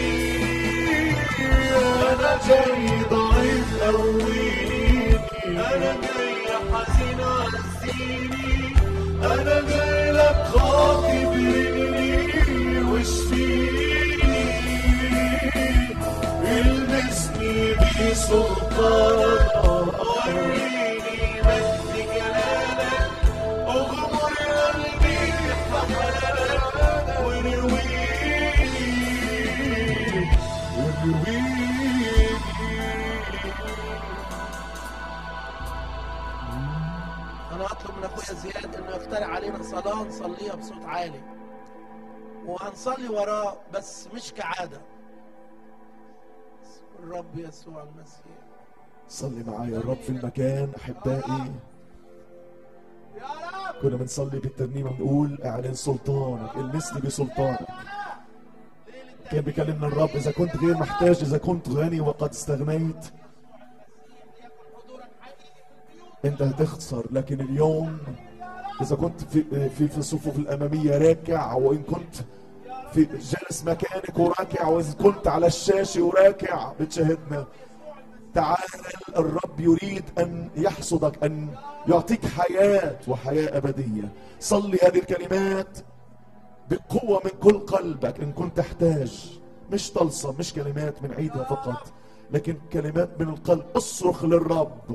انا جاي ضعيف قويني انا جاي حزين عزيني انا جاي لك خاطبني واشفيني المسني بسلطانك وريني مجد جلالك اغمر قلبي بحنانك ورويني ورويني انا اطلب من اخويا زياد انه يقترح علينا صلاه نصليها بصوت عالي وهنصلي وراه بس مش كعاده اسم الرب يسوع المسيح صلي معايا الرب في المكان احبائي كنا بنصلي بالترنيمه بنقول اعلن سلطانك المسني بسلطانك كان بيكلمنا الرب اذا كنت غير محتاج اذا كنت غني وقد استغنيت انت هتخسر لكن اليوم اذا كنت في في في الصفوف الاماميه راكع وان كنت في جالس مكانك وراكع واذا كنت على الشاشه وراكع بتشاهدنا تعال الرب يريد ان يحصدك ان يعطيك حياه وحياه ابديه صلي هذه الكلمات بقوه من كل قلبك ان كنت تحتاج مش طلسم مش كلمات من عيدها فقط لكن كلمات من القلب اصرخ للرب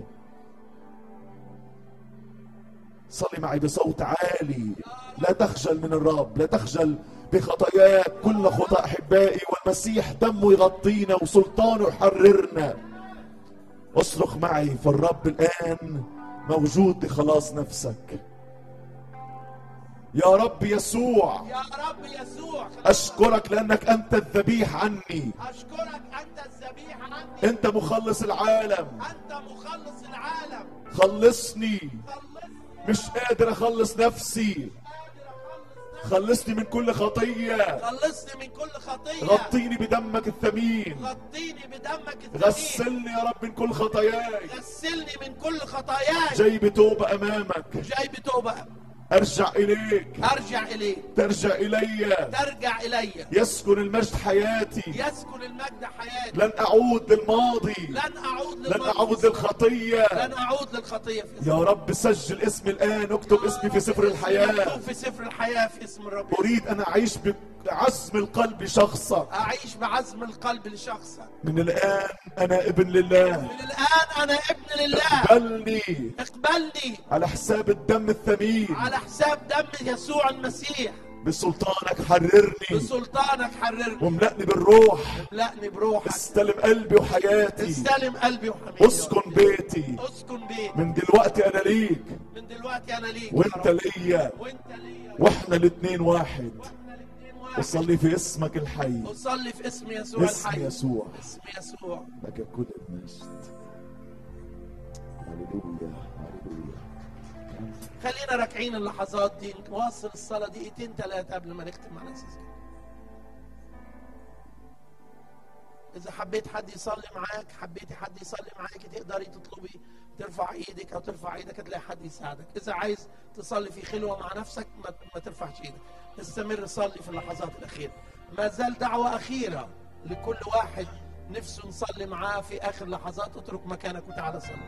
صلي معي بصوت عالي لا تخجل من الرب لا تخجل بخطاياك كل خطأ أحبائي والمسيح دمه يغطينا وسلطانه يحررنا اصرخ معي فالرب الآن موجود لخلاص نفسك يا رب يسوع يا رب يسوع اشكرك لانك انت الذبيح عني اشكرك انت الذبيح عني انت مخلص العالم انت مخلص العالم خلصني خلصني مش قادر اخلص نفسي قادر اخلص نفسي. خلصني من كل خطيه خلصني من كل خطيه غطيني بدمك الثمين غطيني بدمك الثمين غسلني يا رب من كل خطاياي غسلني من كل خطاياي جاي بتوبة أمامك جاي بتوبه أرجع إليك ارجع اليه ترجع إلي ترجع الي يسكن المجد حياتي يسكن المجد حياتي لن أعود للماضي لن اعود لن للماضي. أعود للخطية لن اعود للخطيه في اسم يا رب سجل اسمي الآن اكتب اسمي في سفر الحياة مكتوب في سفر الحياه في اسم الرب أريد أن أعيش بعزم القلب شخصك اعيش بعزم القلب لشخصك من الآن أنا ابن لله من الان انا ابن لله اقبلني اقبلني على حساب الدم الثمين على حساب دم يسوع المسيح بسلطانك حررني بسلطانك حررني واملأني بالروح املأني بروحك استلم قلبي وحياتي استلم قلبي وحميدي اسكن بيتي اسكن بيتي من دلوقتي انا ليك من دلوقتي انا ليك يا وانت رب. ليا وانت ليا واحنا الاتنين واحد واحنا الاثنين واحد اصلي في اسمك الحي اصلي في اسم يسوع اسم الحي يسوع اسم يسوع لك كل المجد هللويا هللويا خلينا راكعين اللحظات دي نواصل الصلاة دقيقتين ثلاثة قبل ما نختم على أساس كده. إذا حبيت حد يصلي معاك حبيتي حد يصلي معاك تقدري تطلبي ترفع إيدك أو ترفع إيدك هتلاقي حد يساعدك إذا عايز تصلي في خلوة مع نفسك ما, ما ترفعش إيدك استمر صلي في اللحظات الأخيرة ما زال دعوة أخيرة لكل واحد نفسه نصلي معاه في آخر لحظات اترك مكانك وتعالى صلي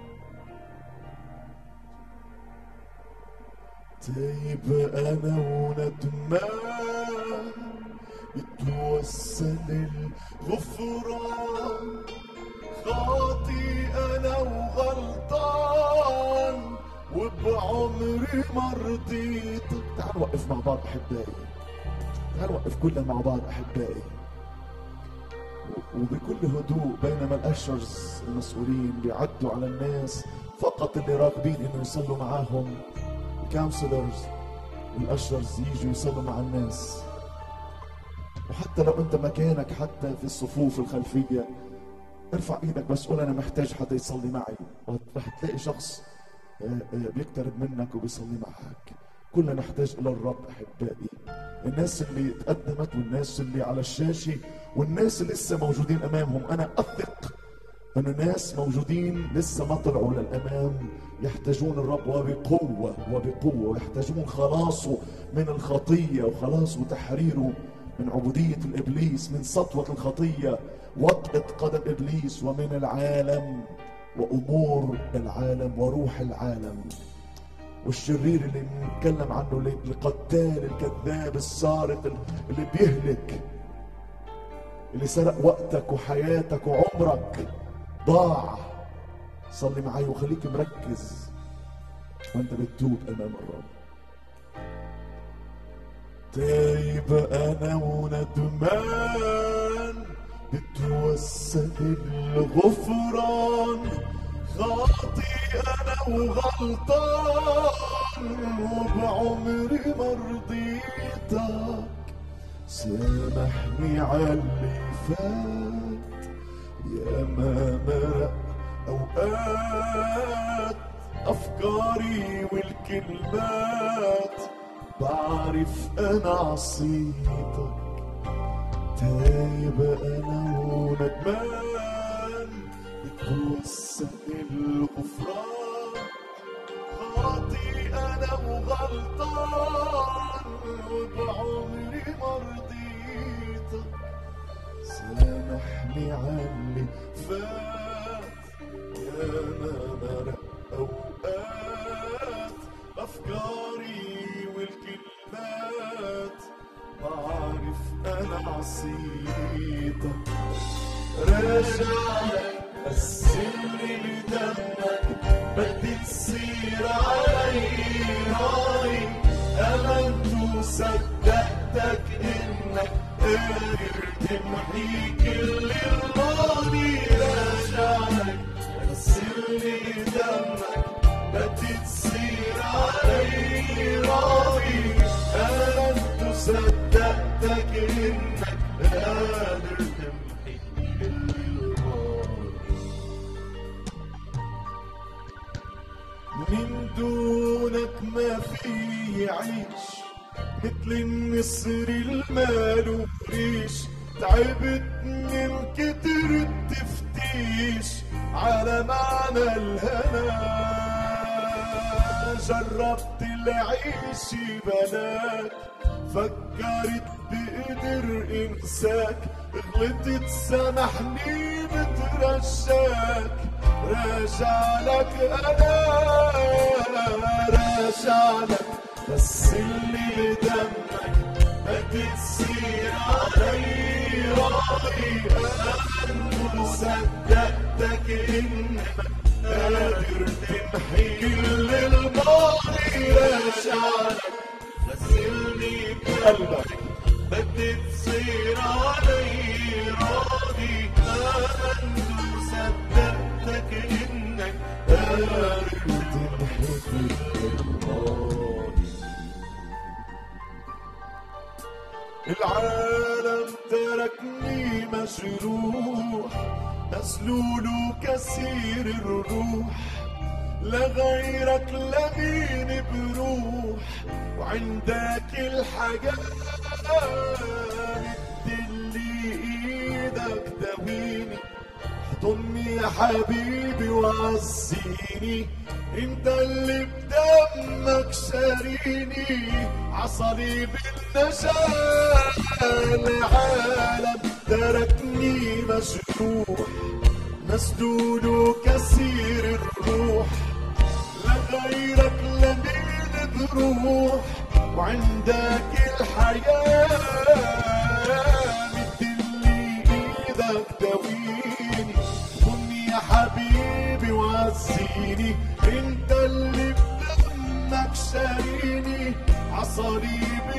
طيب انا وندمان يتوسل الغفران خاطي انا وغلطان وبعمري ما رضيت تعال نوقف مع بعض احبائي تعال نوقف كلنا مع بعض احبائي وبكل هدوء بينما الاشرز المسؤولين بيعدوا على الناس فقط اللي راغبين انه يصلوا معاهم الكونسلرز والاشرز يجوا يصلوا مع الناس وحتى لو انت مكانك حتى في الصفوف الخلفيه ارفع ايدك بس قول انا محتاج حدا يصلي معي رح تلاقي شخص آه، آه، بيقترب منك وبيصلي معك كلنا نحتاج الى الرب احبائي الناس اللي تقدمت والناس اللي على الشاشه والناس اللي لسه موجودين امامهم انا اثق ان ناس موجودين لسه ما طلعوا للامام يحتاجون الرب وبقوه وبقوه ويحتاجون خلاصه من الخطيه وخلاصه وتحريره من عبوديه الابليس من سطوه الخطيه وطئه قدم ابليس ومن العالم وامور العالم وروح العالم والشرير اللي بنتكلم عنه القتال الكذاب السارق اللي بيهلك اللي سرق وقتك وحياتك وعمرك ضاع صلي معي وخليك مركز وانت بتتوب امام الرب تايب انا وندمان بتوسل الغفران خاطي انا وغلطان وبعمري ما رضيتك سامحني على اللي فات يا ما مرق اوقات افكاري والكلمات بعرف انا عصيتك تايب انا وندمان بتوسل الغفران خاطي انا وغلطان وبعمري ما رضيتك سامحني على اللي فات يا ما مرق اوقات افكاري والكلمات بعرف انا عصيتك راجع لك غسلني بدمك بدي تصير علي ناري امنت وصدقتك انك قادر تمحي كل الماضي راجع لك غسلني دمك بدي تصير علي راضي أنا أنت صدقتك إنك قادر تمحي الماضي من دونك ما في يعيش مثل النسر المال وريش تعبت من كتر التفتيش على معنى الهنا جربت العيش بلاك فكرت بقدر انساك غلطت سامحني بترجاك راجع لك انا راجع لك بس اللي دمك بدي تصير علي راضي انا صدقتك انك قادر تمحي كل الماضي راجع لك غسلني بقلبك بدي تصير علي راضي آمنت وصدقتك إنك قادر تمحي كل الماضي العالم تركني مجروح مسلول وكسير الروح لغيرك لمين بروح وعندك الحاجات اللي ايدك داويني احضني يا حبيبي وعزيني انت اللي بدمك شاريني عصليب النجاة العالم تركني مجروح مسدود وكسير الروح لغيرك لمين بروح وعندك الحياة مثل اللي ايدك داويني خدني يا حبيبي وعزيني انت اللي بدمك شاريني عصليب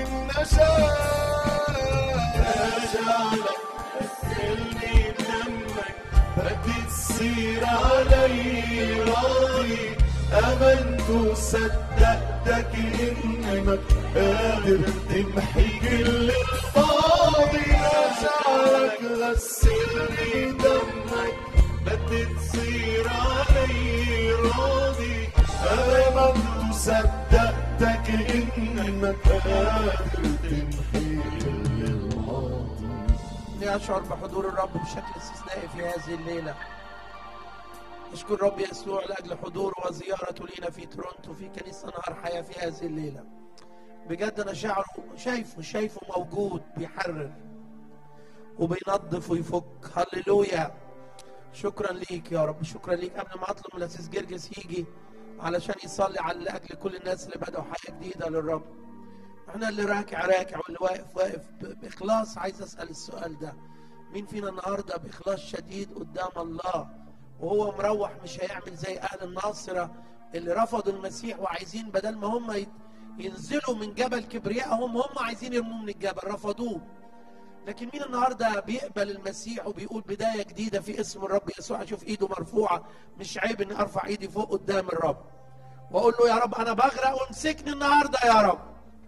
النجاة راجع لك غسلني بدمك بدي تصير علي راضي امنت وصدقتك انك قادر تمحي كل الفاضي راجعلك غسلني دمك بدي تصير علي راضي امنت وصدقتك انك قادر تمحي كل الماضي إني أشعر بحضور الرب بشكل استثنائي في هذه الليلة أشكر الرب يسوع لأجل حضوره وزيارته لينا في تورونتو في كنيسة نهار حياة في هذه الليلة بجد أنا شعره شايفه شايفه موجود بيحرر وبينظف ويفك هللويا شكرا ليك يا رب شكرا ليك قبل ما اطلب من الاسيس جرجس يجي علشان يصلي على لاجل كل الناس اللي بدأوا حياه جديده للرب احنا اللي راكع راكع واللي واقف واقف ب- باخلاص عايز اسال السؤال ده مين فينا النهارده باخلاص شديد قدام الله وهو مروح مش هيعمل زي اهل الناصره اللي رفضوا المسيح وعايزين بدل ما هم يت- ينزلوا من جبل كبريائهم هم عايزين يرموه من الجبل رفضوه لكن مين النهارده بيقبل المسيح وبيقول بدايه جديده في اسم الرب يسوع اشوف ايده مرفوعه مش عيب اني ارفع ايدي فوق قدام الرب واقول له يا رب انا بغرق وامسكني النهارده يا رب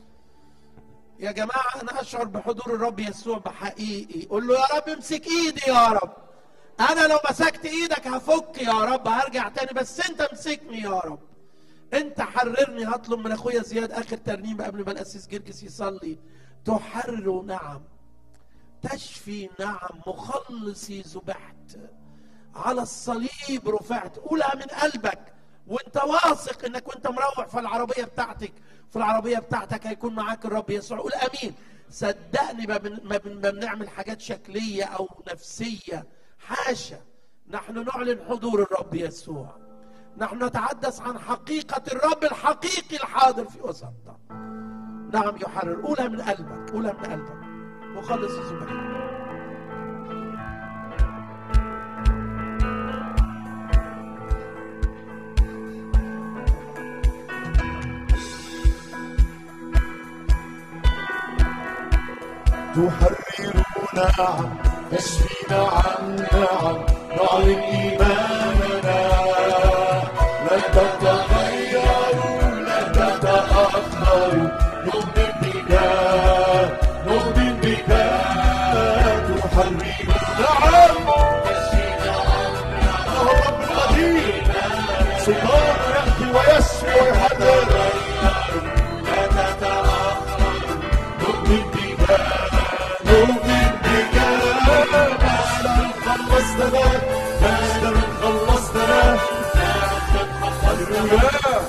يا جماعه انا اشعر بحضور الرب يسوع بحقيقي قول له يا رب امسك ايدي يا رب انا لو مسكت ايدك هفك يا رب هرجع تاني بس انت امسكني يا رب انت حررني هطلب من اخويا زياد اخر ترنيمه قبل ما الاسيس جرجس يصلي تحرر نعم تشفي نعم مخلصي ذبحت على الصليب رفعت قولها من قلبك وانت واثق انك وانت مروح في العربيه بتاعتك في العربيه بتاعتك هيكون معاك الرب يسوع قول امين صدقني ما, بن ما, بن ما بنعمل حاجات شكليه او نفسيه حاشا نحن نعلن حضور الرب يسوع نحن نتحدث عن حقيقه الرب الحقيقي الحاضر في وسطنا نعم يحرر قولها من قلبك قولها من قلبك مخلص الذبح تحرر نعم تشفي نعم نعم نعلن إيماننا لا تتغير لا تحرير نعم انه الرب القدير سلطانه ياتي ويشفي ويحرر نؤمن بك نؤمن بك مجدا خلصتنا مجدا خلصتنا هللويا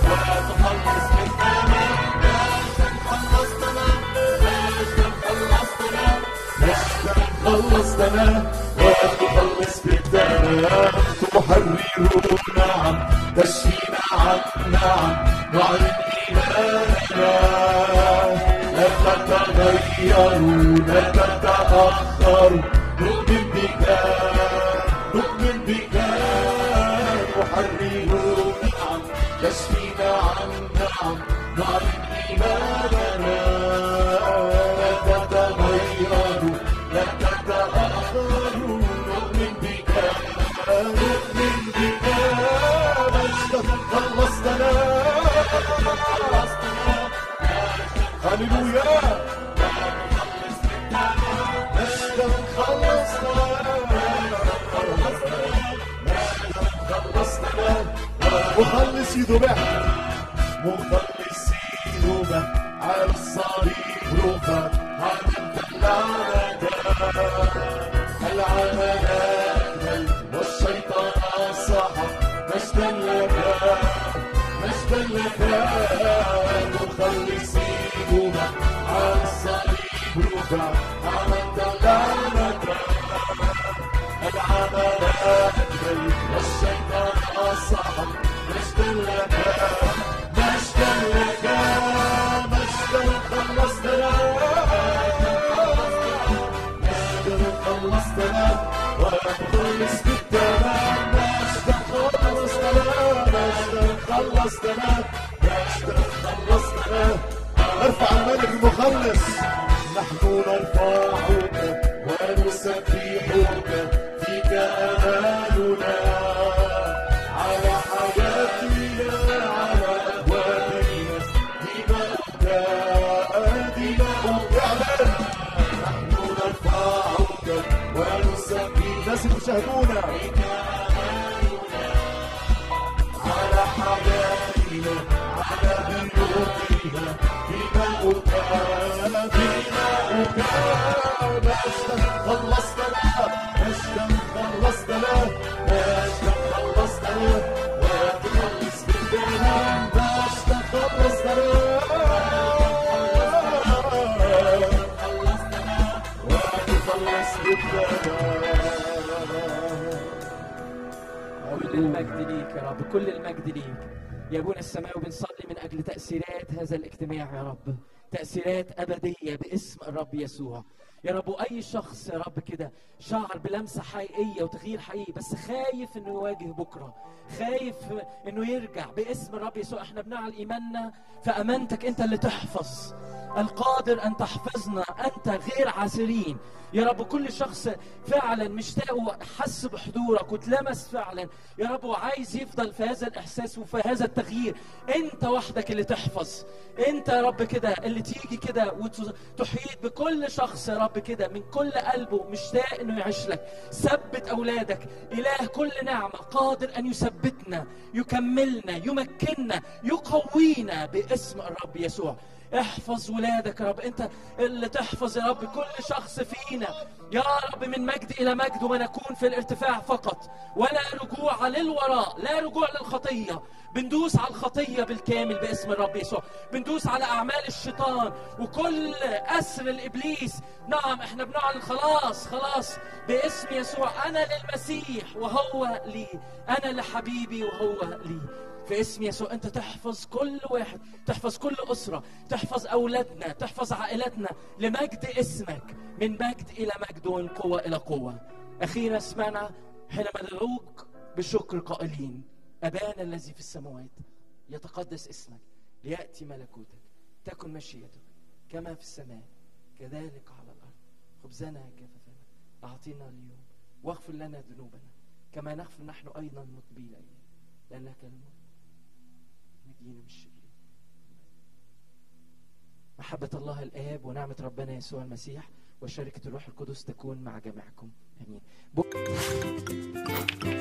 مجدا خلصتنا وتخلص بالدم تحرر نعم تشفي نعم نعم نعلن إيماننا لا تتغيروا لا تتأخروا نؤمن بك نؤمن بك نحرر نعم تشفي نعم نعم نعلن إيماننا لا تتغيروا لا تتأخروا نؤمن بك نؤمن بك مجدا خلصتنا هللويا مجدا خلصتنا مجدا خلصتنا مخلص ذبح مخلص ذبح على الصليب رفع عملت اللعنة العمل والشيطان صحى مجدا لك مجدا لك مخلصي ذبح على الصليب رفع عملت اللعنة العمل والشيطان صحى مجدا لك مجدا لك مجدا خلصتنا مجدا خلصتنا وتخلص بالتمام مجدا خلصتنا مجدا خلصتنا مجدا خلصتنا ارفع الملك المخلص نحن نرفعك ونسبحك فيك امالنا على حياتنا على ابوابنا دماؤك دماؤك اعلن نحن نرفعك ونسبح الناس اللي بيشاهدونا على حياتنا على بيوتنا دماؤك دماؤك مجدا خلصتنا مجدا خلصتنا مجدا خلصتنا وتخلص بالدم مجدا خلصتنا وتخلص بالدم كل المجد ليك يا رب كل المجد ليك يا ابونا السماوي بنصلي من اجل تاثيرات هذا الاجتماع يا رب تاثيرات ابديه باسم الرب يسوع يا رب واي شخص يا رب كده شعر بلمسه حقيقيه وتغيير حقيقي بس خايف انه يواجه بكره خايف انه يرجع باسم الرب يسوع احنا بنعلن ايماننا فامانتك انت اللي تحفظ القادر ان تحفظنا انت غير عاسرين يا رب كل شخص فعلا مشتاق وحس بحضورك واتلمس فعلا يا رب وعايز يفضل في هذا الاحساس وفي هذا التغيير انت وحدك اللي تحفظ انت يا رب كده اللي تيجي كده وتحيط بكل شخص يا رب كده من كل قلبه مشتاق انه يعيش لك ثبت اولادك اله كل نعمه قادر ان يثبتنا يكملنا يمكننا يقوينا باسم الرب يسوع احفظ ولادك يا رب انت اللي تحفظ يا رب كل شخص فينا يا رب من مجد الى مجد ونكون في الارتفاع فقط ولا رجوع للوراء لا رجوع للخطيه بندوس على الخطيه بالكامل باسم الرب يسوع بندوس على اعمال الشيطان وكل اسر الابليس نعم احنا بنعلن خلاص خلاص باسم يسوع انا للمسيح وهو لي انا لحبيبي وهو لي في اسم يسوع انت تحفظ كل واحد تحفظ كل اسره تحفظ اولادنا تحفظ عائلتنا لمجد اسمك من مجد الى مجد ومن قوه الى قوه اخيرا اسمعنا حينما ندعوك بشكر قائلين ابانا الذي في السماوات يتقدس اسمك لياتي ملكوتك تكن مشيئتك كما في السماء كذلك على الارض خبزنا كفافنا اعطينا اليوم واغفر لنا ذنوبنا كما نغفر نحن ايضا مقبلين اليك لانك الملك نجينا من الشرير محبة الله الآب ونعمة ربنا يسوع المسيح وشركة الروح القدس تكون مع جميعكم آمين